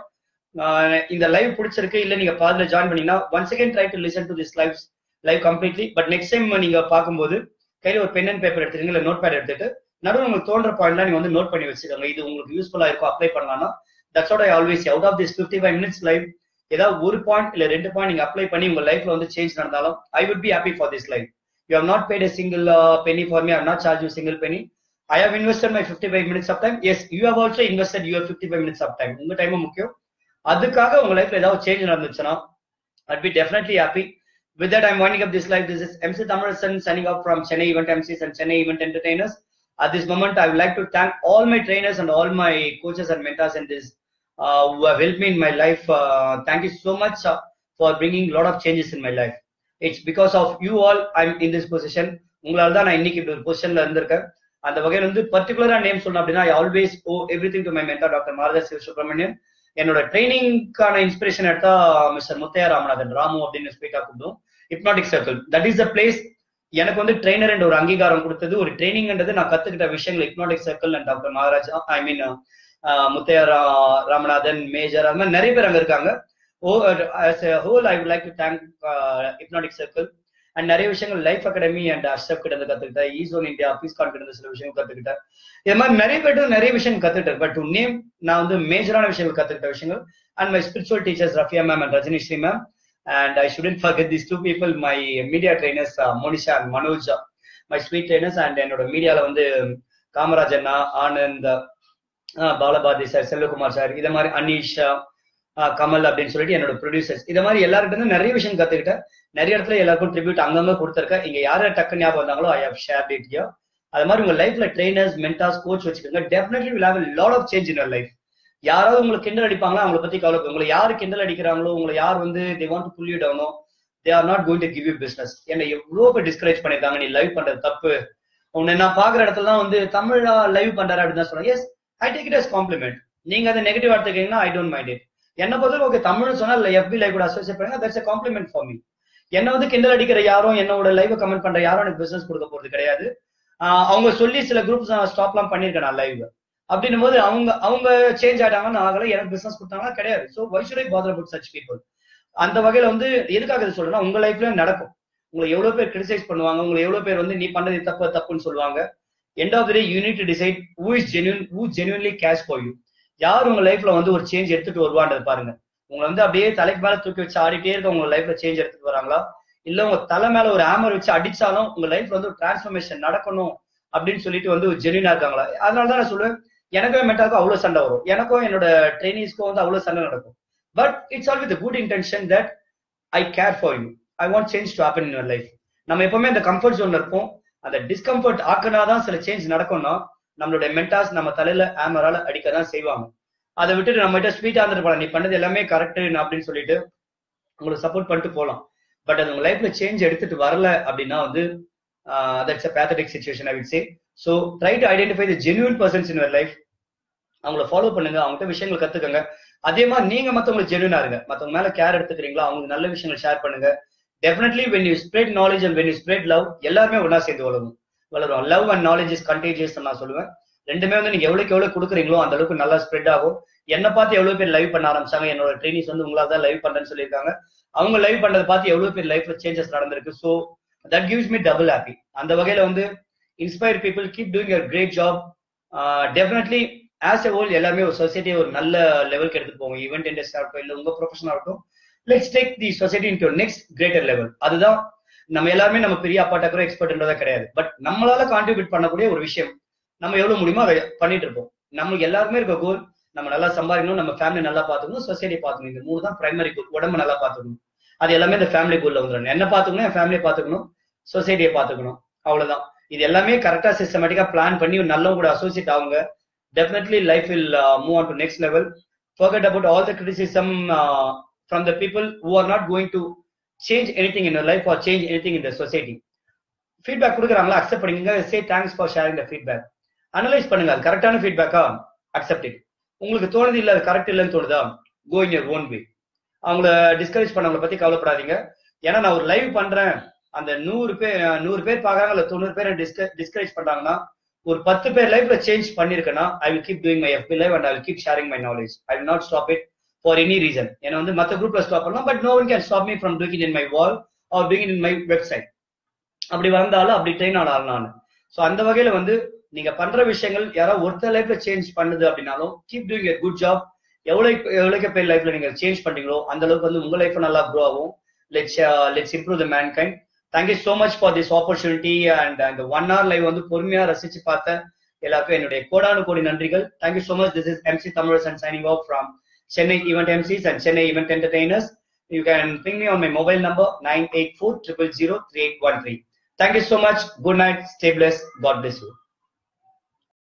இந்த லைவ் பிடிச்சிருக்கு இல்ல நீங்க பாதில ஜாயின் பண்ணீங்கன்னா once again try to listen to this live live completely but next time நீங்க பார்க்கும்போது கையில ஒரு பென் அண்ட் பேப்பர் எடுத்துருங்க இல்ல நோட் பேட் எடுத்துட்டு நடுவில் உங்களுக்கு தோன்ற பாயிண்ட்லாம் நீங்க வந்து நோட் பண்ணி வச்சுக்கோங்க இது உங்களுக்கு யூஸ்ஃபுல்லா இருக்கும் அப்ளை பண்ணலாம்னா that's what I always out of this fifty five minutes live ஏதாவது ஒரு பாயிண்ட் இல்ல ரெண்டு பாயிண்ட் நீங்க அப்ளை பண்ணி உங்க லைஃப்ல வந்து சேஞ்ச் நடந்தாலும் I would be happy for this live you have not paid a single uh, penny for me. I have not charged you a single penny. I have invested my 55 minutes of time. Yes, you have also invested your 55 minutes of time. உங்க டைம் முக்கியம் அதுக்காக உங்க லைஃப்ல ஏதாவது சேஞ்ச் நடந்துச்சுன்னா I'd be definitely happy. With that, I'm winding up this live. This is MC Thamarasan signing off from Chennai Event MCs and Chennai Event Entertainers. At this moment, I would like to thank all my trainers and all my coaches and mentors in this uh, who have helped me in my life. Uh, thank you so much uh, for bringing a lot of changes in my life. It's because of you all I'm in this position உங்களால தான் நான் இன்னைக்கு இப்படி ஒரு பொசிஷன்ல இருந்திருக்கேன் அந்த வகையில் வந்து பர்டிகுலரா நேம் சொல்லணும் அப்படின்னா I always owe everything to my mentor doctor மாரதா சிவ சுப்ரமணியன் என்னோட ட்ரைனிங்கான இன்ஸ்பிரேஷன் எடுத்தா மிஸ்டர் முத்தையா ராமநாதன் ராமு அப்படின்னு ஸ்பீக்கா கூப்பிடும் hypnotic circle that is the place எனக்கு வந்து ட்ரெயினர் என்ற ஒரு அங்கீகாரம் கொடுத்தது ஒரு ட்ரைனிங்ன்றது நான் கத்துக்கிட்ட விஷயங்கள் hypnotic circle and doctor Maharaja I mean Muthiah ரா- ராமநாதன் மேஜர் அது மாதிரி நிறைய பேர் அங்க இருக்காங்க oh as whole I would like to thank hypnotic circle and நிறைய விஷயங்கள் லைஃப் அகாடமி அண்ட் அஷ்ரப் கிட்ட இருந்து கத்துக்கிட்டேன் ஈசோன் இந்தியா பீஸ் கான்ஃபிடன்ஸ் சில விஷயங்கள் கத்துக்கிட்டேன் இது மாதிரி நிறைய பேர் நிறைய விஷயம் கத்துக்கிட்டேன் பட் டு நேம் நான் வந்து மேஜரான விஷயங்கள் கத்துக்கிட்ட விஷயங்கள் and my spiritual teachers Rafia ma'am and Rajini Sri ma'am and I shouldn't forget these two people, my media trainers, uh, Monisha and Manoj, uh, my sweet trainers, and என்னோட மீடியால வந்து காமராஜ் அண்ணா Anand uh, Balabharathi sir Selvakumar sir இத மாதிரி அனீஷ் uh, கமல் அப்படின்னு சொல்லிட்டு என்னோட ப்ரொடியூசர்ஸ் இத மாதிரி எல்லார்கிட்ட இருந்து நிறைய விஷயம் கத்துக்கிட்டேன் நிறைய இடத்துல எல்லாருக்கும் ட்ரிபியூட் அங்கங்க கொடுத்துருக்கேன் இங்க யார டக்கு ஞாபகம் வந்தாங்களோ I have share it you அது மாதிரி உங்க லைஃப்ல ட்ரைனர்ஸ் மென்டாஸ் கோச் வச்சுக்கோங்க definitely will have lot of change in life யாராவது உங்களுக்கு கிண்டல் அடிப்பாங்களா அவங்கள பத்தி கவலை உங்களை யார் கிண்டல் அடிக்கிறாங்களோ உங்களை யார் வந்து they want to pull you டவுனோ they are not going to give you business என்னை எவ்வளவு பேர் டிஸ்கரேஜ் பண்ணிருக்காங்க நீ லைவ் பண்றது தப்பு உன்னை நான் பாக்குற இடத்துல தான் வந்து தமிழா லைவ் பண்றாரு அப்படின்னு தான் சொல்றேன் yes I take it as compliment நீங்க அதை நெகட்டிவ் எடுத்துக்கீங்கன்னா ஐ டோன்ட் மைண்ட் இட் என்ன பொறுத்தவரை ஓகே தமிழ் சொன்னா இல்ல எஃபி லைவ் கூட அசோசியேட் பண்ணுங்க that's a compliment for me என்ன வந்து கிண்டல் அடிக்கிற யாரும் என்னோட லைவ் கமெண்ட் பண்ற யாரும் எனக்கு பிசினஸ் கொடுக்க போறது கிடையாது ஆஹ் அவங்க சொல்லி சில குரூப்ஸ் நான் ஸ்டாப்லாம் பண்ணிருக்கேன் நான் லைவ் அப்படின்னும் போது அவங்க அவங்க சேஞ்ச் ஆயிட்டாங்கன்னு ஆகல எனக்கு பிசினஸ் கொடுத்தாங்கன்னா கிடையாது so why should I bother about such people அந்த வகையில வந்து எதுக்காக இது சொல்றேன்னா உங்க லைஃப்லயும் நடக்கும் உங்களை எவ்வளவு பேர் கிரிட்டிசைஸ் பண்ணுவாங்க உங்களை எவ்வளவு பேர் வந்து நீ பண்ணது தப்பு தப்புன்னு சொல்லுவாங்க end of the day you need to decide who is genuine who genuinely cares for you யார் உங்க லைஃப்ல வந்து ஒரு சேஞ்ச் எடுத்துட்டு வருவான்றது பாருங்க உங்களை வந்து அப்படியே தலைக்கு மேல தூக்கி வச்சு ஆடிட்டே இருக்க உங்க லைஃப்ல சேஞ்ச் எடுத்துட்டு வராங்களா இல்ல உங்க தலை மேல ஒரு ஆமர் வச்சு அடிச்சாலும் உங்க லைஃப்ல வந்து ஒரு டிரான்ஸ்ஃபர்மேஷன் நடக்கணும் அப்படின்னு சொல்லிட்டு வந்து ஒரு ஜென்யூனா இருக்காங்களா அதனால தான் நான் சொல்லுவேன் எனக்கும் மென்டாக்கும் அவ்வளவு சண்டை வரும் எனக்கும் என்னோட ட்ரைனிஸ்க்கும் வந்து அவ்வளவு சண்டை நடக்கும் but it's all with good intention that I care for you I want change to happen in your life நம்ம எப்பவுமே இந்த கம்ஃபர்ட் ஜோன்ல இருப்போம் அந்த டிஸ்கம்ஃபர்ட் ஆக்குனாதான் சில சேஞ்ச் நடக்கும்னா நம்மளுடைய மென்டாஸ் நம்ம தலையில ஆமரால அடிக்க தான் செய்வாங்க அதை விட்டுட்டு நம்ம கிட்ட ஸ்வீட்டா இருந்துட்டு நீ பண்ணது எல்லாமே கரெக்ட் அப்படின்னு சொல்லிட்டு உங்களுக்கு சப்போர்ட் பண்ணிட்டு போகலாம் பட் அது உங்க லைஃப்ல சேஞ்ச் எடுத்துட்டு வரல அப்படின்னா வந்து that's a pathetic situation I will say so try to identify the genuine persons in your life அவங்கள ஃபாலோ பண்ணுங்க அவங்ககிட்ட விஷயங்கள் கத்துக்கங்க அதே மாதிரி நீங்க மத்தவங்களுக்கு ஜென்யூனா இருங்க மத்தவங்க மேல கேர் எடுத்துக்கிறீங்களா அவங்களுக்கு நல்ல விஷயங்கள் ஷேர் பண்ணுங்க definitely when you spread knowledge and when you spread love எல்லாருமே ஒன்னா சேர்ந்து வளரும் வளரும் love and knowledge is contagious நான் சொல்லுவேன் ரெண்டுமே வந்து நீங்க எவ்வளவுக்கு எவ்வளவு கொடுக்குறீங்களோ அந்த அளவுக்கு நல்லா ஸ்ப்ரெட் ஆகும் என்ன பார்த்து எவ்வளவு பேர் லைவ் பண்ண ஆரம்பிச்சாங்க என்னோட ட்ரைனிஸ் வந்து உங்களால தான் லைவ் பண்றேன்னு சொல்லியிருக்காங்க அவங்க லைவ் பண்றதை பார்த்து எவ்வளவு பேர் லைஃப்ல சேஞ்சஸ் நடந்திருக்கு so that gives me double happy அந்த வகையில வந்து inspire people keep doing your great job definitely as a whole எல்லாமே ஒரு சொசைட்டி ஒரு நல்ல லெவலுக்கு எடுத்துட்டு போவோம் ஈவெண்ட் இண்டஸ்ட்ரி ஆகட்டும் இல்லை உங்க ப்ரொஃபஷன் ஆகட்டும் let's take the society into next greater level அதுதான் நம்ம எல்லாருமே நம்ம பெரிய அப்பாட்டாக்கிறோம் எக்ஸ்பர்ட்ன்றதா கிடையாது பட் நம்மளால கான்ட்ரிபியூட் பண்ணக்கூடிய ஒரு விஷயம் நம்ம எவ்வளவு முடியுமோ அதை பண்ணிட்டு இருப்போம் நம்மளுக்கு எல்லாருமே இருக்க கோல் நம்ம நல்லா சம்பாதிக்கணும் நம்ம ஃபேமிலி நல்லா பார்த்துக்கணும் சொசைட்டி பார்த்துக்கணும் இந்த மூணு தான் பிரைமரி கோல் உடம்பு நல்லா பார்த்துக்கணும் அது எல்லாமே இந்த ஃபேமிலி கோல்ல வந்துடும் என்ன பார்த்துக்கணும் என் ஃபேமிலியை பார்த்துக்கணும் சொசைட்டியை பார்த்துக்கணும் அவ்வளவுதான் இது எல்லாமே கரெக்டா சிஸ்டமேட்டிக்கா பிளான் பண்ணி ஒரு நல்லவங்க கூட அசோசியேட் ஆகுங்க definitely life will move on to next level forget about all the criticism uh, from the people who are not going to change anything in your life or change anything in the society feedback கொடுக்குறாங்களா அக்செப்ட் பண்ணிக்கங்க say thanks for sharing the feedback analyse பண்ணுங்க அது கரெக்டான ஃபீட்பேக்கா அக்செப்ட் இட் உங்களுக்கு தோணுது இல்ல அது கரெக்ட் இல்லைன்னு தோணுதா கோ இன் யர் ஓன் வே அவங்கள டிஸ்கரேஜ் பண்ணவங்கள பத்தி கவலைப்படாதீங்க ஏன்னா நான் ஒரு லைவ் பண்றேன் அந்த நூறு பேர் நூறு பேர் பாக்குறாங்க இல்ல தொண்ணூறு பேர் டிஸ்கரேஜ் பண்றாங்கன்னா ஒரு பத்து பேர் லைஃப்ல சேஞ்ச் பண்ணிருக்கேன்னா I will keep doing my FB live and I will keep sharing my knowledge I will not stop it for any reason ஏன்னா வந்து மத்த குரூப்ல ஸ்டாப் பண்ணலாம் but no one can stop me from doing in my wall or doing in my website அப்படி வந்தாலும் அப்படி ட்ரெயின் ஆனாலும் நான் ஸோ அந்த வகையில வந்து நீங்க பண்ற விஷயங்கள் யாராவது ஒருத்தர் லைஃப்ல சேஞ்ச் பண்ணுது அப்படின்னாலும் keep doing a good job எவ்வளவு எவ்வளவு பேர் லைஃப்ல நீங்க சேஞ்ச் பண்றீங்களோ அந்த அளவுக்கு வந்து உங்க லைஃப் நல்லா க்ரோ ஆகும் let's let's improve the mankind thank you so much for this opportunity and அந்த ஒன் ஹவர் லைவ் வந்து பொறுமையா ரசிச்சு பார்த்த எல்லாருக்கும் என்னுடைய கோடானு கோடி நன்றிகள் thank you so much this is MC Tamilarasan signing off from Chennai event MCs and Chennai event entertainers you can ping me on my mobile number nine eight four triple zero three eight one three Thank you so much. Good night. Stay blessed. God bless you.